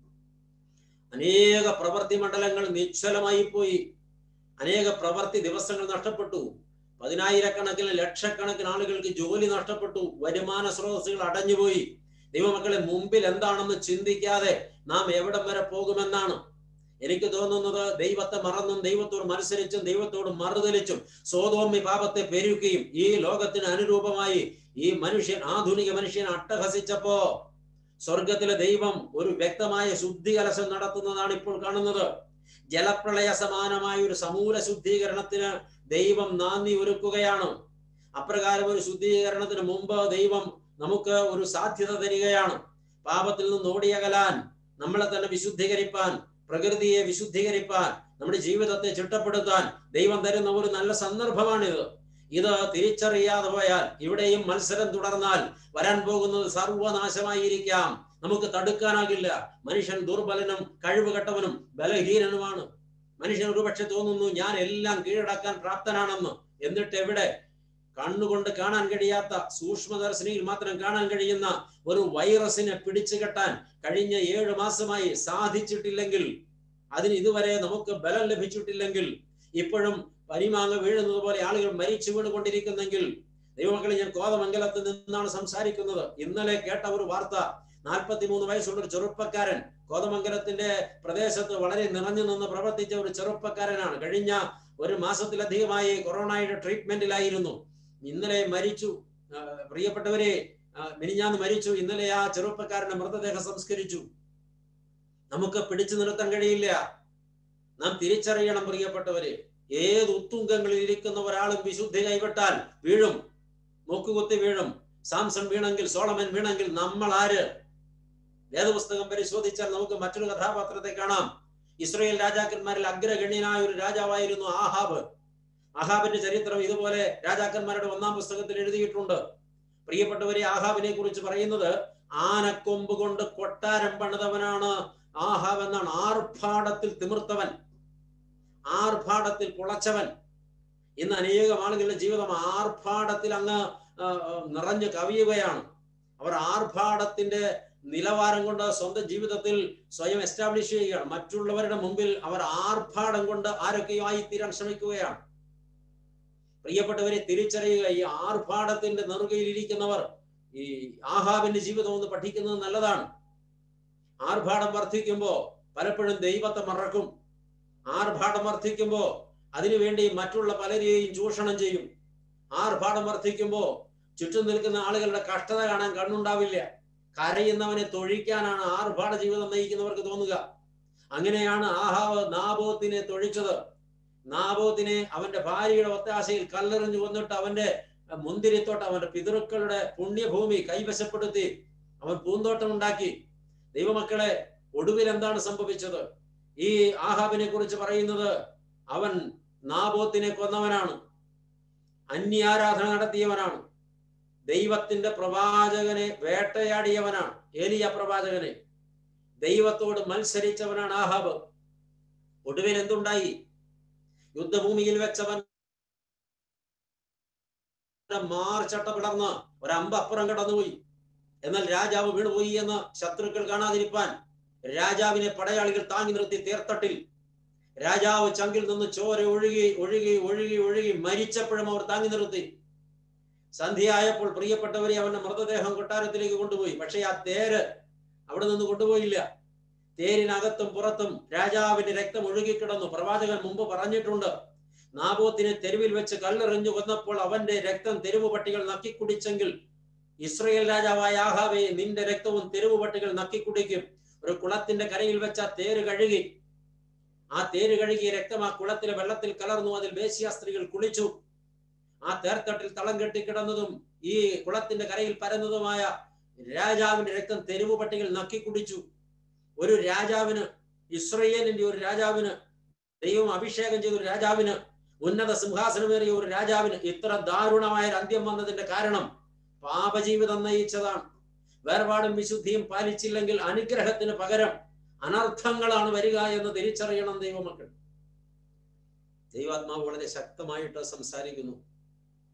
അനേക പ്രവൃത്തി മണ്ഡലങ്ങൾ നിശ്ചലമായി പോയി അനേക പ്രവൃത്തി ദിവസങ്ങൾ നഷ്ടപ്പെട്ടു പതിനായിരക്കണക്കിന് ലക്ഷക്കണക്കിന് ആളുകൾക്ക് ജോലി നഷ്ടപ്പെട്ടു വരുമാന സ്രോതസ്സുകൾ അടഞ്ഞുപോയി ദൈവമക്കളെ മുമ്പിൽ എന്താണെന്ന് ചിന്തിക്കാതെ നാം എവിടം വരെ പോകുമെന്നാണ് എനിക്ക് തോന്നുന്നത് ദൈവത്തെ മറന്നും ദൈവത്തോട് മത്സരിച്ചും ദൈവത്തോട് മറുതലിച്ചും സോതോമ്മി പാപത്തെ പെരുക്കുകയും ഈ ലോകത്തിന് അനുരൂപമായി ഈ മനുഷ്യൻ ആധുനിക മനുഷ്യൻ അട്ടഹസിച്ചപ്പോ സ്വർഗത്തിലെ ദൈവം ഒരു വ്യക്തമായ ശുദ്ധി കലശം നടത്തുന്നതാണ് ഇപ്പോൾ കാണുന്നത് ജലപ്രളയ സമാനമായ ഒരു സമൂല ശുദ്ധീകരണത്തിന് ദൈവം നാന്ദി ഒരുക്കുകയാണ് അപ്രകാരം ഒരു ശുദ്ധീകരണത്തിന് മുമ്പ് ദൈവം നമുക്ക് ഒരു സാധ്യത തരികയാണ് പാപത്തിൽ നിന്ന് ഓടിയകലാൻ നമ്മളെ തന്നെ വിശുദ്ധീകരിപ്പാൻ പ്രകൃതിയെ വിശുദ്ധീകരിപ്പാൻ നമ്മുടെ ജീവിതത്തെ ചിട്ടപ്പെടുത്താൻ ദൈവം തരുന്ന ഒരു നല്ല സന്ദർഭമാണിത് ഇത് തിരിച്ചറിയാതെ പോയാൽ ഇവിടെയും മത്സരം തുടർന്നാൽ വരാൻ പോകുന്നത് സർവനാശമായിരിക്കാം നമുക്ക് തടുക്കാനാകില്ല മനുഷ്യൻ ദുർബലനും കഴിവുകെട്ടവനും ബലഹീനനുമാണ് മനുഷ്യൻ ഒരുപക്ഷെ തോന്നുന്നു ഞാൻ എല്ലാം കീഴടക്കാൻ പ്രാപ്തനാണെന്ന് എന്നിട്ട് എവിടെ കണ്ണുകൊണ്ട് കാണാൻ കഴിയാത്ത സൂക്ഷ്മദർശിനിയിൽ മാത്രം കാണാൻ കഴിയുന്ന ഒരു വൈറസിനെ പിടിച്ചു കെട്ടാൻ കഴിഞ്ഞ ഏഴ് മാസമായി സാധിച്ചിട്ടില്ലെങ്കിൽ അതിന് ഇതുവരെ നമുക്ക് ബലം ലഭിച്ചിട്ടില്ലെങ്കിൽ ഇപ്പോഴും പനിമാങ്ങ വീഴുന്നത് പോലെ ആളുകൾ മരിച്ചു വീണുകൊണ്ടിരിക്കുന്നെങ്കിൽ ദൈവമക്കളെ ഞാൻ കോതമംഗലത്ത് നിന്നാണ് സംസാരിക്കുന്നത് ഇന്നലെ കേട്ട ഒരു വാർത്ത നാൽപ്പത്തിമൂന്ന് വയസ്സുള്ള ഒരു ചെറുപ്പക്കാരൻ കോതമംഗലത്തിന്റെ പ്രദേശത്ത് വളരെ നിറഞ്ഞു നിന്ന് പ്രവർത്തിച്ച ഒരു ചെറുപ്പക്കാരനാണ് കഴിഞ്ഞ ഒരു മാസത്തിലധികമായി കൊറോണയുടെ ട്രീറ്റ്മെന്റിലായിരുന്നു ഇന്നലെ മരിച്ചു ആ, പ്രിയപ്പെട്ടവരെ ആ, മിനിഞ്ഞാന്ന് മരിച്ചു ഇന്നലെ ആ ചെറുപ്പക്കാരന്റെ മൃതദേഹം സംസ്കരിച്ചു നമുക്ക് പിടിച്ചു നിർത്താൻ കഴിയില്ല നാം തിരിച്ചറിയണം പ്രിയപ്പെട്ടവരെ ഏത് ഉത്തുങ്കങ്ങളിൽ ഇരിക്കുന്ന ഒരാളും വിശുദ്ധി കൈവിട്ടാൽ വീഴും മൂക്കുകുത്തി വീഴും സാംസൺ വീണെങ്കിൽ സോളമൻ വീണെങ്കിൽ നമ്മൾ ആര് വേദപുസ്തകം പരിശോധിച്ചാൽ നമുക്ക് മറ്റൊരു കഥാപാത്രത്തെ കാണാം ഇസ്രയേൽ രാജാക്കന്മാരിൽ അഗ്രഗണ്യനായ ഒരു രാജാവായിരുന്നു ആഹാബ് ആഹാബിന്റെ ചരിത്രം ഇതുപോലെ രാജാക്കന്മാരുടെ ഒന്നാം പുസ്തകത്തിൽ എഴുതിയിട്ടുണ്ട് പ്രിയപ്പെട്ടവരെ ആഹാബിനെ കുറിച്ച് പറയുന്നത് ആനക്കൊമ്പ് കൊണ്ട് കൊട്ടാരം പണിതവനാണ് ആഹാബ് എന്നാണ് ആർഭാടത്തിൽ തിമിർത്തവൻ ആർഭാടത്തിൽ പുളച്ചവൻ ഇന്ന് അനേകം ആളുകളുടെ ജീവിതം ആർഭാടത്തിൽ അങ്ങ് ആ, ആ, നിറഞ്ഞു കവിയുകയാണ് അവർ ആർഭാടത്തിന്റെ നിലവാരം കൊണ്ട് സ്വന്തം ജീവിതത്തിൽ സ്വയം എസ്റ്റാബ്ലിഷ് ചെയ്യുകയാണ് മറ്റുള്ളവരുടെ മുമ്പിൽ അവർ ആർഭാടം കൊണ്ട് ആരൊക്കെയോ ആയി തീരാൻ ശ്രമിക്കുകയാണ് പ്രിയപ്പെട്ടവരെ തിരിച്ചറിയുക ഈ ആർഭാടത്തിന്റെ നെറുകയിൽ ഇരിക്കുന്നവർ ഈ ആഹാബിന്റെ ജീവിതം ഒന്ന് പഠിക്കുന്നത് നല്ലതാണ് ആർഭാടം വർദ്ധിക്കുമ്പോ പലപ്പോഴും ദൈവത്തെ മറക്കും ആർഭാടം വർദ്ധിക്കുമ്പോ അതിനുവേണ്ടി മറ്റുള്ള പലരെയും ചൂഷണം ചെയ്യും ആർഭാടം വർദ്ധിക്കുമ്പോ ചുറ്റും നിൽക്കുന്ന ആളുകളുടെ കഷ്ടത കാണാൻ കണ്ണുണ്ടാവില്ല കരയുന്നവനെ തൊഴിക്കാനാണ് ആർഭാട ജീവിതം നയിക്കുന്നവർക്ക് തോന്നുക അങ്ങനെയാണ് ആഹാവ് നാബോത്തിനെ തൊഴിച്ചത് നാബോത്തിനെ അവന്റെ ഭാര്യയുടെ ഒത്താശയിൽ കല്ലെറിഞ്ഞു കൊന്നിട്ട് അവന്റെ മുന്തിരിത്തോട്ടം അവന്റെ പിതൃക്കളുടെ പുണ്യഭൂമി കൈവശപ്പെടുത്തി അവൻ പൂന്തോട്ടം ഉണ്ടാക്കി ദൈവമക്കളെ ഒടുവിൽ എന്താണ് സംഭവിച്ചത് ഈ ആഹാബിനെ കുറിച്ച് പറയുന്നത് അവൻ നാബോത്തിനെ കൊന്നവനാണ് അന്യാരാധന നടത്തിയവനാണ് ദൈവത്തിന്റെ പ്രവാചകനെ വേട്ടയാടിയവനാണ് ഏലിയ പ്രവാചകനെ ദൈവത്തോട് മത്സരിച്ചവനാണ് ആഹാബ് ഒടുവിൽ എന്തുണ്ടായി യുദ്ധഭൂമിയിൽ വെച്ചവൻ മാർച്ചട്ട പിളർന്ന് ഒരമ്പ് അപ്പുറം കടന്നുപോയി എന്നാൽ രാജാവ് വീണുപോയി എന്ന് ശത്രുക്കൾ കാണാതിരിപ്പാൻ രാജാവിനെ പടയാളികൾ താങ്ങി നിർത്തി തേർത്തട്ടിൽ രാജാവ് ചങ്കിൽ നിന്ന് ചോര ഒഴുകി ഒഴുകി ഒഴുകി ഒഴുകി മരിച്ചപ്പോഴും അവർ താങ്ങി നിർത്തി സന്ധ്യയായപ്പോൾ പ്രിയപ്പെട്ടവരെ അവന്റെ മൃതദേഹം കൊട്ടാരത്തിലേക്ക് കൊണ്ടുപോയി പക്ഷെ ആ തേര് അവിടെ നിന്ന് കൊണ്ടുപോയില്ല തേരിനകത്തും പുറത്തും രാജാവിന്റെ രക്തം ഒഴുകിക്കിടന്നു പ്രവാചകൻ മുമ്പ് പറഞ്ഞിട്ടുണ്ട് നാബോത്തിനെ തെരുവിൽ വെച്ച് കല്ലെറിഞ്ഞു കൊന്നപ്പോൾ അവന്റെ രക്തം തെരുവ് പട്ടികൾ നക്കിക്കുടിച്ചെങ്കിൽ ഇസ്രയേൽ രാജാവായ ആഹാവെ നിന്റെ രക്തവും തെരുവ് പട്ടികൾ നക്കിക്കുടിക്കും ഒരു കുളത്തിന്റെ കരയിൽ വെച്ച ആ തേര് കഴുകി ആ തേര് കഴുകിയ രക്തം ആ കുളത്തിലെ വെള്ളത്തിൽ കലർന്നു അതിൽ വേശ്യാ സ്ത്രീകൾ കുളിച്ചു ആ തേർത്തട്ടിൽ തളം കെട്ടിക്കിടന്നതും ഈ കുളത്തിന്റെ കരയിൽ പരന്നതുമായ രാജാവിന്റെ രക്തം തെരുവ് പട്ടികൾ നക്കിക്കുടിച്ചു ഒരു രാജാവിന് ഇസ്രയേലിന്റെ ഒരു രാജാവിന് ദൈവം അഭിഷേകം ചെയ്ത ഒരു രാജാവിന് ഉന്നത സിംഹാസനമേറിയ ഒരു രാജാവിന് ഇത്ര ദാരുണമായ ഒരു അന്ത്യം വന്നതിന്റെ കാരണം പാപജീവിതം നയിച്ചതാണ് വേർപാടും വിശുദ്ധിയും പാലിച്ചില്ലെങ്കിൽ അനുഗ്രഹത്തിന് പകരം അനർത്ഥങ്ങളാണ് വരിക എന്ന് തിരിച്ചറിയണം ദൈവമക്കൾ ദൈവാത്മാവ് വളരെ ശക്തമായിട്ട് സംസാരിക്കുന്നു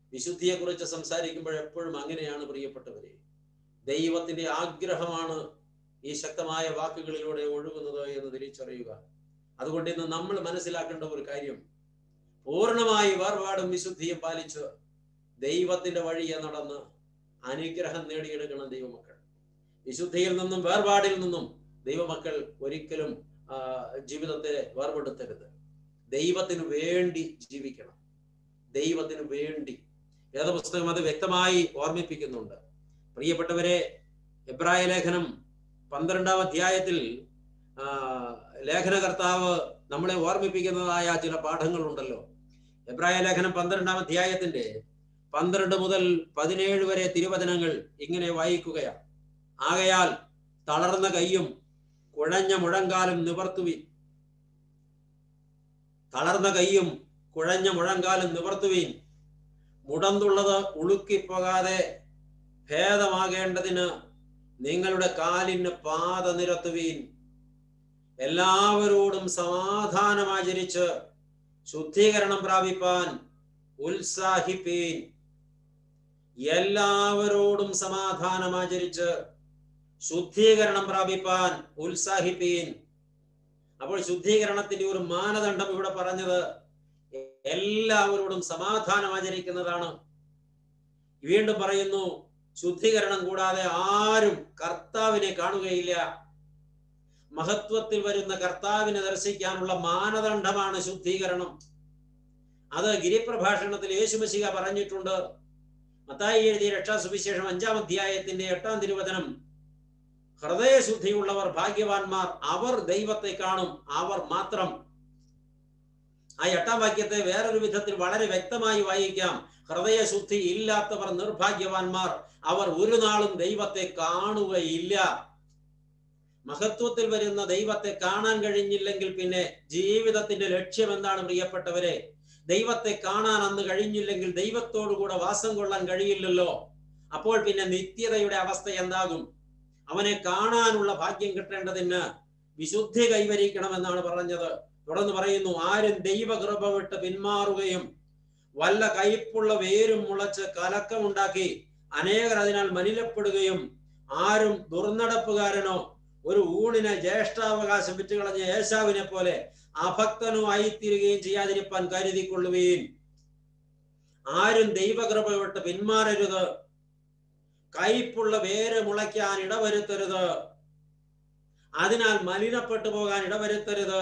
വിശുദ്ധിയെ കുറിച്ച് സംസാരിക്കുമ്പോൾ എപ്പോഴും അങ്ങനെയാണ് പ്രിയപ്പെട്ടവരെ ദൈവത്തിന്റെ ആഗ്രഹമാണ് ഈ ശക്തമായ വാക്കുകളിലൂടെ ഒഴുകുന്നത് എന്ന് തിരിച്ചറിയുക അതുകൊണ്ട് ഇന്ന് നമ്മൾ മനസ്സിലാക്കേണ്ട ഒരു കാര്യം പൂർണ്ണമായി വേർപാടും വിശുദ്ധിയും പാലിച്ച് ദൈവത്തിന്റെ വഴിയെ നടന്ന് അനുഗ്രഹം നേടിയെടുക്കണം ദൈവമക്കൾ വിശുദ്ധിയിൽ നിന്നും വേർപാടിൽ നിന്നും ദൈവമക്കൾ ഒരിക്കലും ആ, ജീവിതത്തെ വേർപെടുത്തരുത് ദൈവത്തിന് വേണ്ടി ജീവിക്കണം ദൈവത്തിന് വേണ്ടി വേദപുസ്തകം അത് വ്യക്തമായി ഓർമ്മിപ്പിക്കുന്നുണ്ട് പ്രിയപ്പെട്ടവരെ എബ്രായ ലേഖനം പന്ത്രണ്ടാം അധ്യായത്തിൽ ആ, ലേഖനകർത്താവ് നമ്മളെ ഓർമ്മിപ്പിക്കുന്നതായ ചില പാഠങ്ങളുണ്ടല്ലോ എബ്രായ ലേഖനം പന്ത്രണ്ടാം അധ്യായത്തിന്റെ പന്ത്രണ്ട് മുതൽ പതിനേഴ് വരെ തിരുവചനങ്ങൾ ഇങ്ങനെ വായിക്കുകയാണ് ആകയാൽ തളർന്ന കൈയും കുഴഞ്ഞ മുഴങ്കാലും നിവർത്തുവിൻ തളർന്ന കൈയും കുഴഞ്ഞ മുഴങ്കാലും നിവർത്തുവീൻ മുടന്തുള്ളത് ഉളുക്കിപ്പോകാതെ ഭേദമാകേണ്ടതിന് നിങ്ങളുടെ കാലിന് പാത നിരത്തുവീൻ എല്ലാവരോടും സമാധാനമാചരിച്ച് ശുദ്ധീകരണം പ്രാപിപ്പാൻ ഉത്സാഹിപ്പീൻ എല്ലാവരോടും സമാധാനമാചരിച്ച് ശുദ്ധീകരണം പ്രാപിപ്പാൻ ഉത്സാഹിപ്പീൻ അപ്പോൾ ശുദ്ധീകരണത്തിന്റെ ഒരു മാനദണ്ഡം ഇവിടെ പറഞ്ഞത് എല്ലാവരോടും സമാധാനം ആചരിക്കുന്നതാണ് വീണ്ടും പറയുന്നു ശുദ്ധീകരണം കൂടാതെ ആരും കർത്താവിനെ കാണുകയില്ല മഹത്വത്തിൽ വരുന്ന കർത്താവിനെ ദർശിക്കാനുള്ള മാനദണ്ഡമാണ് ശുദ്ധീകരണം അത് ഗിരിപ്രഭാഷണത്തിൽ യേശുമശിക പറഞ്ഞിട്ടുണ്ട് മത്തായി എഴുതിയ രക്ഷാസുവിശേഷം അഞ്ചാം അധ്യായത്തിന്റെ എട്ടാം തിരുവചനം ഹൃദയശുദ്ധിയുള്ളവർ ഭാഗ്യവാന്മാർ അവർ ദൈവത്തെ കാണും അവർ മാത്രം ആ എട്ടാം വാക്യത്തെ വേറൊരു വിധത്തിൽ വളരെ വ്യക്തമായി വായിക്കാം ഹൃദയശുദ്ധി ഇല്ലാത്തവർ നിർഭാഗ്യവാന്മാർ അവർ ഒരു നാളും ദൈവത്തെ കാണുകയില്ല മഹത്വത്തിൽ വരുന്ന ദൈവത്തെ കാണാൻ കഴിഞ്ഞില്ലെങ്കിൽ പിന്നെ ജീവിതത്തിന്റെ ലക്ഷ്യം എന്താണ് പ്രിയപ്പെട്ടവരെ ദൈവത്തെ കാണാൻ അന്ന് കഴിഞ്ഞില്ലെങ്കിൽ ദൈവത്തോടു കൂടെ വാസം കൊള്ളാൻ കഴിയില്ലല്ലോ അപ്പോൾ പിന്നെ നിത്യതയുടെ അവസ്ഥ എന്താകും അവനെ കാണാനുള്ള ഭാഗ്യം കിട്ടേണ്ടതിന് വിശുദ്ധി കൈവരിക്കണമെന്നാണ് പറഞ്ഞത് തുടർന്ന് പറയുന്നു ആരും ദൈവകൃപ വിട്ട് പിന്മാറുകയും വല്ല കയ്പുള്ള വേരും മുളച്ച് കലക്കമുണ്ടാക്കി അനേകർ അതിനാൽ മലിനപ്പെടുകയും ആരും ദുർനടപ്പുകാരനോ ഒരു ഊണിന് ജ്യേഷ്ഠാവകാശം വിറ്റുകളഞ്ഞ യേശാവിനെ പോലെ അഭക്തനോ ആയിത്തീരുകയും ചെയ്യാതിരിപ്പാൻ കരുതിക്കൊള്ളുകയും ആരും ദൈവകൃപ വിട്ട് പിന്മാറരുത് കയ്പുള്ള വേര് മുളയ്ക്കാൻ ഇടവരുത്തരുത് അതിനാൽ മലിനപ്പെട്ടു പോകാൻ ഇടവരുത്തരുത്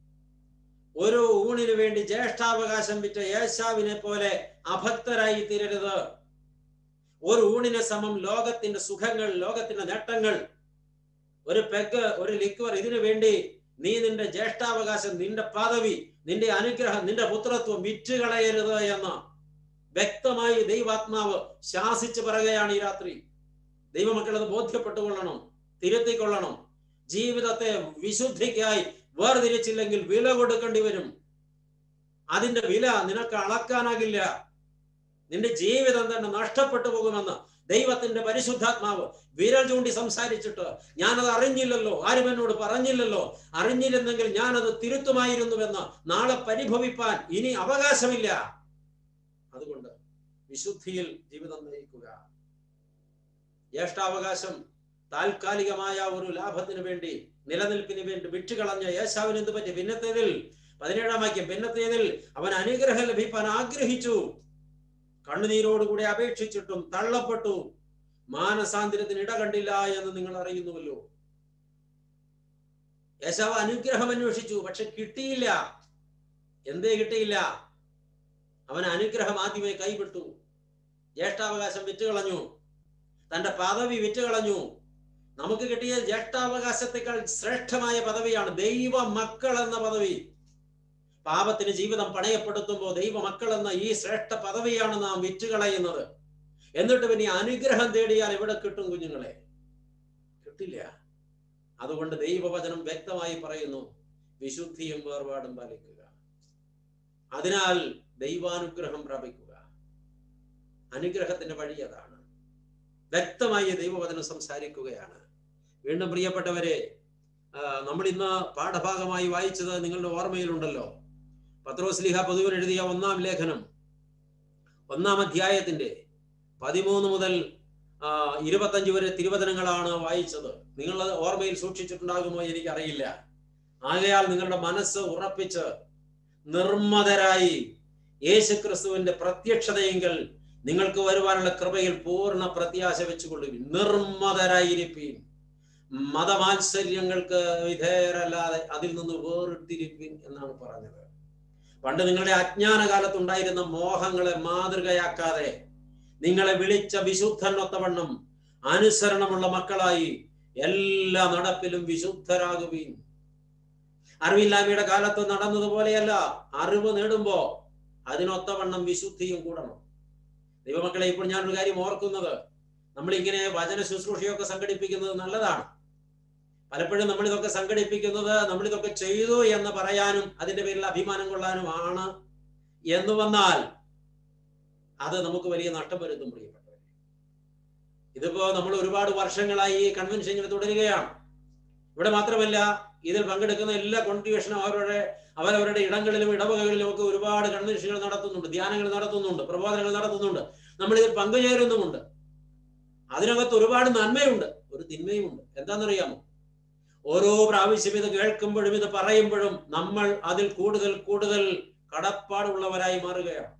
ഒരു ഊണിനു വേണ്ടി ജ്യേഷ്ഠാവകാശം വിറ്റ യേശാവിനെ പോലെ അഭക്തരായി തീരരുത് ഒരു ഊണിന് സമം ലോകത്തിന്റെ സുഖങ്ങൾ ലോകത്തിന്റെ നേട്ടങ്ങൾ ഒരു പെഗ് ഒരു ലിക്വർ ഇതിനു വേണ്ടി നീ നിന്റെ ജ്യേഷ്ഠാവകാശം നിന്റെ പദവി നിന്റെ അനുഗ്രഹം നിന്റെ പുത്രത്വം വിറ്റുകളയരുത് എന്ന് വ്യക്തമായി ദൈവാത്മാവ് ശാസിച്ച് പറയുകയാണ് ഈ രാത്രി ദൈവമക്കൾ അത് ബോധ്യപ്പെട്ടുകൊള്ളണം തിരുത്തിക്കൊള്ളണം ജീവിതത്തെ വിശുദ്ധിക്കായി വേർതിരിച്ചില്ലെങ്കിൽ വില കൊടുക്കേണ്ടി വരും അതിന്റെ വില നിനക്ക് അളക്കാനാകില്ല നിന്റെ ജീവിതം തന്നെ നഷ്ടപ്പെട്ടു പോകുമെന്ന് ദൈവത്തിന്റെ പരിശുദ്ധാത്മാവ് വിരൽ ചൂണ്ടി സംസാരിച്ചിട്ട് ഞാനത് അറിഞ്ഞില്ലല്ലോ ആരും എന്നോട് പറഞ്ഞില്ലല്ലോ അറിഞ്ഞിരുന്നെങ്കിൽ ഞാനത് തിരുത്തുമായിരുന്നുവെന്ന് നാളെ പരിഭവിപ്പാൻ ഇനി അവകാശമില്ല അതുകൊണ്ട് വിശുദ്ധിയിൽ ജീവിതം നയിക്കുക ജ്യേഷ്ഠാവകാശം താൽക്കാലികമായ ഒരു ലാഭത്തിന് വേണ്ടി നിലനിൽപ്പിന് വേണ്ടി വിട്ടുകളഞ്ഞ യേശാവിന് എന്ത് പറ്റി പിന്നത്തേതിൽ പതിനേഴാം വാക്യം പിന്നത്തേതിൽ അവൻ അനുഗ്രഹം ലഭിപ്പാൻ ആഗ്രഹിച്ചു കണ്ണുനീരോടുകൂടി അപേക്ഷിച്ചിട്ടും തള്ളപ്പെട്ടു മാനസാന്തരത്തിന് ഇട കണ്ടില്ല എന്ന് നിങ്ങൾ അറിയുന്നുവല്ലോ യേശാവ് അനുഗ്രഹം അന്വേഷിച്ചു പക്ഷെ കിട്ടിയില്ല എന്തേ കിട്ടിയില്ല അവൻ അനുഗ്രഹം ആദ്യമേ കൈവിട്ടു ജ്യേഷ്ഠാവകാശം വിറ്റുകളഞ്ഞു തന്റെ പദവി വിറ്റുകളഞ്ഞു നമുക്ക് കിട്ടിയ ജ്യേഷ്ഠാവകാശത്തെക്കാൾ ശ്രേഷ്ഠമായ പദവിയാണ് ദൈവ മക്കൾ എന്ന പദവി പാപത്തിന് ജീവിതം പണയപ്പെടുത്തുമ്പോൾ ദൈവ മക്കൾ എന്ന ഈ ശ്രേഷ്ഠ പദവിയാണ് നാം വിറ്റുകളയുന്നത് എന്നിട്ട് പിന്നെ അനുഗ്രഹം തേടിയാൽ എവിടെ കിട്ടും കുഞ്ഞുങ്ങളെ കിട്ടില്ല അതുകൊണ്ട് ദൈവവചനം വ്യക്തമായി പറയുന്നു വിശുദ്ധിയും വേർപാടും പാലിക്കുക അതിനാൽ ദൈവാനുഗ്രഹം പ്രാപിക്കുക അനുഗ്രഹത്തിന്റെ വഴി അതാണ് വ്യക്തമായി ദൈവവചനം സംസാരിക്കുകയാണ് വീണ്ടും പ്രിയപ്പെട്ടവരെ നമ്മൾ ഇന്ന് പാഠഭാഗമായി വായിച്ചത് നിങ്ങളുടെ ഓർമ്മയിലുണ്ടല്ലോ പത്രോസ്ലിഹ പൊതുവിൽ എഴുതിയ ഒന്നാം ലേഖനം ഒന്നാം അധ്യായത്തിന്റെ പതിമൂന്ന് മുതൽ ആ, ഇരുപത്തഞ്ച് വരെ തിരുവചനങ്ങളാണ് വായിച്ചത് നിങ്ങൾ അത് ഓർമ്മയിൽ സൂക്ഷിച്ചിട്ടുണ്ടാകുമോ എനിക്കറിയില്ല ആകയാൽ നിങ്ങളുടെ മനസ്സ് ഉറപ്പിച്ച് നിർമ്മതരായി യേശുക്രിസ്തുവിന്റെ പ്രത്യക്ഷതയെങ്കിൽ നിങ്ങൾക്ക് വരുവാനുള്ള കൃപയിൽ പൂർണ്ണ പ്രത്യാശ വെച്ചുകൊള്ളുവിൻ നിർമ്മതരായിരിപ്പീൻ മതമാത്സര്യങ്ങൾക്ക് വിധേയരല്ലാതെ അതിൽ നിന്ന് വേറിട്ടിരിപ്പിൻ എന്നാണ് പറഞ്ഞത് പണ്ട് നിങ്ങളുടെ അജ്ഞാന കാലത്തുണ്ടായിരുന്ന മോഹങ്ങളെ മാതൃകയാക്കാതെ നിങ്ങളെ വിളിച്ച വിശുദ്ധനൊത്തവണ്ണം അനുസരണമുള്ള മക്കളായി എല്ലാ നടപ്പിലും വിശുദ്ധരാകുവീൻ അറിവില്ലായ്മയുടെ കാലത്ത് നടന്നതുപോലെയല്ല അറിവ് നേടുമ്പോ അതിനൊത്തവണ്ണം വിശുദ്ധിയും കൂടണം ദൈവമക്കളെ ഇപ്പോൾ ഞാനൊരു കാര്യം ഓർക്കുന്നത് നമ്മൾ ഇങ്ങനെ വചന ശുശ്രൂഷയൊക്കെ സംഘടിപ്പിക്കുന്നത് നല്ലതാണ് പലപ്പോഴും നമ്മൾ ഇതൊക്കെ സംഘടിപ്പിക്കുന്നത് നമ്മൾ ഇതൊക്കെ ചെയ്തു എന്ന് പറയാനും അതിന്റെ പേരിൽ അഭിമാനം കൊള്ളാനും ആണ് എന്ന് വന്നാൽ അത് നമുക്ക് വലിയ നഷ്ടം വരുത്തും പ്രിയപ്പെട്ടവരെ ഇതിപ്പോ നമ്മൾ ഒരുപാട് വർഷങ്ങളായി ഈ കൺവെൻഷൻ ഇങ്ങനെ തുടരുകയാണ് ഇവിടെ മാത്രമല്ല ഇതിൽ പങ്കെടുക്കുന്ന എല്ലാ കോൺട്രിബ്യൂഷനും അവരുടെ അവരവരുടെ ഇടങ്ങളിലും ഇടവകകളിലും ഒക്കെ ഒരുപാട് കൺവെൻഷനുകൾ നടത്തുന്നുണ്ട് ധ്യാനങ്ങൾ നടത്തുന്നുണ്ട് പ്രബോധനങ്ങൾ നടത്തുന്നുണ്ട് നമ്മൾ ഇതിൽ പങ്കുചേരുന്നുമുണ്ട് അതിനകത്ത് ഒരുപാട് നന്മയുണ്ട് ഒരു തിന്മയുമുണ്ട് എന്താണെന്നറിയാമോ ഓരോ പ്രാവശ്യം ഇത് കേൾക്കുമ്പോഴും ഇത് പറയുമ്പോഴും നമ്മൾ അതിൽ കൂടുതൽ കൂടുതൽ കടപ്പാടുള്ളവരായി മാറുകയാണ്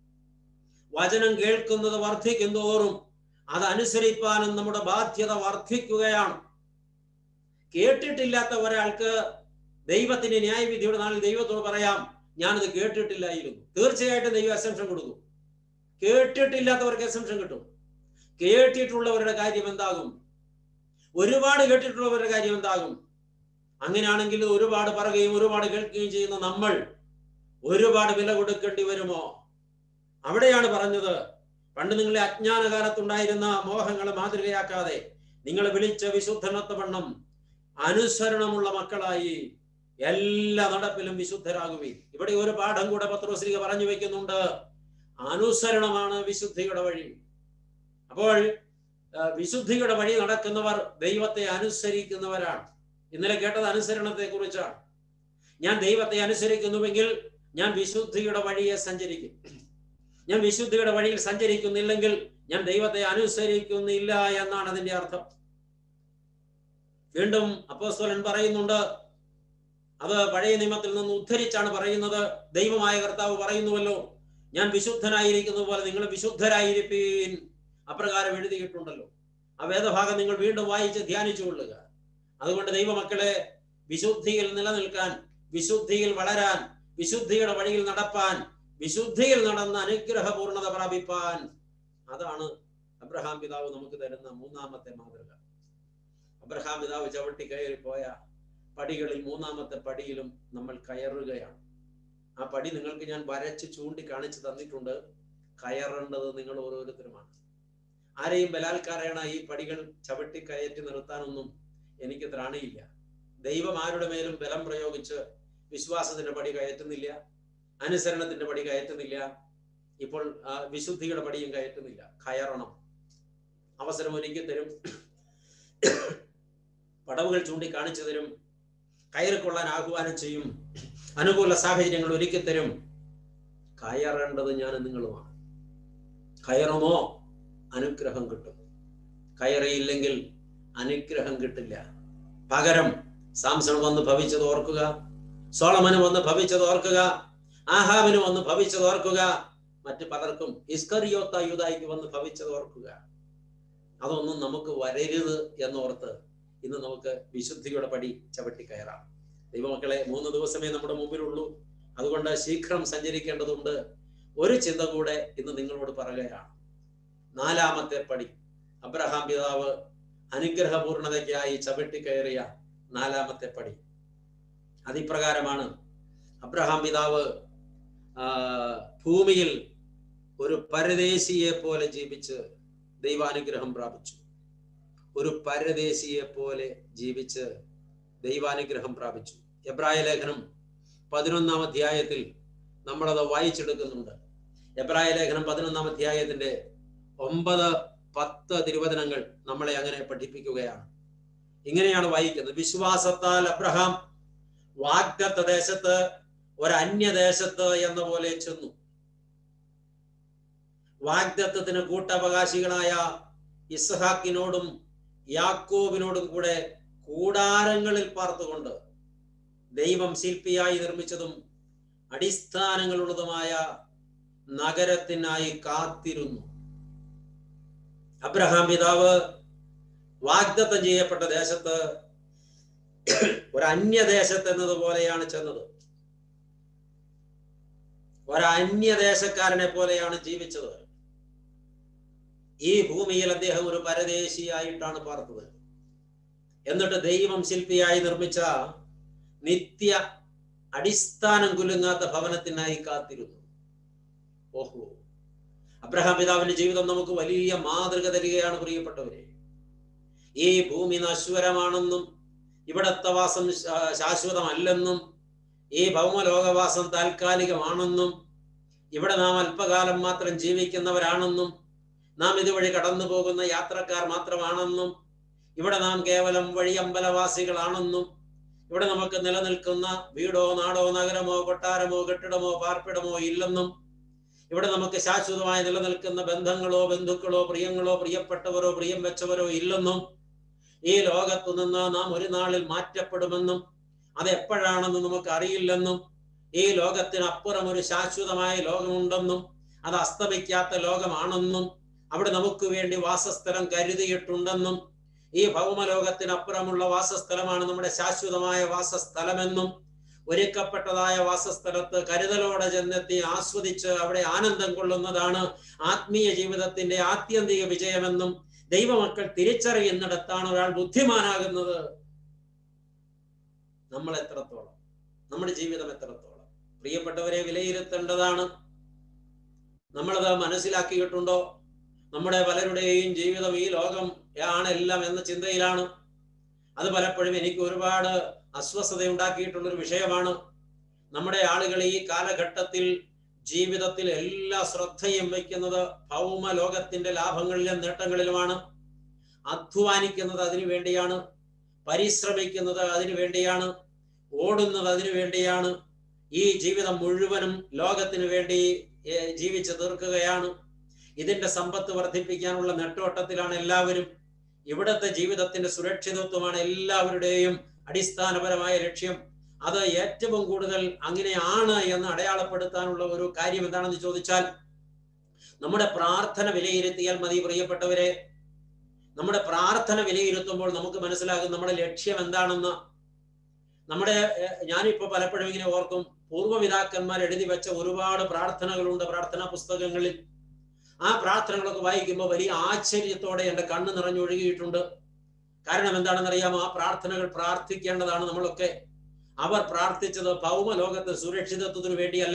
വചനം കേൾക്കുന്നത് വർദ്ധിക്കും തോറും അതനുസരിപ്പാനും നമ്മുടെ ബാധ്യത വർദ്ധിക്കുകയാണ് കേട്ടിട്ടില്ലാത്ത ഒരാൾക്ക് ദൈവത്തിന്റെ ന്യായവിധിയുടെ നാളിൽ ദൈവത്തോട് പറയാം ഞാനത് കേട്ടിട്ടില്ലായിരുന്നു തീർച്ചയായിട്ടും ദൈവം അസംഷൻ കൊടുക്കും കേട്ടിട്ടില്ലാത്തവർക്ക് അസംഷൻ കിട്ടും കേട്ടിട്ടുള്ളവരുടെ കാര്യം എന്താകും ഒരുപാട് കേട്ടിട്ടുള്ളവരുടെ കാര്യം എന്താകും അങ്ങനെയാണെങ്കിൽ ഒരുപാട് പറയുകയും ഒരുപാട് കേൾക്കുകയും ചെയ്യുന്ന നമ്മൾ ഒരുപാട് വില കൊടുക്കേണ്ടി വരുമോ അവിടെയാണ് പറഞ്ഞത് പണ്ട് നിങ്ങളെ അജ്ഞാന കാലത്തുണ്ടായിരുന്ന മോഹങ്ങളെ മാതൃകയാക്കാതെ നിങ്ങളെ വിളിച്ച വിശുദ്ധനത്വവണ്ണം അനുസരണമുള്ള മക്കളായി എല്ലാ നടപ്പിലും വിശുദ്ധരാകുവീൻ ഇവിടെ ഒരു പാഠം കൂടെ പത്രോശ്രീക പറഞ്ഞു വെക്കുന്നുണ്ട് അനുസരണമാണ് വിശുദ്ധിയുടെ വഴി അപ്പോൾ ആ, വിശുദ്ധിയുടെ വഴി നടക്കുന്നവർ ദൈവത്തെ അനുസരിക്കുന്നവരാണ് ഇന്നലെ കേട്ടത് അനുസരണത്തെ കുറിച്ചാണ് ഞാൻ ദൈവത്തെ അനുസരിക്കുന്നുവെങ്കിൽ ഞാൻ വിശുദ്ധിയുടെ വഴിയെ സഞ്ചരിക്കും ഞാൻ വിശുദ്ധിയുടെ വഴിയിൽ സഞ്ചരിക്കുന്നില്ലെങ്കിൽ ഞാൻ ദൈവത്തെ അനുസരിക്കുന്നില്ല എന്നാണ് അതിന്റെ അർത്ഥം വീണ്ടും അപ്പോസ്തലൻ പറയുന്നുണ്ട് അത് പഴയ നിയമത്തിൽ നിന്ന് ഉദ്ധരിച്ചാണ് പറയുന്നത് ദൈവമായ കർത്താവ് പറയുന്നുവല്ലോ ഞാൻ വിശുദ്ധനായിരിക്കുന്നത് പോലെ നിങ്ങൾ വിശുദ്ധരായിരിപ്പീൻ അപ്രകാരം എഴുതിയിട്ടുണ്ടല്ലോ ആ വേദഭാഗം നിങ്ങൾ വീണ്ടും വായിച്ച് ധ്യാനിച്ചു കൊള്ളുക അതുകൊണ്ട് ദൈവമക്കളെ വിശുദ്ധിയിൽ നിലനിൽക്കാൻ വിശുദ്ധിയിൽ വളരാൻ വിശുദ്ധിയുടെ വഴിയിൽ നടപ്പാൻ വിശുദ്ധിയിൽ നടന്ന അനുഗ്രഹപൂർണത പ്രാപിപ്പാൻ അതാണ് അബ്രഹാം പിതാവ് നമുക്ക് തരുന്ന മൂന്നാമത്തെ മാതൃക അബ്രഹാം പിതാവ് ചവിട്ടി കയറി പോയ പടികളിൽ മൂന്നാമത്തെ പടിയിലും നമ്മൾ കയറുകയാണ് ആ പടി നിങ്ങൾക്ക് ഞാൻ വരച്ച് ചൂണ്ടി കാണിച്ചു തന്നിട്ടുണ്ട് കയറേണ്ടത് നിങ്ങൾ ഓരോരുത്തരുമാണ് ആരെയും ബലാത്കാരേണ ഈ പടികൾ ചവിട്ടി കയറ്റി നിർത്താനൊന്നും എനിക്ക് ത്രാണിയില്ല ദൈവം ആരുടെ മേലും ബലം പ്രയോഗിച്ച് വിശ്വാസത്തിന്റെ പടി കയറ്റുന്നില്ല അനുസരണത്തിന്റെ പടി കയറ്റുന്നില്ല ഇപ്പോൾ ആ, വിശുദ്ധിയുടെ പടിയും കയറ്റുന്നില്ല കയറണം അവസരം ഒരുക്കി തരും പടവുകൾ ചൂണ്ടി കാണിച്ചു തരും കയറിക്കൊള്ളാൻ ആഹ്വാനം ചെയ്യും അനുകൂല സാഹചര്യങ്ങൾ ഒരുക്കി തരും കയറേണ്ടത് ഞാൻ നിങ്ങളുമാണ് കയറുമോ അനുഗ്രഹം കിട്ടും കയറിയില്ലെങ്കിൽ അനുഗ്രഹം കിട്ടില്ല പകരം സാംസൺ വന്ന് ഭവിച്ചത് ഓർക്കുക സോളമന് വന്ന് ഭവിച്ചത് ഓർക്കുക ആഹാബിന് വന്ന് ഭവിച്ചത് ഓർക്കുക മറ്റു പലർക്കും ഇസ്കറിയോത്ത യുദായിക്ക് വന്ന് ഭവിച്ചത് ഓർക്കുക അതൊന്നും നമുക്ക് വരരുത് എന്നോർത്ത് ഇന്ന് നമുക്ക് വിശുദ്ധിയുടെ പടി ചവിട്ടി കയറാം ദൈവമക്കളെ മൂന്ന് ദിവസമേ നമ്മുടെ മുമ്പിലുള്ളൂ അതുകൊണ്ട് ശീഘ്രം സഞ്ചരിക്കേണ്ടതുണ്ട് ഒരു ചിന്ത കൂടെ ഇന്ന് നിങ്ങളോട് പറയുകയാണ് നാലാമത്തെ പടി അബ്രഹാം പിതാവ് അനുഗ്രഹപൂർണതയ്ക്കായി ചവിട്ടി കയറിയ നാലാമത്തെ പടി അതിപ്രകാരമാണ് അബ്രഹാം പിതാവ് ആ, ഭൂമിയിൽ ഒരു പരദേശിയെ പോലെ ജീവിച്ച് ദൈവാനുഗ്രഹം പ്രാപിച്ചു ഒരു പരദേശിയെ പോലെ ജീവിച്ച് ദൈവാനുഗ്രഹം പ്രാപിച്ചു എബ്രായ ലേഖനം പതിനൊന്നാം അധ്യായത്തിൽ നമ്മളത് വായിച്ചെടുക്കുന്നുണ്ട് എബ്രായ ലേഖനം പതിനൊന്നാം അധ്യായത്തിന്റെ ഒമ്പത് പത്ത് തിരുവചനങ്ങൾ നമ്മളെ അങ്ങനെ പഠിപ്പിക്കുകയാണ് ഇങ്ങനെയാണ് വായിക്കുന്നത് വിശ്വാസത്താൽ അബ്രഹാം വാഗ്ദത്ത ദേശത്ത് ഒരു അന്യദേശത്ത് എന്ന പോലെ ചെന്നു വാഗ്ദത്വത്തിന് കൂട്ടവകാശികളായ ഇസ്ഹാക്കിനോടും യാക്കോബിനോടും കൂടെ കൂടാരങ്ങളിൽ പാർത്തുകൊണ്ട് ദൈവം ശില്പിയായി നിർമ്മിച്ചതും അടിസ്ഥാനങ്ങളുള്ളതുമായ നഗരത്തിനായി കാത്തിരുന്നു അബ്രഹാം പിതാവ് വാഗ്ദത്തം ചെയ്യപ്പെട്ട ദേശത്ത് ഒരു അന്യദേശത്ത് എന്നതുപോലെയാണ് ചെന്നത് ഒരു അന്യദേശക്കാരനെ പോലെയാണ് ജീവിച്ചത് ഈ ഭൂമിയിൽ അദ്ദേഹം ഒരു പരദേശിയായിട്ടാണ് പാർത്തത് എന്നിട്ട് ദൈവം ശില്പിയായി നിർമ്മിച്ച നിത്യ അടിസ്ഥാനം കുലുങ്ങാത്ത ഭവനത്തിനായി കാത്തിരുന്നു ഓഹോ അബ്രഹാം പിതാവിന്റെ ജീവിതം നമുക്ക് വലിയ മാതൃക തരികയാണ് പ്രിയപ്പെട്ടവരെ ഈ ഭൂമി നശ്വരമാണെന്നും ഇവിടത്തെ വാസം ശാ- ശാശ്വതമല്ലെന്നും ഈ ഭൗമലോകവാസം താൽക്കാലികമാണെന്നും ഇവിടെ നാം അല്പകാലം മാത്രം ജീവിക്കുന്നവരാണെന്നും നാം ഇതുവഴി കടന്നു പോകുന്ന യാത്രക്കാർ മാത്രമാണെന്നും ഇവിടെ നാം കേവലം വഴിയമ്പലവാസികളാണെന്നും ഇവിടെ നമുക്ക് നിലനിൽക്കുന്ന വീടോ നാടോ നഗരമോ കൊട്ടാരമോ കെട്ടിടമോ പാർപ്പിടമോ ഇല്ലെന്നും ഇവിടെ നമുക്ക് ശാശ്വതമായി നിലനിൽക്കുന്ന ബന്ധങ്ങളോ ബന്ധുക്കളോ പ്രിയങ്ങളോ പ്രിയപ്പെട്ടവരോ പ്രിയം വെച്ചവരോ ഇല്ലെന്നും ഈ ലോകത്തു നിന്ന് നാം ഒരു നാളിൽ മാറ്റപ്പെടുമെന്നും അത് എപ്പോഴാണെന്ന് നമുക്ക് അറിയില്ലെന്നും ഈ ലോകത്തിനപ്പുറം ഒരു ശാശ്വതമായ ലോകമുണ്ടെന്നും അത് അസ്തമിക്കാത്ത ലോകമാണെന്നും അവിടെ നമുക്ക് വേണ്ടി വാസസ്ഥലം കരുതിയിട്ടുണ്ടെന്നും ഈ ഭൗമലോകത്തിനപ്പുറമുള്ള വാസസ്ഥലമാണ് നമ്മുടെ ശാശ്വതമായ വാസസ്ഥലമെന്നും ഒരുക്കപ്പെട്ടതായ വാസസ്ഥലത്ത് കരുതലോടെ ചെന്നെത്തി ആസ്വദിച്ച് അവിടെ ആനന്ദം കൊള്ളുന്നതാണ് ആത്മീയ ജീവിതത്തിന്റെ ആത്യന്തിക വിജയമെന്നും ദൈവമക്കൾ തിരിച്ചറിയുന്നിടത്താണ് ഒരാൾ ബുദ്ധിമാനാകുന്നത് നമ്മൾ എത്രത്തോളം നമ്മുടെ ജീവിതം എത്രത്തോളം പ്രിയപ്പെട്ടവരെ വിലയിരുത്തേണ്ടതാണ് നമ്മളത് മനസ്സിലാക്കിയിട്ടുണ്ടോ നമ്മുടെ പലരുടെയും ജീവിതം ഈ ലോകം ആണ് എല്ലാം എന്ന ചിന്തയിലാണ് അത് പലപ്പോഴും എനിക്ക് ഒരുപാട് അസ്വസ്ഥത ഉണ്ടാക്കിയിട്ടുള്ള ഒരു വിഷയമാണ് നമ്മുടെ ആളുകൾ ഈ കാലഘട്ടത്തിൽ ജീവിതത്തിൽ എല്ലാ ശ്രദ്ധയും വയ്ക്കുന്നത് ഭൗമ ലോകത്തിന്റെ ലാഭങ്ങളിലും നേട്ടങ്ങളിലുമാണ് അധ്വാനിക്കുന്നത് അതിനു വേണ്ടിയാണ് പരിശ്രമിക്കുന്നത് അതിനു വേണ്ടിയാണ് ഓടുന്നത് അതിനു വേണ്ടിയാണ് ഈ ജീവിതം മുഴുവനും ലോകത്തിന് വേണ്ടി ഏർ, ജീവിച്ച് തീർക്കുകയാണ് ഇതിന്റെ സമ്പത്ത് വർദ്ധിപ്പിക്കാനുള്ള നെട്ടോട്ടത്തിലാണ് എല്ലാവരും ഇവിടത്തെ ജീവിതത്തിന്റെ സുരക്ഷിതത്വമാണ് എല്ലാവരുടെയും അടിസ്ഥാനപരമായ ലക്ഷ്യം അത് ഏറ്റവും കൂടുതൽ അങ്ങനെയാണ് എന്ന് അടയാളപ്പെടുത്താനുള്ള ഒരു കാര്യം എന്താണെന്ന് ചോദിച്ചാൽ നമ്മുടെ പ്രാർത്ഥന വിലയിരുത്തിയാൽ മതി പ്രിയപ്പെട്ടവരെ നമ്മുടെ പ്രാർത്ഥന വിലയിരുത്തുമ്പോൾ നമുക്ക് മനസ്സിലാകും നമ്മുടെ ലക്ഷ്യം എന്താണെന്ന് നമ്മുടെ ഏർ, ഞാനിപ്പോ പലപ്പോഴും ഇങ്ങനെ ഓർക്കും പൂർവ്വപിതാക്കന്മാർ എഴുതി വെച്ച ഒരുപാട് പ്രാർത്ഥനകളുണ്ട് പ്രാർത്ഥനാ പുസ്തകങ്ങളിൽ ആ പ്രാർത്ഥനകളൊക്കെ വായിക്കുമ്പോൾ വലിയ ആശ്ചര്യത്തോടെ എൻ്റെ കണ്ണ് നിറഞ്ഞൊഴുകിയിട്ടുണ്ട് കാരണം എന്താണെന്ന് അറിയാമോ ആ പ്രാർത്ഥനകൾ പ്രാർത്ഥിക്കേണ്ടതാണ് നമ്മളൊക്കെ അവർ പ്രാർത്ഥിച്ചത് ഭൗമ ലോകത്തെ സുരക്ഷിതത്വത്തിന് വേണ്ടിയല്ല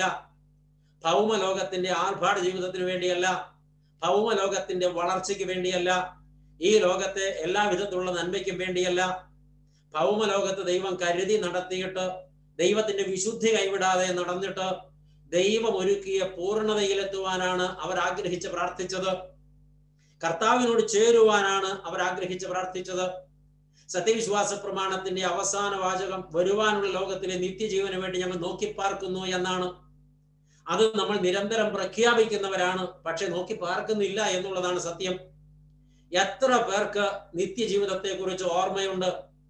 ഭൗമ ലോകത്തിന്റെ ആർഭാട ജീവിതത്തിന് വേണ്ടിയല്ല ഭൗമ ലോകത്തിന്റെ വളർച്ചയ്ക്ക് വേണ്ടിയല്ല ഈ ലോകത്തെ എല്ലാ വിധത്തിലുള്ള നന്മയ്ക്കും വേണ്ടിയല്ല ഭൗമ ലോകത്ത് ദൈവം കരുതി നടത്തിയിട്ട് ദൈവത്തിന്റെ വിശുദ്ധി കൈവിടാതെ നടന്നിട്ട് ദൈവം ഒരുക്കിയ പൂർണ്ണതയിലെത്തുവാനാണ് അവർ ആഗ്രഹിച്ച് പ്രാർത്ഥിച്ചത് കർത്താവിനോട് ചേരുവാനാണ് അവർ ആഗ്രഹിച്ച് പ്രാർത്ഥിച്ചത് സത്യവിശ്വാസ പ്രമാണത്തിന്റെ അവസാന വാചകം വരുവാനുള്ള ലോകത്തിലെ നിത്യജീവന് വേണ്ടി ഞങ്ങൾ നോക്കിപ്പാർക്കുന്നു എന്നാണ് അത് നമ്മൾ നിരന്തരം പ്രഖ്യാപിക്കുന്നവരാണ് പക്ഷെ നോക്കി പാർക്കുന്നില്ല എന്നുള്ളതാണ് സത്യം എത്ര പേർക്ക് നിത്യജീവിതത്തെ കുറിച്ച് ഓർമ്മയുണ്ട്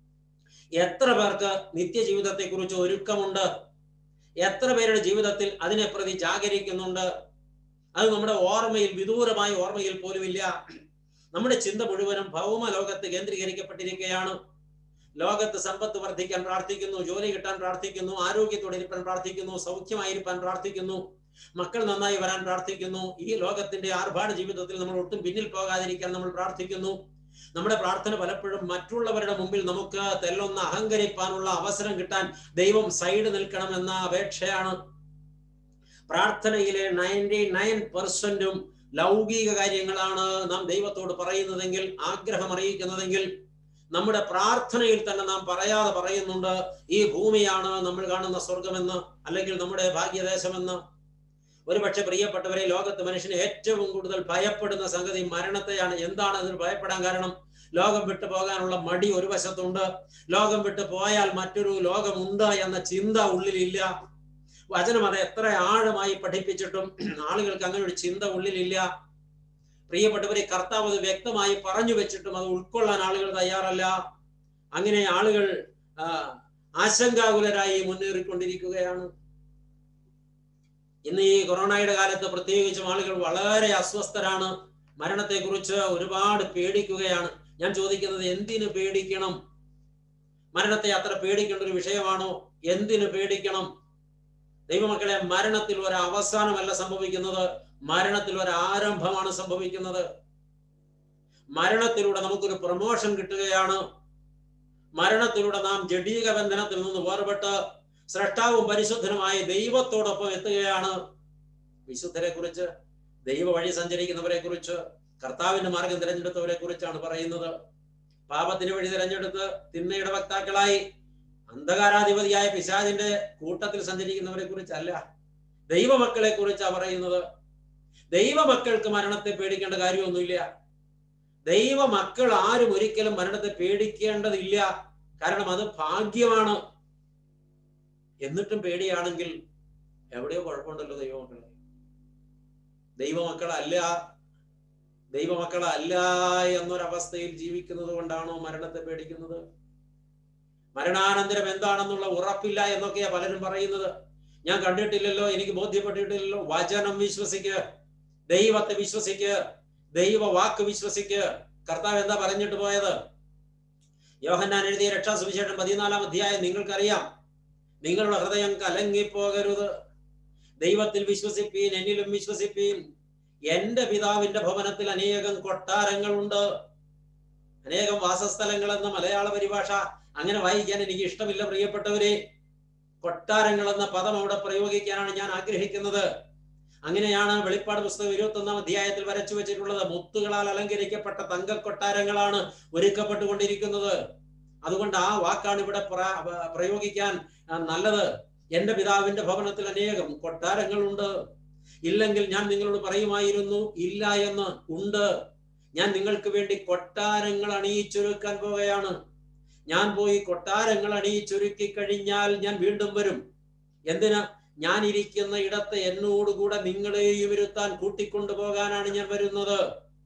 എത്ര പേർക്ക് നിത്യജീവിതത്തെ കുറിച്ച് ഒരുക്കമുണ്ട് എത്ര പേരുടെ ജീവിതത്തിൽ അതിനെ പ്രതി ജാഗരിക്കുന്നുണ്ട് അത് നമ്മുടെ ഓർമ്മയിൽ വിദൂരമായ ഓർമ്മയിൽ പോലുമില്ല നമ്മുടെ ചിന്ത മുഴുവനും ഭൗമ ലോകത്ത് കേന്ദ്രീകരിക്കപ്പെട്ടിരിക്കുകയാണ് ലോകത്ത് സമ്പത്ത് വർദ്ധിക്കാൻ പ്രാർത്ഥിക്കുന്നു ജോലി കിട്ടാൻ പ്രാർത്ഥിക്കുന്നു ആരോഗ്യത്തോടെ ഇരിപ്പാൻ പ്രാർത്ഥിക്കുന്നു സൗഖ്യമായിരിക്കാൻ പ്രാർത്ഥിക്കുന്നു മക്കൾ നന്നായി വരാൻ പ്രാർത്ഥിക്കുന്നു ഈ ലോകത്തിന്റെ ആർഭാട ജീവിതത്തിൽ നമ്മൾ ഒട്ടും പിന്നിൽ പോകാതിരിക്കാൻ നമ്മൾ പ്രാർത്ഥിക്കുന്നു നമ്മുടെ പ്രാർത്ഥന പലപ്പോഴും മറ്റുള്ളവരുടെ മുമ്പിൽ നമുക്ക് തെല്ലൊന്ന് അഹങ്കരിപ്പാനുള്ള അവസരം കിട്ടാൻ ദൈവം സൈഡ് നിൽക്കണമെന്ന അപേക്ഷയാണ് പ്രാർത്ഥനയിലെ നയൻറ്റി നയൻ പെർസെന്റും ലൗകിക കാര്യങ്ങളാണ് നാം ദൈവത്തോട് പറയുന്നതെങ്കിൽ ആഗ്രഹം അറിയിക്കുന്നതെങ്കിൽ നമ്മുടെ പ്രാർത്ഥനയിൽ തന്നെ നാം പറയാതെ പറയുന്നുണ്ട് ഈ ഭൂമിയാണ് നമ്മൾ കാണുന്ന സ്വർഗമെന്ന് അല്ലെങ്കിൽ നമ്മുടെ ഭാഗ്യദേശമെന്ന് ഒരുപക്ഷെ പ്രിയപ്പെട്ടവരെ ലോകത്ത് മനുഷ്യന് ഏറ്റവും കൂടുതൽ ഭയപ്പെടുന്ന സംഗതി മരണത്തെയാണ് എന്താണ് അതിന് ഭയപ്പെടാൻ കാരണം ലോകം വിട്ടു പോകാനുള്ള മടി ഒരു വശത്തുണ്ട് ലോകം വിട്ടു പോയാൽ മറ്റൊരു ലോകമുണ്ട് എന്ന ചിന്ത ഉള്ളിലില്ല വചനം അത് എത്ര ആഴമായി പഠിപ്പിച്ചിട്ടും ആളുകൾക്ക് അങ്ങനെ ഒരു ചിന്ത ഉള്ളിലില്ല പ്രിയപ്പെട്ടവരെ കർത്താവ് അത് വ്യക്തമായി പറഞ്ഞു വെച്ചിട്ടും അത് ഉൾക്കൊള്ളാൻ ആളുകൾ തയ്യാറല്ല അങ്ങനെ ആളുകൾ ആ, ആശങ്കാകുലരായി മുന്നേറിക്കൊണ്ടിരിക്കുകയാണ് ഇന്ന് ഈ കൊറോണയുടെ കാലത്ത് പ്രത്യേകിച്ചും ആളുകൾ വളരെ അസ്വസ്ഥരാണ് മരണത്തെക്കുറിച്ച് ഒരുപാട് പേടിക്കുകയാണ് ഞാൻ ചോദിക്കുന്നത് എന്തിനു പേടിക്കണം മരണത്തെ അത്ര പേടിക്കേണ്ട ഒരു വിഷയമാണോ എന്തിനു പേടിക്കണം ദൈവമക്കളെ മരണത്തിൽ ഒരു അവസാനമല്ല സംഭവിക്കുന്നത് മരണത്തിൽ ഒരു ആരംഭമാണ് സംഭവിക്കുന്നത് മരണത്തിലൂടെ നമുക്കൊരു പ്രൊമോഷൻ കിട്ടുകയാണ് മരണത്തിലൂടെ നാം ജഡീക ബന്ധനത്തിൽ നിന്ന് വേർപെട്ട് സ്രഷ്ടാവും പരിശുദ്ധനുമായ ദൈവത്തോടൊപ്പം എത്തുകയാണ് വിശുദ്ധരെ കുറിച്ച് ദൈവ വഴി സഞ്ചരിക്കുന്നവരെ കുറിച്ച് കർത്താവിന്റെ മാർഗം തിരഞ്ഞെടുത്തവരെ കുറിച്ചാണ് പറയുന്നത് പാപത്തിന് വഴി തിരഞ്ഞെടുത്ത് തിന്മയുടെ വക്താക്കളായി അന്ധകാരാധിപതിയായ പിശാചിന്റെ കൂട്ടത്തിൽ സഞ്ചരിക്കുന്നവരെ കുറിച്ചല്ല ദൈവമക്കളെ കുറിച്ചാണ് പറയുന്നത് ദൈവമക്കൾക്ക് മരണത്തെ പേടിക്കേണ്ട കാര്യമൊന്നുമില്ല ദൈവമക്കൾ ആരും ഒരിക്കലും മരണത്തെ പേടിക്കേണ്ടതില്ല കാരണം അത് ഭാഗ്യമാണ് എന്നിട്ടും പേടിയാണെങ്കിൽ എവിടെയോ കുഴപ്പമുണ്ടല്ലോ ദൈവമക്കളെ ദൈവമക്കളല്ല ദൈവമക്കളല്ല എന്നൊരവസ്ഥയിൽ ജീവിക്കുന്നത് കൊണ്ടാണോ മരണത്തെ പേടിക്കുന്നത് മരണാനന്തരം എന്താണെന്നുള്ള ഉറപ്പില്ല എന്നൊക്കെയാ പലരും പറയുന്നത് ഞാൻ കണ്ടിട്ടില്ലല്ലോ എനിക്ക് ബോധ്യപ്പെട്ടിട്ടില്ലല്ലോ വചനം വിശ്വസിക്ക് ദൈവത്തെ വിശ്വസിക്ക് ദൈവ വാക്ക് വിശ്വസിക്ക് കർത്താവ് എന്താ പറഞ്ഞിട്ട് പോയത് യോഹന്നാൻ എഴുതിയ രക്ഷാസുവിശേഷം പതിനാലാം അധ്യായം നിങ്ങൾക്കറിയാം നിങ്ങളുടെ ഹൃദയം കലങ്ങിപ്പോകരുത് ദൈവത്തിൽ വിശ്വസിപ്പീൻ എന്നിലും വിശ്വസിപ്പീൻ എന്റെ പിതാവിന്റെ ഭവനത്തിൽ അനേകം കൊട്ടാരങ്ങളുണ്ട് അനേകം വാസസ്ഥലങ്ങൾ എന്ന മലയാള പരിഭാഷ അങ്ങനെ വായിക്കാൻ എനിക്ക് ഇഷ്ടമില്ല പ്രിയപ്പെട്ടവരെ കൊട്ടാരങ്ങൾ എന്ന പദം അവിടെ പ്രയോഗിക്കാനാണ് ഞാൻ ആഗ്രഹിക്കുന്നത് അങ്ങനെയാണ് വെളിപ്പാട് പുസ്തകം ഇരുപത്തി ഒന്നാം അധ്യായത്തിൽ വരച്ചു വെച്ചിട്ടുള്ളത് മുത്തുകളാൽ അലങ്കരിക്കപ്പെട്ട തങ്കക്കൊട്ടാരങ്ങളാണ് ഒരുക്കപ്പെട്ടുകൊണ്ടിരിക്കുന്നത് അതുകൊണ്ട് ആ വാക്കാണ് ഇവിടെ പ്ര- പ്രയോഗിക്കാൻ ആ, നല്ലത് എന്റെ പിതാവിന്റെ ഭവനത്തിൽ അനേകം കൊട്ടാരങ്ങളുണ്ട് ഇല്ലെങ്കിൽ ഞാൻ നിങ്ങളോട് പറയുമായിരുന്നു ഇല്ല എന്ന് ഉണ്ട് ഞാൻ നിങ്ങൾക്ക് വേണ്ടി കൊട്ടാരങ്ങൾ അണിയിച്ചൊരുക്കാൻ പോവുകയാണ് ഞാൻ പോയി കൊട്ടാരങ്ങൾ അണിയിച്ചൊരുക്കി കഴിഞ്ഞാൽ ഞാൻ വീണ്ടും വരും എന്തിനാ ഞാൻ ഇരിക്കുന്ന ഇടത്ത് എന്നോടുകൂടെ നിങ്ങളെയും ഇരുത്താൻ കൂട്ടിക്കൊണ്ടുപോകാനാണ് ഞാൻ വരുന്നത്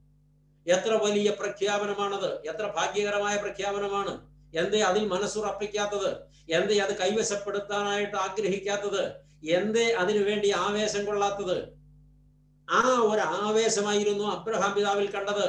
എത്ര വലിയ പ്രഖ്യാപനമാണത് എത്ര ഭാഗ്യകരമായ പ്രഖ്യാപനമാണ് എന്തേ അതിൽ മനസ്സുറപ്പിക്കാത്തത് എന്തേ അത് കൈവശപ്പെടുത്താനായിട്ട് ആഗ്രഹിക്കാത്തത് എന്തേ അതിനു വേണ്ടി ആവേശം കൊള്ളാത്തത് ആ ഒരു ആവേശമായിരുന്നു അബ്രഹാം പിതാവിൽ കണ്ടത്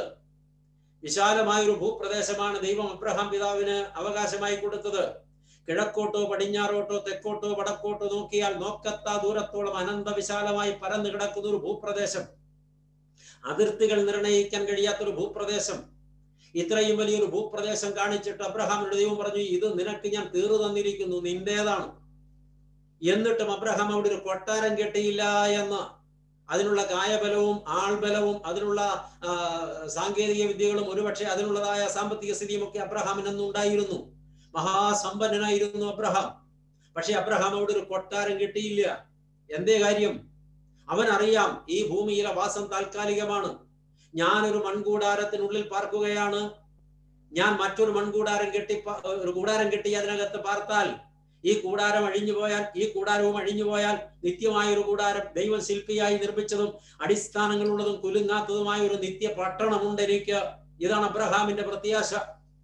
വിശാലമായ ഒരു ഭൂപ്രദേശമാണ് ദൈവം അബ്രഹാം പിതാവിന് അവകാശമായി കൊടുത്തത് കിഴക്കോട്ടോ പടിഞ്ഞാറോട്ടോ തെക്കോട്ടോ വടക്കോട്ടോ നോക്കിയാൽ നോക്കത്താ ദൂരത്തോളം അനന്ത വിശാലമായി പരന്നു കിടക്കുന്ന ഒരു ഭൂപ്രദേശം അതിർത്തികൾ നിർണയിക്കാൻ കഴിയാത്തൊരു ഭൂപ്രദേശം ഇത്രയും വലിയൊരു ഭൂപ്രദേശം കാണിച്ചിട്ട് അബ്രഹാമിന്റെ ദൈവം പറഞ്ഞു ഇത് നിനക്ക് ഞാൻ തീർന്നു തന്നിരിക്കുന്നു നിന്റേതാണ് എന്നിട്ടും അബ്രഹാം അവിടെ ഒരു കൊട്ടാരം കെട്ടിയില്ല എന്ന് അതിനുള്ള കായബലവും ആൾബലവും അതിനുള്ള ആ, സാങ്കേതിക വിദ്യകളും ഒരുപക്ഷെ അതിനുള്ളതായ സാമ്പത്തിക സ്ഥിതിയും ഒക്കെ അബ്രഹാമിനൊന്നും ഉണ്ടായിരുന്നു മഹാസമ്പന്നനായിരുന്നു അബ്രഹാം പക്ഷെ അബ്രഹാം അവിടെ ഒരു കൊട്ടാരം കിട്ടിയില്ല എന്തേ കാര്യം അവൻ അറിയാം ഈ ഭൂമിയിലെ വാസം താൽക്കാലികമാണ് ഞാനൊരു മൺകൂടാരത്തിനുള്ളിൽ പാർക്കുകയാണ് ഞാൻ മറ്റൊരു മൺകൂടാരം കെട്ടി പ- ഒരു കൂടാരം കെട്ടി അതിനകത്ത് പാർത്താൽ ഈ കൂടാരം അഴിഞ്ഞു പോയാൽ ഈ കൂടാരവും അഴിഞ്ഞു പോയാൽ നിത്യമായ ഒരു കൂടാരം ദൈവം ശില്പിയായി നിർമ്മിച്ചതും അടിസ്ഥാനങ്ങളുള്ളതും കുലുങ്ങാത്തതുമായ ഒരു നിത്യ പട്ടണമുണ്ട് എനിക്ക് ഇതാണ് അബ്രഹാമിന്റെ പ്രത്യാശ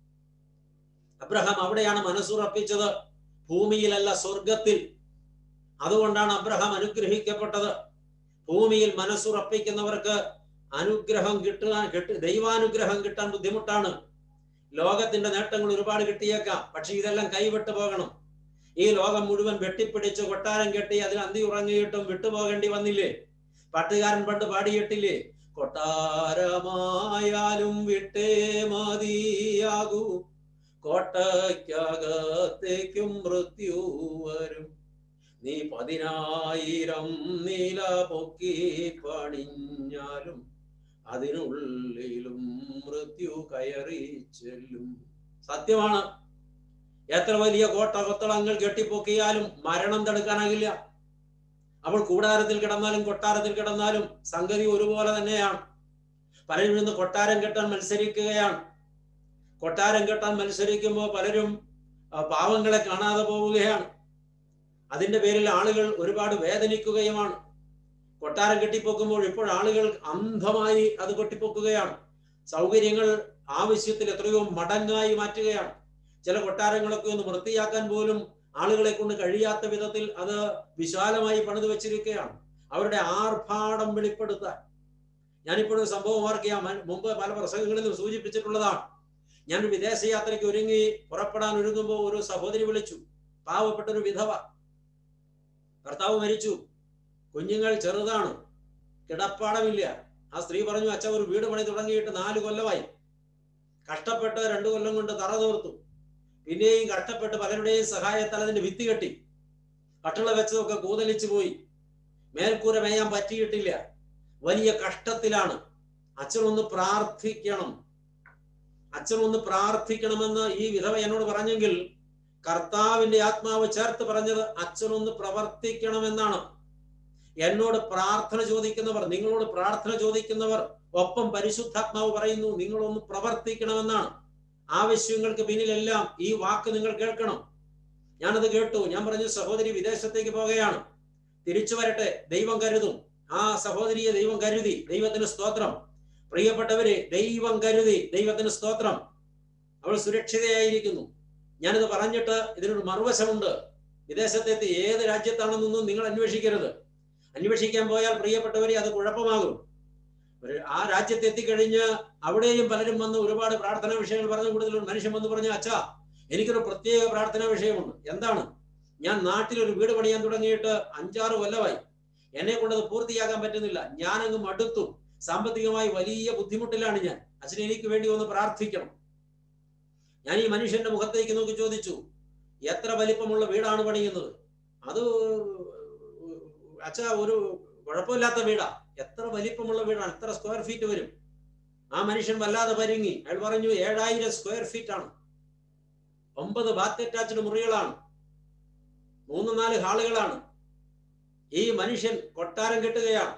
അബ്രഹാം അവിടെയാണ് മനസ്സുറപ്പിച്ചത് ഭൂമിയിലല്ല സ്വർഗത്തിൽ അതുകൊണ്ടാണ് അബ്രഹാം അനുഗ്രഹിക്കപ്പെട്ടത് ഭൂമിയിൽ മനസ്സുറപ്പിക്കുന്നവർക്ക് അനുഗ്രഹം കിട്ടുക കിട്ട ദൈവാനുഗ്രഹം കിട്ടാൻ ബുദ്ധിമുട്ടാണ് ലോകത്തിന്റെ നേട്ടങ്ങൾ ഒരുപാട് കിട്ടിയേക്കാം പക്ഷെ ഇതെല്ലാം കൈവിട്ടു പോകണം ഈ ലോകം മുഴുവൻ വെട്ടിപ്പിടിച്ച് കൊട്ടാരം കെട്ടി അതിൽ അന്തി ഉറങ്ങിയിട്ടും വിട്ടുപോകേണ്ടി വന്നില്ലേ പാട്ടുകാരൻ പണ്ട് പാടിയിട്ടില്ലേ കൊട്ടാരമായാലും വിട്ടേ മതിയാകൂ കോട്ടയ്ക്കകത്തേക്കും മൃത്യു വരും നീ പതിനായിരം നീല പൊക്കി പണിഞ്ഞാലും അതിനുള്ളിലും മൃത്യു കയറി ചെല്ലും സത്യമാണ് എത്ര വലിയ കോട്ട കൊത്തളങ്ങൾ കെട്ടിപ്പൊക്കിയാലും മരണം തടുക്കാനാകില്ല അവൾ കൂടാരത്തിൽ കിടന്നാലും കൊട്ടാരത്തിൽ കിടന്നാലും സംഗതി ഒരുപോലെ തന്നെയാണ് പലരും ഇന്ന് കൊട്ടാരം കെട്ടാൻ മത്സരിക്കുകയാണ് കൊട്ടാരം കെട്ടാൻ മത്സരിക്കുമ്പോൾ പലരും ആ, പാവങ്ങളെ കാണാതെ പോവുകയാണ് അതിന്റെ പേരിൽ ആളുകൾ ഒരുപാട് വേദനിക്കുകയുമാണ് കൊട്ടാരം കെട്ടിപ്പൊക്കുമ്പോൾ ഇപ്പോൾ ആളുകൾ അന്ധമായി അത് കെട്ടിപ്പൊക്കുകയാണ് സൗകര്യങ്ങൾ ആവശ്യത്തിൽ എത്രയോ മടങ്ങായി മാറ്റുകയാണ് ചില കൊട്ടാരങ്ങളൊക്കെ ഒന്ന് വൃത്തിയാക്കാൻ പോലും ആളുകളെ കൊണ്ട് കഴിയാത്ത വിധത്തിൽ അത് വിശാലമായി പണിത് വെച്ചിരിക്കുകയാണ് അവരുടെ ആർഭാടം വെളിപ്പെടുത്താൻ ഞാനിപ്പോഴും സംഭവം ഓർക്കുക മുമ്പ് പല പ്രസംഗങ്ങളിലും സൂചിപ്പിച്ചിട്ടുള്ളതാണ് ഞാൻ വിദേശയാത്രയ്ക്ക് ഒരുങ്ങി പുറപ്പെടാൻ ഒരുങ്ങുമ്പോൾ ഒരു സഹോദരി വിളിച്ചു പാവപ്പെട്ട ഒരു വിധവ ഭർത്താവ് മരിച്ചു കുഞ്ഞുങ്ങൾ ചെറുതാണ് കിടപ്പാടമില്ല ആ സ്ത്രീ പറഞ്ഞു അച്ഛ ഒരു വീട് പണി തുടങ്ങിയിട്ട് നാല് കൊല്ലമായി കഷ്ടപ്പെട്ട് രണ്ടു കൊല്ലം കൊണ്ട് തറ തോർത്തു പിന്നെയും കഷ്ടപ്പെട്ട് പലരുടെയും സഹായത്താൽ അതിന്റെ വിത്ത് കെട്ടി കട്ടിള വെച്ചതൊക്കെ കൂതലിച്ചു പോയി മേൽക്കൂര മേയാൻ പറ്റിയിട്ടില്ല വലിയ കഷ്ടത്തിലാണ് അച്ഛനൊന്ന് പ്രാർത്ഥിക്കണം അച്ഛനൊന്ന് പ്രാർത്ഥിക്കണമെന്ന് ഈ വിധവ എന്നോട് പറഞ്ഞെങ്കിൽ കർത്താവിന്റെ ആത്മാവ് ചേർത്ത് പറഞ്ഞത് അച്ഛനൊന്ന് പ്രവർത്തിക്കണമെന്നാണ് എന്നോട് പ്രാർത്ഥന ചോദിക്കുന്നവർ നിങ്ങളോട് പ്രാർത്ഥന ചോദിക്കുന്നവർ ഒപ്പം പരിശുദ്ധാത്മാവ് പറയുന്നു നിങ്ങളൊന്ന് പ്രവർത്തിക്കണമെന്നാണ് ആവശ്യങ്ങൾക്ക് പിന്നിലെല്ലാം ഈ വാക്ക് നിങ്ങൾ കേൾക്കണം ഞാനത് കേട്ടു ഞാൻ പറഞ്ഞു സഹോദരി വിദേശത്തേക്ക് പോകുകയാണ് തിരിച്ചു വരട്ടെ ദൈവം കരുതും ആ സഹോദരിയെ ദൈവം കരുതി ദൈവത്തിന് സ്തോത്രം പ്രിയപ്പെട്ടവരെ ദൈവം കരുതി ദൈവത്തിന് സ്തോത്രം അവൾ സുരക്ഷിതയായിരിക്കുന്നു ഞാനിത് പറഞ്ഞിട്ട് ഇതിനൊരു മറുവശമുണ്ട് വിദേശത്തെത്തി ഏത് രാജ്യത്താണെന്നൊന്നും നിങ്ങൾ അന്വേഷിക്കരുത് അന്വേഷിക്കാൻ പോയാൽ പ്രിയപ്പെട്ടവരെ അത് കുഴപ്പമാകും ആ രാജ്യത്ത് എത്തിക്കഴിഞ്ഞ് അവിടെയും പലരും വന്ന് ഒരുപാട് പ്രാർത്ഥനാ വിഷയങ്ങൾ പറഞ്ഞു കൂടുതൽ ഒരു മനുഷ്യൻ വന്ന് പറഞ്ഞു അച്ഛാ എനിക്കൊരു പ്രത്യേക പ്രാർത്ഥനാ വിഷയമുണ്ട് എന്താണ് ഞാൻ നാട്ടിൽ ഒരു വീട് പണിയാൻ തുടങ്ങിയിട്ട് അഞ്ചാറ് കൊല്ലമായി എന്നെ കൊണ്ട് അത് പൂർത്തിയാക്കാൻ പറ്റുന്നില്ല ഞാനങ്ങ് മടുത്തു സാമ്പത്തികമായി വലിയ ബുദ്ധിമുട്ടിലാണ് ഞാൻ അച്ഛൻ എനിക്ക് വേണ്ടി ഒന്ന് പ്രാർത്ഥിക്കണം ഞാൻ ഈ മനുഷ്യന്റെ മുഖത്തേക്ക് നോക്കി ചോദിച്ചു എത്ര വലിപ്പമുള്ള വീടാണ് പണിയുന്നത് അത് അച്ഛ ഒരു കുഴപ്പമില്ലാത്ത വീടാ എത്ര വലിപ്പമുള്ള വീടാണ് എത്ര സ്ക്വയർ ഫീറ്റ് വരും ആ മനുഷ്യൻ വല്ലാതെ പരിങ്ങി അയാൾ പറഞ്ഞു ഏഴായിരം സ്ക്വയർ ഫീറ്റ് ആണ് ഒമ്പത് ബാത്ത് അറ്റാച്ച്ഡ് മുറികളാണ് മൂന്ന് നാല് ഹാളുകളാണ് ഈ മനുഷ്യൻ കൊട്ടാരം കെട്ടുകയാണ്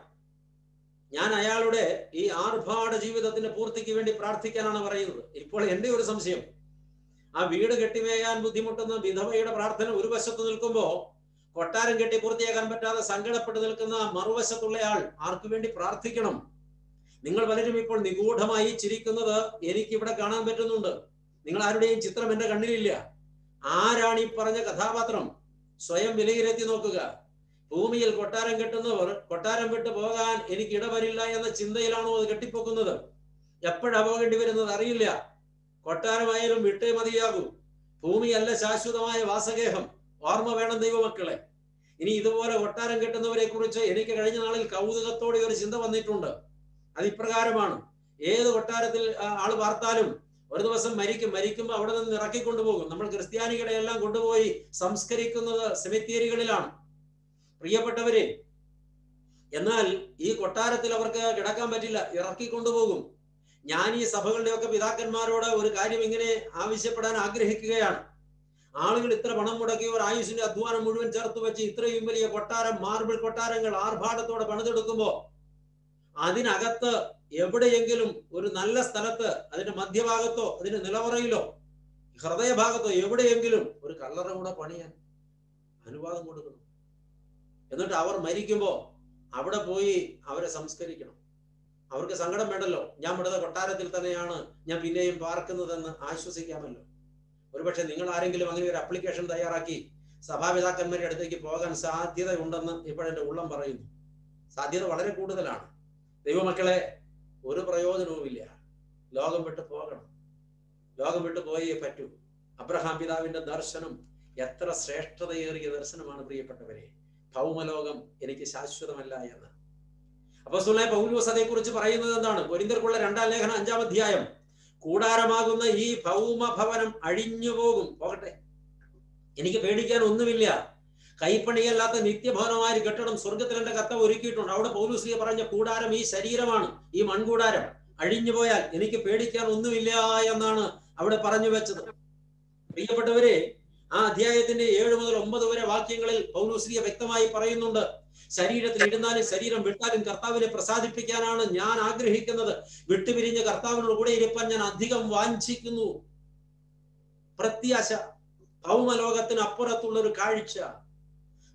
ഞാൻ അയാളുടെ ഈ ആർഭാട ജീവിതത്തിന്റെ പൂർത്തിക്ക് വേണ്ടി പ്രാർത്ഥിക്കാനാണ് പറയുന്നത് ഇപ്പോൾ എന്റെ ഒരു സംശയം ആ വീട് കെട്ടിമേയാൻ ബുദ്ധിമുട്ടുന്ന വിധവയുടെ പ്രാർത്ഥന ഒരു വശത്ത് നിൽക്കുമ്പോ കൊട്ടാരം കെട്ടി പൂർത്തിയാക്കാൻ പറ്റാതെ സങ്കടപ്പെട്ട് നിൽക്കുന്ന മറുവശത്തുള്ള ആൾ ആർക്കു വേണ്ടി പ്രാർത്ഥിക്കണം നിങ്ങൾ പലരും ഇപ്പോൾ നിഗൂഢമായി ചിരിക്കുന്നത് എനിക്ക് ഇവിടെ കാണാൻ പറ്റുന്നുണ്ട് നിങ്ങൾ ആരുടെയും ചിത്രം എന്റെ കണ്ണിലില്ല ആരാണ് ഈ പറഞ്ഞ കഥാപാത്രം സ്വയം വിലയിരുത്തി നോക്കുക ഭൂമിയിൽ കൊട്ടാരം കെട്ടുന്നവർ കൊട്ടാരം വിട്ടു പോകാൻ എനിക്ക് ഇടവരില്ല എന്ന ചിന്തയിലാണോ അത് കെട്ടിപ്പോക്കുന്നത് എപ്പോഴാ പോകേണ്ടി വരുന്നത് അറിയില്ല കൊട്ടാരമായാലും വിട്ടേ മതിയാകൂ ഭൂമിയല്ല ശാശ്വതമായ വാസഗേഹം ഓർമ്മ വേണം ദൈവമക്കളെ ഇനി ഇതുപോലെ കൊട്ടാരം കെട്ടുന്നവരെ കുറിച്ച് എനിക്ക് കഴിഞ്ഞ നാളിൽ കൗതുകത്തോടെ ഒരു ചിന്ത വന്നിട്ടുണ്ട് അത് ഇപ്രകാരമാണ് ഏത് കൊട്ടാരത്തിൽ ആള് വാർത്താലും ഒരു ദിവസം മരിക്കും മരിക്കുമ്പോൾ അവിടെ നിന്ന് ഇറക്കി കൊണ്ടുപോകും നമ്മൾ ക്രിസ്ത്യാനികളെ എല്ലാം കൊണ്ടുപോയി സംസ്കരിക്കുന്നത് സെമിത്തേരികളിലാണ് പ്രിയപ്പെട്ടവരെ എന്നാൽ ഈ കൊട്ടാരത്തിൽ അവർക്ക് കിടക്കാൻ പറ്റില്ല ഇറക്കി കൊണ്ടുപോകും ഞാൻ ഈ സഭകളുടെയൊക്കെ പിതാക്കന്മാരോട് ഒരു കാര്യം ഇങ്ങനെ ആവശ്യപ്പെടാൻ ആഗ്രഹിക്കുകയാണ് ആളുകൾ ഇത്ര പണം മുടക്കി ഒരു ആയുഷിന്റെ അധ്വാനം മുഴുവൻ ചേർത്ത് വെച്ച് ഇത്രയും വലിയ കൊട്ടാരം മാർബിൾ കൊട്ടാരങ്ങൾ ആർഭാടത്തോടെ പണിതെടുക്കുമ്പോ അതിനകത്ത് എവിടെയെങ്കിലും ഒരു നല്ല സ്ഥലത്ത് അതിന്റെ മധ്യഭാഗത്തോ അതിന്റെ നിലവറയിലോ ഹൃദയഭാഗത്തോ എവിടെയെങ്കിലും ഒരു കല്ലറ കൂടെ പണിയാൻ അനുവാദം കൊടുക്കണം എന്നിട്ട് അവർ മരിക്കുമ്പോ അവിടെ പോയി അവരെ സംസ്കരിക്കണം അവർക്ക് സങ്കടം വേണ്ടല്ലോ ഞാൻ ഇവിടുത്തെ കൊട്ടാരത്തിൽ തന്നെയാണ് ഞാൻ പിന്നെയും പാർക്കുന്നതെന്ന് ആശ്വസിക്കാമല്ലോ ഒരുപക്ഷെ നിങ്ങൾ ആരെങ്കിലും അങ്ങനെ ഒരു അപ്ലിക്കേഷൻ തയ്യാറാക്കി സഭാപിതാക്കന്മാരുടെ അടുത്തേക്ക് പോകാൻ സാധ്യത ഉണ്ടെന്ന് ഇപ്പോഴെന്റെ ഉള്ളം പറയുന്നു സാധ്യത വളരെ കൂടുതലാണ് ദൈവമക്കളെ ഒരു പ്രയോജനവുമില്ല ലോകം വിട്ട് പോകണം ലോകം വിട്ട് പോയേ പറ്റൂ അബ്രഹാം പിതാവിന്റെ ദർശനം എത്ര ശ്രേഷ്ഠതയേറിയ ദർശനമാണ് പ്രിയപ്പെട്ടവരെ ഭൗമലോകം എനിക്ക് ശാശ്വതമല്ല എന്ന് അപ്പോസ്തലനായ പൗലോസ് അതേക്കുറിച്ച് പറയുന്നത് എന്താണ് ഒരിന്തർക്കുള്ള രണ്ടാം ലേഖനം അഞ്ചാം അധ്യായം കൂടാരമാകുന്ന ഈ ഭൗമ ഭവനം അഴിഞ്ഞു പോകും പോകട്ടെ എനിക്ക് പേടിക്കാൻ ഒന്നുമില്ല കൈപ്പണിയല്ലാത്ത നിത്യഭവനമായ ഒരു കെട്ടിടം സ്വർഗത്തിൽ എന്റെ കത്ത ഒരുക്കിയിട്ടുണ്ട് അവിടെ പൗലൂസ്ലിയ പറഞ്ഞ കൂടാരം ഈ ശരീരമാണ് ഈ മൺകൂടാരം അഴിഞ്ഞു പോയാൽ എനിക്ക് പേടിക്കാൻ ഒന്നുമില്ല എന്നാണ് അവിടെ പറഞ്ഞു വെച്ചത് പ്രിയപ്പെട്ടവരെ ആ അധ്യായത്തിന്റെ ഏഴ് മുതൽ ഒമ്പത് വരെ വാക്യങ്ങളിൽ പൗലൂസ്ലിയ വ്യക്തമായി പറയുന്നുണ്ട് ശരീരത്തിൽ ഇരുന്നാലും ശരീരം വിട്ടാലും കർത്താവിനെ പ്രസാദിപ്പിക്കാനാണ് ഞാൻ ആഗ്രഹിക്കുന്നത് വിട്ടുപിരിഞ്ഞ കർത്താവിനോട് കൂടെ ഇരിപ്പാൻ ഞാൻ അധികം വാഞ്ചിക്കുന്നു പ്രത്യാശ ഭൗമലോകത്തിന് അപ്പുറത്തുള്ള ഒരു കാഴ്ച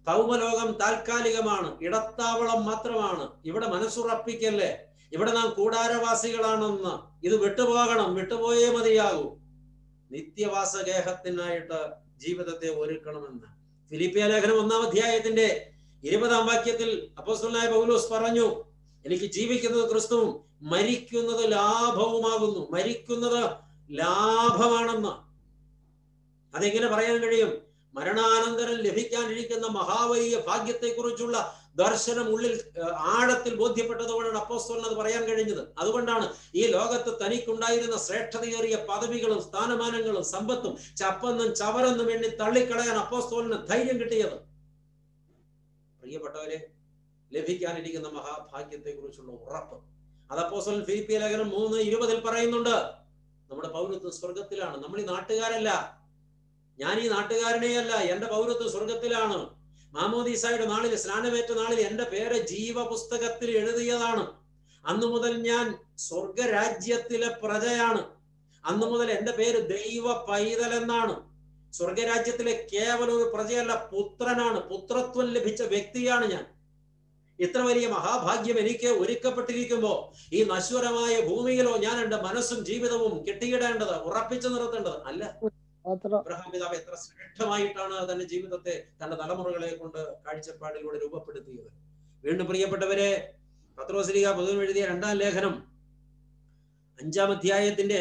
ഭൗമലോകം താൽക്കാലികമാണ് ഇടത്താവളം മാത്രമാണ് ഇവിടെ മനസ്സുറപ്പിക്കല്ലേ ഇവിടെ നാം കൂടാരവാസികളാണെന്ന് ഇത് വിട്ടുപോകണം വിട്ടുപോയേ മതിയാകൂ നിത്യവാസഗേഹത്തിനായിട്ട് ജീവിതത്തെ ഒരുക്കണമെന്ന് ഫിലിപ്പിയ ലേഖനം ഒന്നാം അധ്യായത്തിന്റെ ഇരുപതാം വാക്യത്തിൽ അപ്പോസ്തലനായ പൗലോസ് പറഞ്ഞു എനിക്ക് ജീവിക്കുന്നത് ക്രിസ്തുവും മരിക്കുന്നത് ലാഭവുമാകുന്നു മരിക്കുന്നത് ലാഭമാണെന്ന് അതെങ്ങനെ പറയാൻ കഴിയും മരണാനന്തരം ലഭിക്കാനിരിക്കുന്ന മഹാവലിയ ഭാഗ്യത്തെക്കുറിച്ചുള്ള ദർശനം ഉള്ളിൽ ഏഹ്, ആഴത്തിൽ ബോധ്യപ്പെട്ടതുകൊണ്ടാണ് അപ്പോസ്തലൻ അത് പറയാൻ കഴിഞ്ഞത് അതുകൊണ്ടാണ് ഈ ലോകത്ത് തനിക്കുണ്ടായിരുന്ന ശ്രേഷ്ഠതയേറിയ പദവികളും സ്ഥാനമാനങ്ങളും സമ്പത്തും ചപ്പെന്നും ചവരെന്നും എണ്ണി തള്ളിക്കളയാൻ അപ്പോസ്തോലിന് ധൈര്യം കിട്ടിയത് പ്രിയപ്പെട്ടവരെ ലഭിക്കാനിരിക്കുന്ന മഹാഭാഗ്യത്തെ കുറിച്ചുള്ള ഉറപ്പ് അത് അപ്പോസ്തലൻ ഫിലിപ്പിയ ലേഖനം മൂന്ന് ഇരുപതിൽ പറയുന്നുണ്ട് നമ്മുടെ പൗരത്വം സ്വർഗത്തിലാണ് നമ്മൾ ഈ നാട്ടുകാരല്ല ഞാൻ ഈ നാട്ടുകാരനേ അല്ല എന്റെ പൗരത്വം സ്വർഗത്തിലാണ് മാമോദീസായുടെ നാളിൽ സ്നാനമേറ്റ നാളിൽ എന്റെ പേര് ജീവപുസ്തകത്തിൽ എഴുതിയതാണ് അന്നു മുതൽ ഞാൻ സ്വർഗരാജ്യത്തിലെ പ്രജയാണ് അന്നു മുതൽ എന്റെ പേര് ദൈവ പൈതൽ എന്നാണ് സ്വർഗരാജ്യത്തിലെ കേവലം ഒരു പ്രജയല്ല പുത്രനാണ് പുത്രത്വം ലഭിച്ച വ്യക്തിയാണ് ഞാൻ ഇത്ര വലിയ മഹാഭാഗ്യം എനിക്ക് ഒരുക്കപ്പെട്ടിരിക്കുമ്പോ ഈ നശ്വരമായ ഭൂമിയിലോ ഞാൻ എന്റെ മനസ്സും ജീവിതവും കെട്ടിയിടേണ്ടത് ഉറപ്പിച്ചു നിർത്തേണ്ടത് അല്ല മാത്രം അബ്രഹാം പിതാവ് എത്ര ശ്രേഷ്ഠമായിട്ടാണ് തന്റെ ജീവിതത്തെ തന്റെ തലമുറകളെ കൊണ്ട് കാഴ്ചപ്പാടിലൂടെ രൂപപ്പെടുത്തിയത് വീണ്ടും പ്രിയപ്പെട്ടവരെ പത്രോസ്ലിക പൊതുവെ എഴുതിയ രണ്ടാം ലേഖനം അഞ്ചാം അധ്യായത്തിന്റെ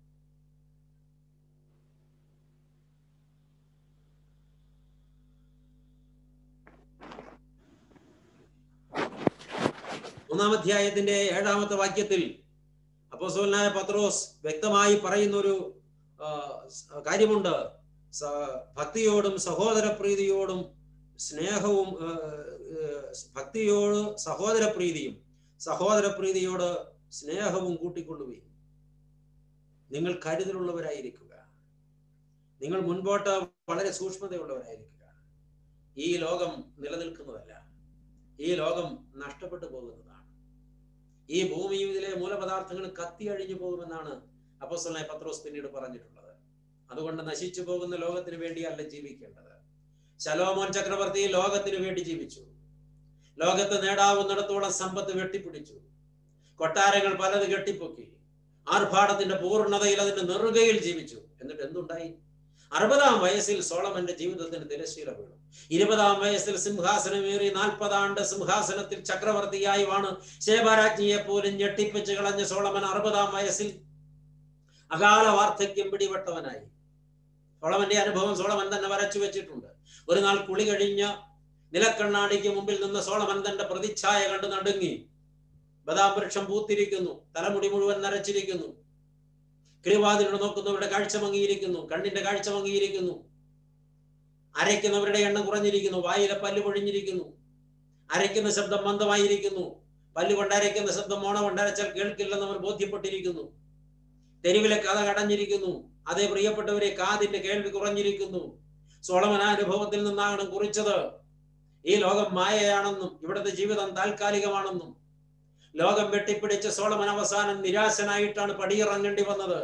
മൂന്നാം അധ്യായത്തിന്റെ ഏഴാമത്തെ വാക്യത്തിൽ അപ്പോസ്തലനായ പത്രോസ് വ്യക്തമായി പറയുന്ന ഒരു ആ, സ് കാര്യമുണ്ട് സ- ഭക്തിയോടും സഹോദര പ്രീതിയോടും സ്നേഹവും ആ, ആ, ഭക്തിയോട് സഹോദര പ്രീതിയും സഹോദര പ്രീതിയോട് സ്നേഹവും കൂട്ടിക്കൊള്ളുകയും നിങ്ങൾ കരുതലുള്ളവരായിരിക്കുക നിങ്ങൾ മുൻപോട്ട് വളരെ സൂക്ഷ്മതയുള്ളവരായിരിക്കുക ഈ ലോകം നിലനിൽക്കുന്നതല്ല ഈ ലോകം നഷ്ടപ്പെട്ടു പോകുന്നതാണ് ഈ ഭൂമിയും ഇതിലെ മൂലപദാർത്ഥങ്ങൾ കത്തി അഴിഞ്ഞു പോകുമെന്നാണ് അപ്പോസ്തലനായ പത്രോസ് പിന്നീട് പറഞ്ഞിട്ടുള്ളത് അതുകൊണ്ട് നശിച്ചു പോകുന്ന ലോകത്തിന് വേണ്ടിയല്ല ജീവിക്കേണ്ടത് ശലോമോൻ ചക്രവർത്തി ലോകത്തിന് വേണ്ടി ജീവിച്ചു ലോകത്ത് നേടാവുന്നിടത്തോളം സമ്പത്ത് വെട്ടിപ്പിടിച്ചു കൊട്ടാരങ്ങൾ പലത് കെട്ടിപ്പൊക്കി ആർഭാടത്തിന്റെ പൂർണ്ണതയിൽ അതിന്റെ നെറുകയിൽ ജീവിച്ചു എന്നിട്ട് എന്തുണ്ടായി അറുപതാം വയസ്സിൽ സോളമന്റെ ജീവിതത്തിന് തിരശ്ശീല വീണു ഇരുപതാം വയസ്സിൽ സിംഹാസനമേറി നാൽപ്പതാണ്ട് സിംഹാസനത്തിൽ ചക്രവർത്തിയായി വാണ് ശേബാരാജ്ഞിയെ പോലും ഞെട്ടിപ്പിച്ച് കളഞ്ഞ സോളമൻ അറുപതാം വയസ്സിൽ അകാല വാർദ്ധക്യം പിടിപെട്ടവനായി സോളമന്റെ അനുഭവം സോളമൻ തന്നെ വരച്ചു വെച്ചിട്ടുണ്ട് ഒരു നാൾ കുളി കഴിഞ്ഞ നിലക്കണ്ണാടിക്ക് മുമ്പിൽ നിന്ന് സോളമൻ തന്റെ പ്രതിച്ഛായ കണ്ട് നടുങ്ങി ബദാം വൃക്ഷം പൂത്തിരിക്കുന്നു തലമുടി മുഴുവൻ നരച്ചിരിക്കുന്നു കിളിവാതിലൂടെ നോക്കുന്നവരുടെ കാഴ്ച മങ്ങിയിരിക്കുന്നു കണ്ണിന്റെ കാഴ്ച മങ്ങിയിരിക്കുന്നു അരയ്ക്കുന്നവരുടെ എണ്ണം കുറഞ്ഞിരിക്കുന്നു വായിലെ പല്ല് പൊഴിഞ്ഞിരിക്കുന്നു അരയ്ക്കുന്ന ശബ്ദം മന്ദമായിരിക്കുന്നു പല്ല് കൊണ്ടരയ്ക്കുന്ന ശബ്ദം മോണ കൊണ്ടരച്ചാൽ കേൾക്കില്ലെന്ന് അവർ ബോധ്യപ്പെട്ടിരിക്കുന്നു തെരുവിലെ കഥ കടഞ്ഞിരിക്കുന്നു അതേ പ്രിയപ്പെട്ടവരെ കാതിന്റെ കേൾവി കുറഞ്ഞിരിക്കുന്നു സോളമൻ ആ അനുഭവത്തിൽ നിന്നാണ് കുറിച്ചത് ഈ ലോകം മായയാണെന്നും ഇവിടുത്തെ ജീവിതം താൽക്കാലികമാണെന്നും ലോകം വെട്ടിപ്പിടിച്ച് സോളമൻ അവസാനം നിരാശനായിട്ടാണ് പടിയിറങ്ങേണ്ടി വന്നത്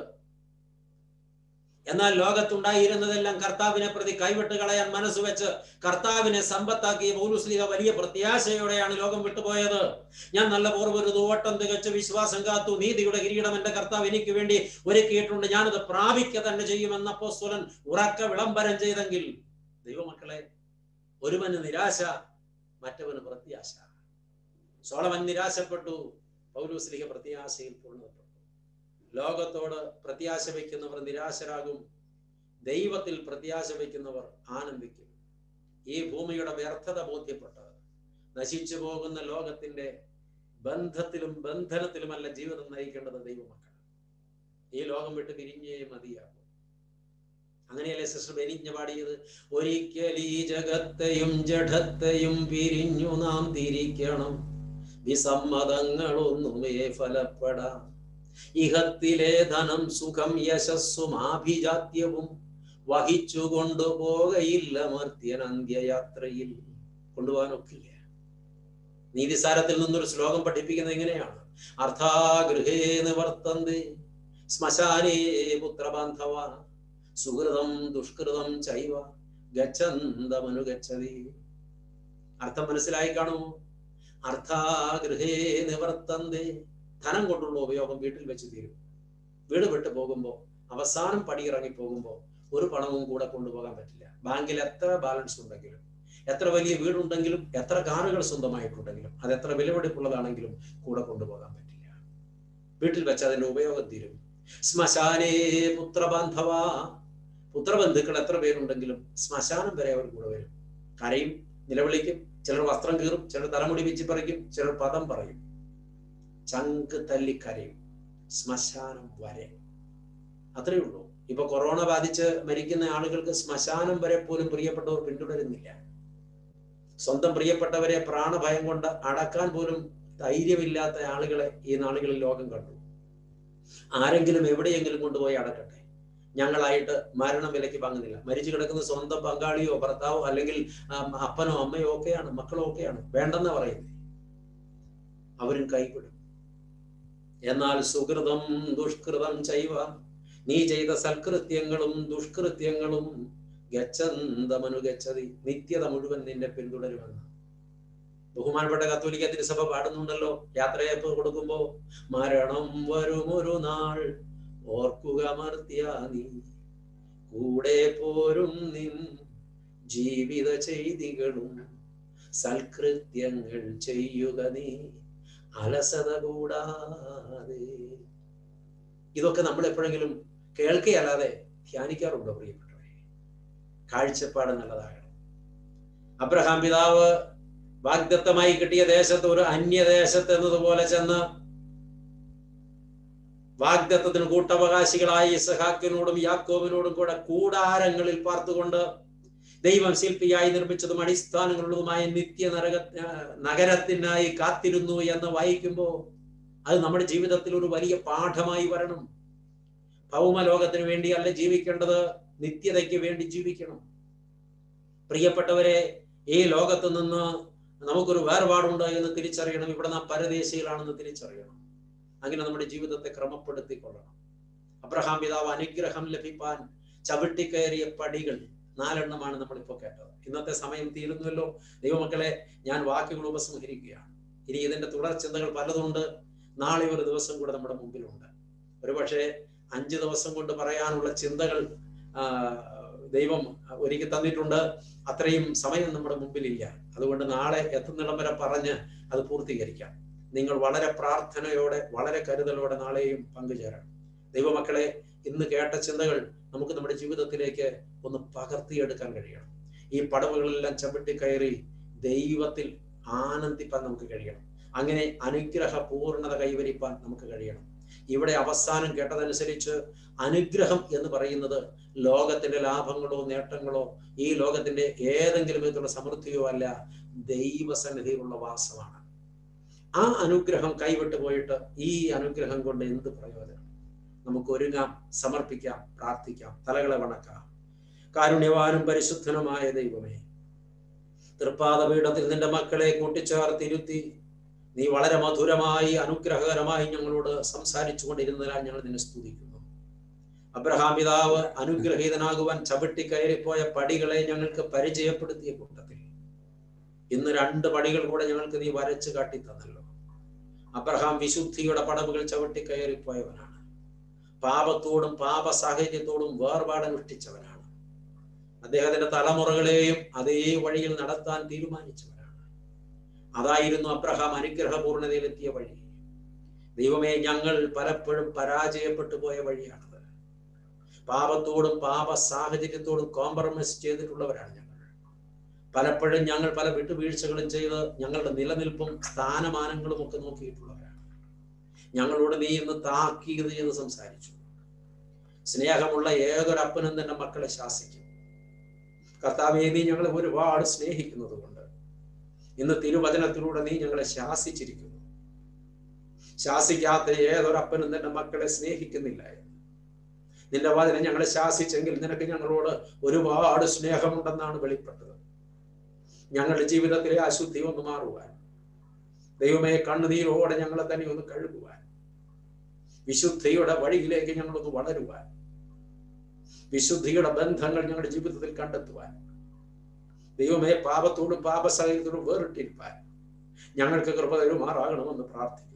എന്നാൽ ലോകത്തുണ്ടായിരുന്നതെല്ലാം കർത്താവിനെ പ്രതി കൈവിട്ട് കളയാൻ മനസ്സ് വെച്ച് കർത്താവിനെ സമ്പത്താക്കിയ പൗലുസ്ലിക വലിയ പ്രത്യാശയോടെയാണ് ലോകം വിട്ടുപോയത് ഞാൻ നല്ല പൂർവ്വരുത് ഓട്ടം തികച്ച് വിശ്വാസം കാത്തു നീതിയുടെ കിരീടം എന്റെ കർത്താവ് എനിക്ക് വേണ്ടി ഒരുക്കിയിട്ടുണ്ട് ഞാനത് പ്രാപിക്കുക തന്നെ ചെയ്യുമെന്ന അപ്പോസ്തലൻ ഉറക്ക വിളംബരം ചെയ്തെങ്കിൽ ദൈവമക്കളെ ഒരുവന് നിരാശ മറ്റവന് പ്രത്യാശ സോളമൻ നിരാശപ്പെട്ടു പൗലൂസ്ലിക പ്രത്യാശയിൽ പൂർണ്ണപ്പെട്ടു ലോകത്തോട് പ്രത്യാശ വയ്ക്കുന്നവർ നിരാശരാകും ദൈവത്തിൽ പ്രത്യാശ വയ്ക്കുന്നവർ ആനന്ദിക്കും ഈ ഭൂമിയുടെ വ്യർത്ഥത ബോധ്യപ്പെട്ട് നശിച്ചു പോകുന്ന ലോകത്തിന്റെ ബന്ധത്തിലും ബന്ധനത്തിലുമല്ല ജീവിതം നയിക്കേണ്ടത് ദൈവമക്കൾ ഈ ലോകം വിട്ട് പിരിഞ്ഞേ മതിയാകും അങ്ങനെയല്ലേ സിസ്റ്റർ ബെനിഞ്ഞ പാടിയത് ഒരിക്കൽ ഈ ജഗത്തെയും ജഡത്തെയും പിരിഞ്ഞു നാം തിരിക്കണം വിസമ്മതങ്ങളൊന്നുമേ ഫലപ്പെടാം ഇഹത്തിലെ ധനം സുഖം യശസ്സും ആഭിജാത്യവും വഹിച്ചു കൊണ്ടുപോകയില്ല മർത്യൻ അന്ത്യയാത്രയിൽ കൊണ്ടുപോകാനൊക്കില്ല നീതിസാരത്തിൽ നിന്നൊരു ശ്ലോകം പഠിപ്പിക്കുന്നത് എങ്ങനെയാണ് അർത്ഥാഗൃഹേ നിവർത്തന്തി ശ്മശാനേ പുത്രബാന്ധവ സുഹൃതം ദുഷ്കൃതം ചൈവ ഗച്ഛന്തമനുഗച്ഛതി അർത്ഥം മനസ്സിലായി കാണുമോ അർത്ഥാഗൃഹേ നിവർത്തന്തേ ധനം കൊണ്ടുള്ള ഉപയോഗം വീട്ടിൽ വെച്ച് തീരും വീട് വിട്ടു പോകുമ്പോൾ അവസാനം പടിയിറങ്ങി പോകുമ്പോൾ ഒരു പണവും കൂടെ കൊണ്ടുപോകാൻ പറ്റില്ല ബാങ്കിൽ എത്ര ബാലൻസ് ഉണ്ടെങ്കിലും എത്ര വലിയ വീടുണ്ടെങ്കിലും എത്ര കാറുകൾ സ്വന്തമായിട്ടുണ്ടെങ്കിലും അത് എത്ര വിലപിടിപ്പുള്ളതാണെങ്കിലും കൂടെ കൊണ്ടുപോകാൻ പറ്റില്ല വീട്ടിൽ വെച്ച് അതിന്റെ ഉപയോഗം തീരും ശ്മശാനേ പുത്രബാന്ധവ പുത്രബന്ധുക്കൾ എത്ര പേരുണ്ടെങ്കിലും ശ്മശാനം വരെ അവർ കൂടെ വരും കരയും നിലവിളിക്കും ചിലർ വസ്ത്രം കീറും ചിലർ തലമുടി വെച്ച് പറിക്കും ചിലർ പദം പറയും ചങ്ക് തല്ലി കരയും ശ്മശാനം വരെ അത്രയേ ഉള്ളൂ ഇപ്പൊ കൊറോണ ബാധിച്ച് മരിക്കുന്ന ആളുകൾക്ക് ശ്മശാനം വരെ പോലും പ്രിയപ്പെട്ടവർ പിന്തുടരുന്നില്ല സ്വന്തം പ്രിയപ്പെട്ടവരെ പ്രാണഭയം കൊണ്ട് അടക്കാൻ പോലും ധൈര്യമില്ലാത്ത ആളുകളെ ഈ നാളുകളിൽ ലോകം കണ്ടു ആരെങ്കിലും എവിടെയെങ്കിലും കൊണ്ടുപോയി അടക്കട്ടെ ഞങ്ങളായിട്ട് മരണം വിലയ്ക്ക് വാങ്ങുന്നില്ല മരിച്ചു കിടക്കുന്ന സ്വന്തം പങ്കാളിയോ ഭർത്താവോ അല്ലെങ്കിൽ അപ്പനോ അമ്മയോ ഒക്കെയാണ് മക്കളോ ഒക്കെയാണ് വേണ്ടെന്ന് പറയുന്നത് അവരും കൈവിടും എന്നാൽ സുഹൃതം ദുഷ്കൃതം ചെയ്വ നീ ചെയ്ത സൽകൃത്യങ്ങളും ദുഷ്കൃത്യങ്ങളും ഗച്ഛന്തമനുഗച്ഛതി നിത്യത മുഴുവൻ നിന്നെ പിന്തുടരുമെന്ന് ബഹുമാനപ്പെട്ട കത്തോലിക്ക തിരുസഭ പാടുന്നുണ്ടല്ലോ യാത്രയപ്പ് കൊടുക്കുമ്പോ മരണം വരും ഒരു നാൾ ഓർക്കുക മർത്യ നീ കൂടെ പോരും നിൻ ജീവിത ചെയ്തികളും സൽകൃത്യങ്ങൾ ചെയ്യുക നീ അലസത കൂടാതെ ഇതൊക്കെ നമ്മൾ എപ്പോഴെങ്കിലും കേൾക്കുകയല്ലാതെ ധ്യാനിക്കാറുണ്ടോ പ്രിയപ്പെട്ടവരെ കാഴ്ചപ്പാട് നല്ലതാകണം അബ്രഹാം പിതാവ് വാഗ്ദത്തമായി കിട്ടിയ ദേശത്ത് ഒരു അന്യദേശത്ത് എന്നതുപോലെ ചെന്ന് വാഗ്ദത്തത്തിന് കൂട്ടവകാശികളായ ഇസഹാക്കിനോടും യാക്കോബിനോടും കൂടെ കൂടാരങ്ങളിൽ പാർത്തുകൊണ്ട് ദൈവം ശില്പിയായി നിർമ്മിച്ചതും അടിസ്ഥാനങ്ങളുള്ളതുമായ നിത്യ നരക നഗരത്തിനായി കാത്തിരുന്നു എന്ന് വായിക്കുമ്പോൾ അത് നമ്മുടെ ജീവിതത്തിൽ ഒരു വലിയ പാഠമായി വരണം ഭൗമലോകത്തിന് വേണ്ടി അല്ല ജീവിക്കേണ്ടത് നിത്യതയ്ക്ക് വേണ്ടി ജീവിക്കണം പ്രിയപ്പെട്ടവരെ ഈ ലോകത്ത് നിന്ന് നമുക്കൊരു വേർപാടുണ്ട് എന്ന് തിരിച്ചറിയണം ഇവിടെ നാം പരദേശികളാണെന്ന് തിരിച്ചറിയണം അങ്ങനെ നമ്മുടെ ജീവിതത്തെ ക്രമപ്പെടുത്തിക്കൊള്ളണം അബ്രഹാം പിതാവ് അനുഗ്രഹം ലഭിപ്പാൻ ചവിട്ടിക്കയറിയ പടികൾ നാലെണ്ണമാണ് നമ്മളിപ്പോൾ കേട്ടത് ഇന്നത്തെ സമയം തീരുന്നുവല്ലോ ദൈവമക്കളെ ഞാൻ വാക്കുകൾ ഉപസംഹരിക്കുകയാണ് ഇനി ഇതിന്റെ തുടർ ചിന്തകൾ പലതുണ്ട് നാളെ ഒരു ദിവസം കൂടെ നമ്മുടെ മുമ്പിലുണ്ട് ഒരുപക്ഷെ അഞ്ച് ദിവസം കൊണ്ട് പറയാനുള്ള ചിന്തകൾ ദൈവം ഒരുക്കി തന്നിട്ടുണ്ട് അത്രയും സമയം നമ്മുടെ മുമ്പിലില്ല അതുകൊണ്ട് നാളെ എത്തുന്നിടം വരെ പറഞ്ഞ് അത് പൂർത്തീകരിക്കാം നിങ്ങൾ വളരെ പ്രാർത്ഥനയോടെ വളരെ കരുതലോടെ നാളെയും പങ്കുചേരണം ദൈവമക്കളെ ഇന്ന് കേട്ട ചിന്തകൾ നമുക്ക് നമ്മുടെ ജീവിതത്തിലേക്ക് ഒന്ന് പകർത്തിയെടുക്കാൻ കഴിയണം ഈ പടവുകളെല്ലാം ചവിട്ടി കയറി ദൈവത്തിൽ ആനന്ദിപ്പാൻ നമുക്ക് കഴിയണം അങ്ങനെ അനുഗ്രഹ പൂർണ്ണത കൈവരിപ്പാൻ നമുക്ക് കഴിയണം ഇവിടെ അവസാനം കേട്ടതനുസരിച്ച് അനുഗ്രഹം എന്ന് പറയുന്നത് ലോകത്തിന്റെ ലാഭങ്ങളോ നേട്ടങ്ങളോ ഈ ലോകത്തിന്റെ ഏതെങ്കിലും വിധത്തിലുള്ള സമൃദ്ധിയോ അല്ല ദൈവസന്നിധിയിലുള്ള വാസമാണ് ആ അനുഗ്രഹം കൈവിട്ടു പോയിട്ട് ഈ അനുഗ്രഹം കൊണ്ട് എന്ത് പ്രയോജനം നമുക്ക് ഒരുങ്ങാം സമർപ്പിക്കാം പ്രാർത്ഥിക്കാം തലകളെ വണക്കാം കാരുണ്യവാനും പരിശുദ്ധനുമായ ദൈവമേ തൃപ്പാദപീഠത്തിൽ നിന്റെ മക്കളെ കൂട്ടിച്ചേർത്തിരുത്തി നീ വളരെ മധുരമായി അനുഗ്രഹകരമായി ഞങ്ങളോട് സംസാരിച്ചു കൊണ്ടിരുന്നതിനാൽ ഞങ്ങൾ നിന്നെ സ്തുതിക്കുന്നു അബ്രഹാം പിതാവ് അനുഗ്രഹീതനാകുവാൻ ചവിട്ടി കയറിപ്പോയ പടികളെ ഞങ്ങൾക്ക് പരിചയപ്പെടുത്തിയ കൂട്ടത്തിൽ ഇന്ന് രണ്ട് പടികൾ കൂടെ ഞങ്ങൾക്ക് നീ വരച്ചു കാട്ടി തന്നല്ലോ അബ്രഹാം വിശുദ്ധിയുടെ പടവുകൾ ചവിട്ടി കയറിപ്പോയവനാണ് പാപത്തോടും പാപ സാഹചര്യത്തോടും വേർപാടനുഷ്ഠിച്ചവനാണ് അദ്ദേഹത്തിന്റെ തലമുറകളെയും അതേ വഴിയിൽ നടത്താൻ തീരുമാനിച്ചവനാണ് അതായിരുന്നു അബ്രഹാം അനുഗ്രഹപൂർണതയിലെത്തിയ വഴി ദൈവമേ ഞങ്ങൾ പലപ്പോഴും പരാജയപ്പെട്ടു പോയ വഴിയാണത് പാപത്തോടും പാപ സാഹചര്യത്തോടും കോംപ്രമൈസ് ചെയ്തിട്ടുള്ളവരാണ് ഞങ്ങൾ പലപ്പോഴും ഞങ്ങൾ പല വിട്ടുവീഴ്ചകളും ചെയ്ത് ഞങ്ങളുടെ നിലനിൽപ്പും സ്ഥാനമാനങ്ങളും ഒക്കെ നോക്കിയിട്ടുള്ളവരാണ് ഞങ്ങളോട് നീ ഇന്ന് താക്കീത് എന്ന് സംസാരിച്ചു സ്നേഹമുള്ള ഏതൊരപ്പനും തന്നെ മക്കളെ ശാസിക്കും കർത്താവെ നീ ഞങ്ങളെ ഒരുപാട് സ്നേഹിക്കുന്നത് കൊണ്ട് ഇന്ന് തിരുവചനത്തിലൂടെ നീ ഞങ്ങളെ ശാസിച്ചിരിക്കുന്നു ശാസിക്കാത്ത ഏതൊരപ്പനും തന്നെ മക്കളെ സ്നേഹിക്കുന്നില്ല നിന്റെ വാതിനെ ഞങ്ങളെ ശാസിച്ചെങ്കിൽ നിനക്ക് ഞങ്ങളോട് ഒരുപാട് സ്നേഹമുണ്ടെന്നാണ് വെളിപ്പെട്ടത് ഞങ്ങളുടെ ജീവിതത്തിലെ അശുദ്ധി ഒന്ന് മാറുവാൻ ദൈവമേ കണ്ണുനീരോടെ ഞങ്ങളെ തന്നെ ഒന്ന് കഴുകുവാൻ വിശുദ്ധിയുടെ വഴിയിലേക്ക് ഞങ്ങളൊന്ന് വളരുവാൻ വിശുദ്ധിയുടെ ബന്ധങ്ങൾ ഞങ്ങളുടെ ജീവിതത്തിൽ കണ്ടെത്തുവാൻ ദൈവമേ പാപത്തോടും പാപസഹയത്തോടും വേറിട്ടിരിപ്പാൻ ഞങ്ങൾക്ക് കൃപ തരുമാറാകണമെന്ന് പ്രാർത്ഥിക്കുന്നു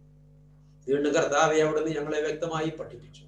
വീണ്ടും കർത്താവെ അവിടുന്ന് ഞങ്ങളെ വ്യക്തമായി പഠിപ്പിച്ചു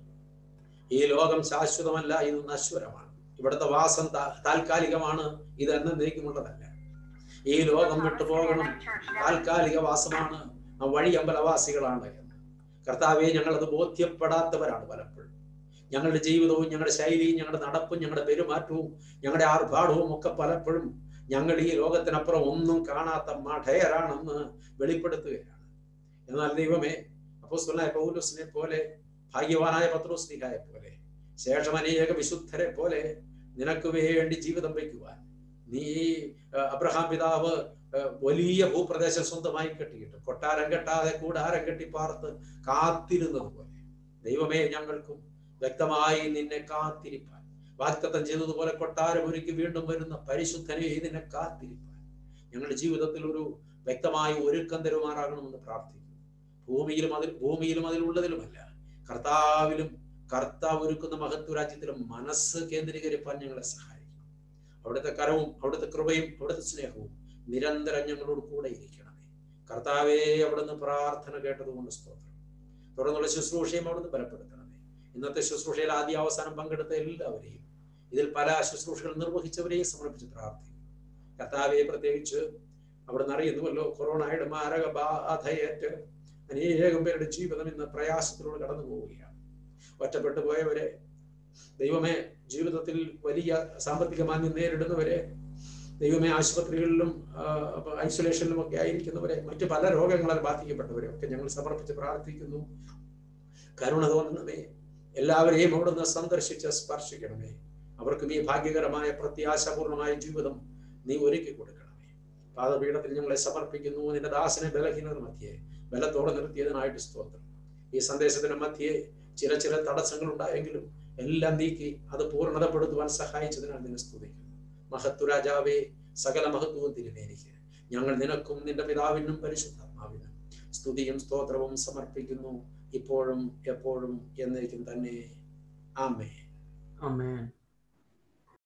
ഈ ലോകം ശാശ്വതമല്ല ഇത് നശ്വരമാണ് ഇവിടുത്തെ വാസം താ- താൽക്കാലികമാണ് ഇത് എന്നേക്കുമുള്ളതല്ല ഈ ലോകം വിട്ടു പോകണം താൽക്കാലിക വാസമാണ് ആ വഴി അമ്പലവാസികളാണ് എന്ന് കർത്താവെ ഞങ്ങളത് ബോധ്യപ്പെടാത്തവരാണ് പലപ്പോഴും ഞങ്ങളുടെ ജീവിതവും ഞങ്ങളുടെ ശൈലിയും ഞങ്ങളുടെ നടപ്പും ഞങ്ങളുടെ പെരുമാറ്റവും ഞങ്ങളുടെ ആർഭാടവും ഒക്കെ പലപ്പോഴും ഞങ്ങൾ ഈ ലോകത്തിനപ്പുറം ഒന്നും കാണാത്ത മഠയരാണെന്ന് വെളിപ്പെടുത്തുകയാണ് എന്നാൽ ദൈവമേ അപ്പോസ്തലനായ പൗലോസിനെ പോലെ ഭാഗ്യവാനായ പത്രോസ്ലിഹായെ പോലെ ശേഷം അനേക വിശുദ്ധരെ പോലെ നിനക്ക് വേണ്ടി ജീവിതം വയ്ക്കുവാൻ നീ ആ, അബ്രഹാം പിതാവ് ആ, വലിയ ഭൂപ്രദേശം സ്വന്തമായി കെട്ടിയിട്ട് കൊട്ടാരം കെട്ടാതെ കൂടാരം കെട്ടി പാർത്ത് കാത്തിരുന്നത് പോലെ ദൈവമേ ഞങ്ങൾക്കും വ്യക്തമായി നിന്നെ കാത്തിരിപ്പാൻ വാക്തത്വം ചെയ്തതുപോലെ കൊട്ടാരം ഒരുക്കി വീണ്ടും വരുന്ന പരിശുദ്ധനെ നിന്നെ കാത്തിരിപ്പാൻ ഞങ്ങളുടെ ജീവിതത്തിൽ ഒരു വ്യക്തമായ ഒരുക്കം തരുമാറാകണമെന്ന് പ്രാർത്ഥിക്കുന്നു ഭൂമിയിലും അതിൽ ഭൂമിയിലും അതിലുള്ളതിലുമല്ല കർത്താവിലും കർത്താവ് ഒരുക്കുന്ന മഹത്വ രാജ്യത്തിലും മനസ്സ് കേന്ദ്രീകരിപ്പാൻ ഞങ്ങളെ സഹായിക്കും അവിടുത്തെ കരവും അവിടുത്തെ കൃപയും അവിടുത്തെ സ്നേഹവും നിരന്തരം ഞങ്ങളോട് കൂടെ ഇരിക്കണമേ കർത്താവേ അവിടുന്ന് പ്രാർത്ഥന കേട്ടതുകൊണ്ട് സ്തോത്രം തുടർന്നുള്ള ശുശ്രൂഷയും അവിടുന്ന് ബലപ്പെടുത്തണമേ ഇന്നത്തെ ശുശ്രൂഷയിൽ ആദ്യ അവസാനം പങ്കെടുത്ത എല്ലാവരെയും ഇതിൽ പല ശുശ്രൂഷകൾ നിർവഹിച്ചവരെയും സമർപ്പിച്ച് പ്രാർത്ഥിക്കും കർത്താവെ പ്രത്യേകിച്ച് അവിടുന്ന് അറിയുന്നുവല്ലോ കൊറോണയുടെ മാരക ബാധയേറ്റ് അനേകം പേരുടെ ജീവിതം ഇന്ന് പ്രയാസത്തിലൂടെ കടന്നു പോവുകയാണ് ഒറ്റപ്പെട്ടു പോയവരെ ദൈവമേ ജീവിതത്തിൽ വലിയ സാമ്പത്തിക മാന്യം നേരിടുന്നവരെ ദൈവമേ ആശുപത്രികളിലും ഐസൊലേഷനിലും ഒക്കെ ആയിരിക്കുന്നവരെ മറ്റു പല രോഗങ്ങളാൽ ബാധിക്കപ്പെട്ടവരെ ഒക്കെ ഞങ്ങൾ സമർപ്പിച്ച് പ്രാർത്ഥിക്കുന്നു കരുണ തോന്നണമേ എല്ലാവരെയും അവിടുന്ന് സന്ദർശിച്ച് സ്പർശിക്കണമേ അവർക്കും ഈ ഭാഗ്യകരമായ പ്രത്യാശാപൂർണമായ ജീവിതം നീ ഒരുക്കി കൊടുക്കണമേ പാദപീഠത്തിൽ ഞങ്ങളെ സമർപ്പിക്കുന്നു നിന്റെ ദാസനെ ബലഹീനത മധ്യേ ബലത്തോടെ നിർത്തിയതിനായിട്ട് സ്തോത്രം ഈ സന്ദേശത്തിന് മധ്യേ ചില ചില തടസ്സങ്ങൾ ഉണ്ടായെങ്കിലും എല്ലാം നീക്കി അത് പൂർണ്ണതപ്പെടുത്തുവാൻ സഹായിച്ചതിനാൽ നിന്നെ സ്തുതിക്കുന്നു മഹത്വ രാജാവേ സകല മഹത്വവും തിരുമേനിക്ക് ഞങ്ങൾ നിനക്കും നിന്റെ പിതാവിനും പരിശുദ്ധാത്മാവിനും സ്തുതിയും സ്തോത്രവും സമർപ്പിക്കുന്നു ഇപ്പോഴും എപ്പോഴും എന്നേക്കും തന്നെ ആമേ Amen.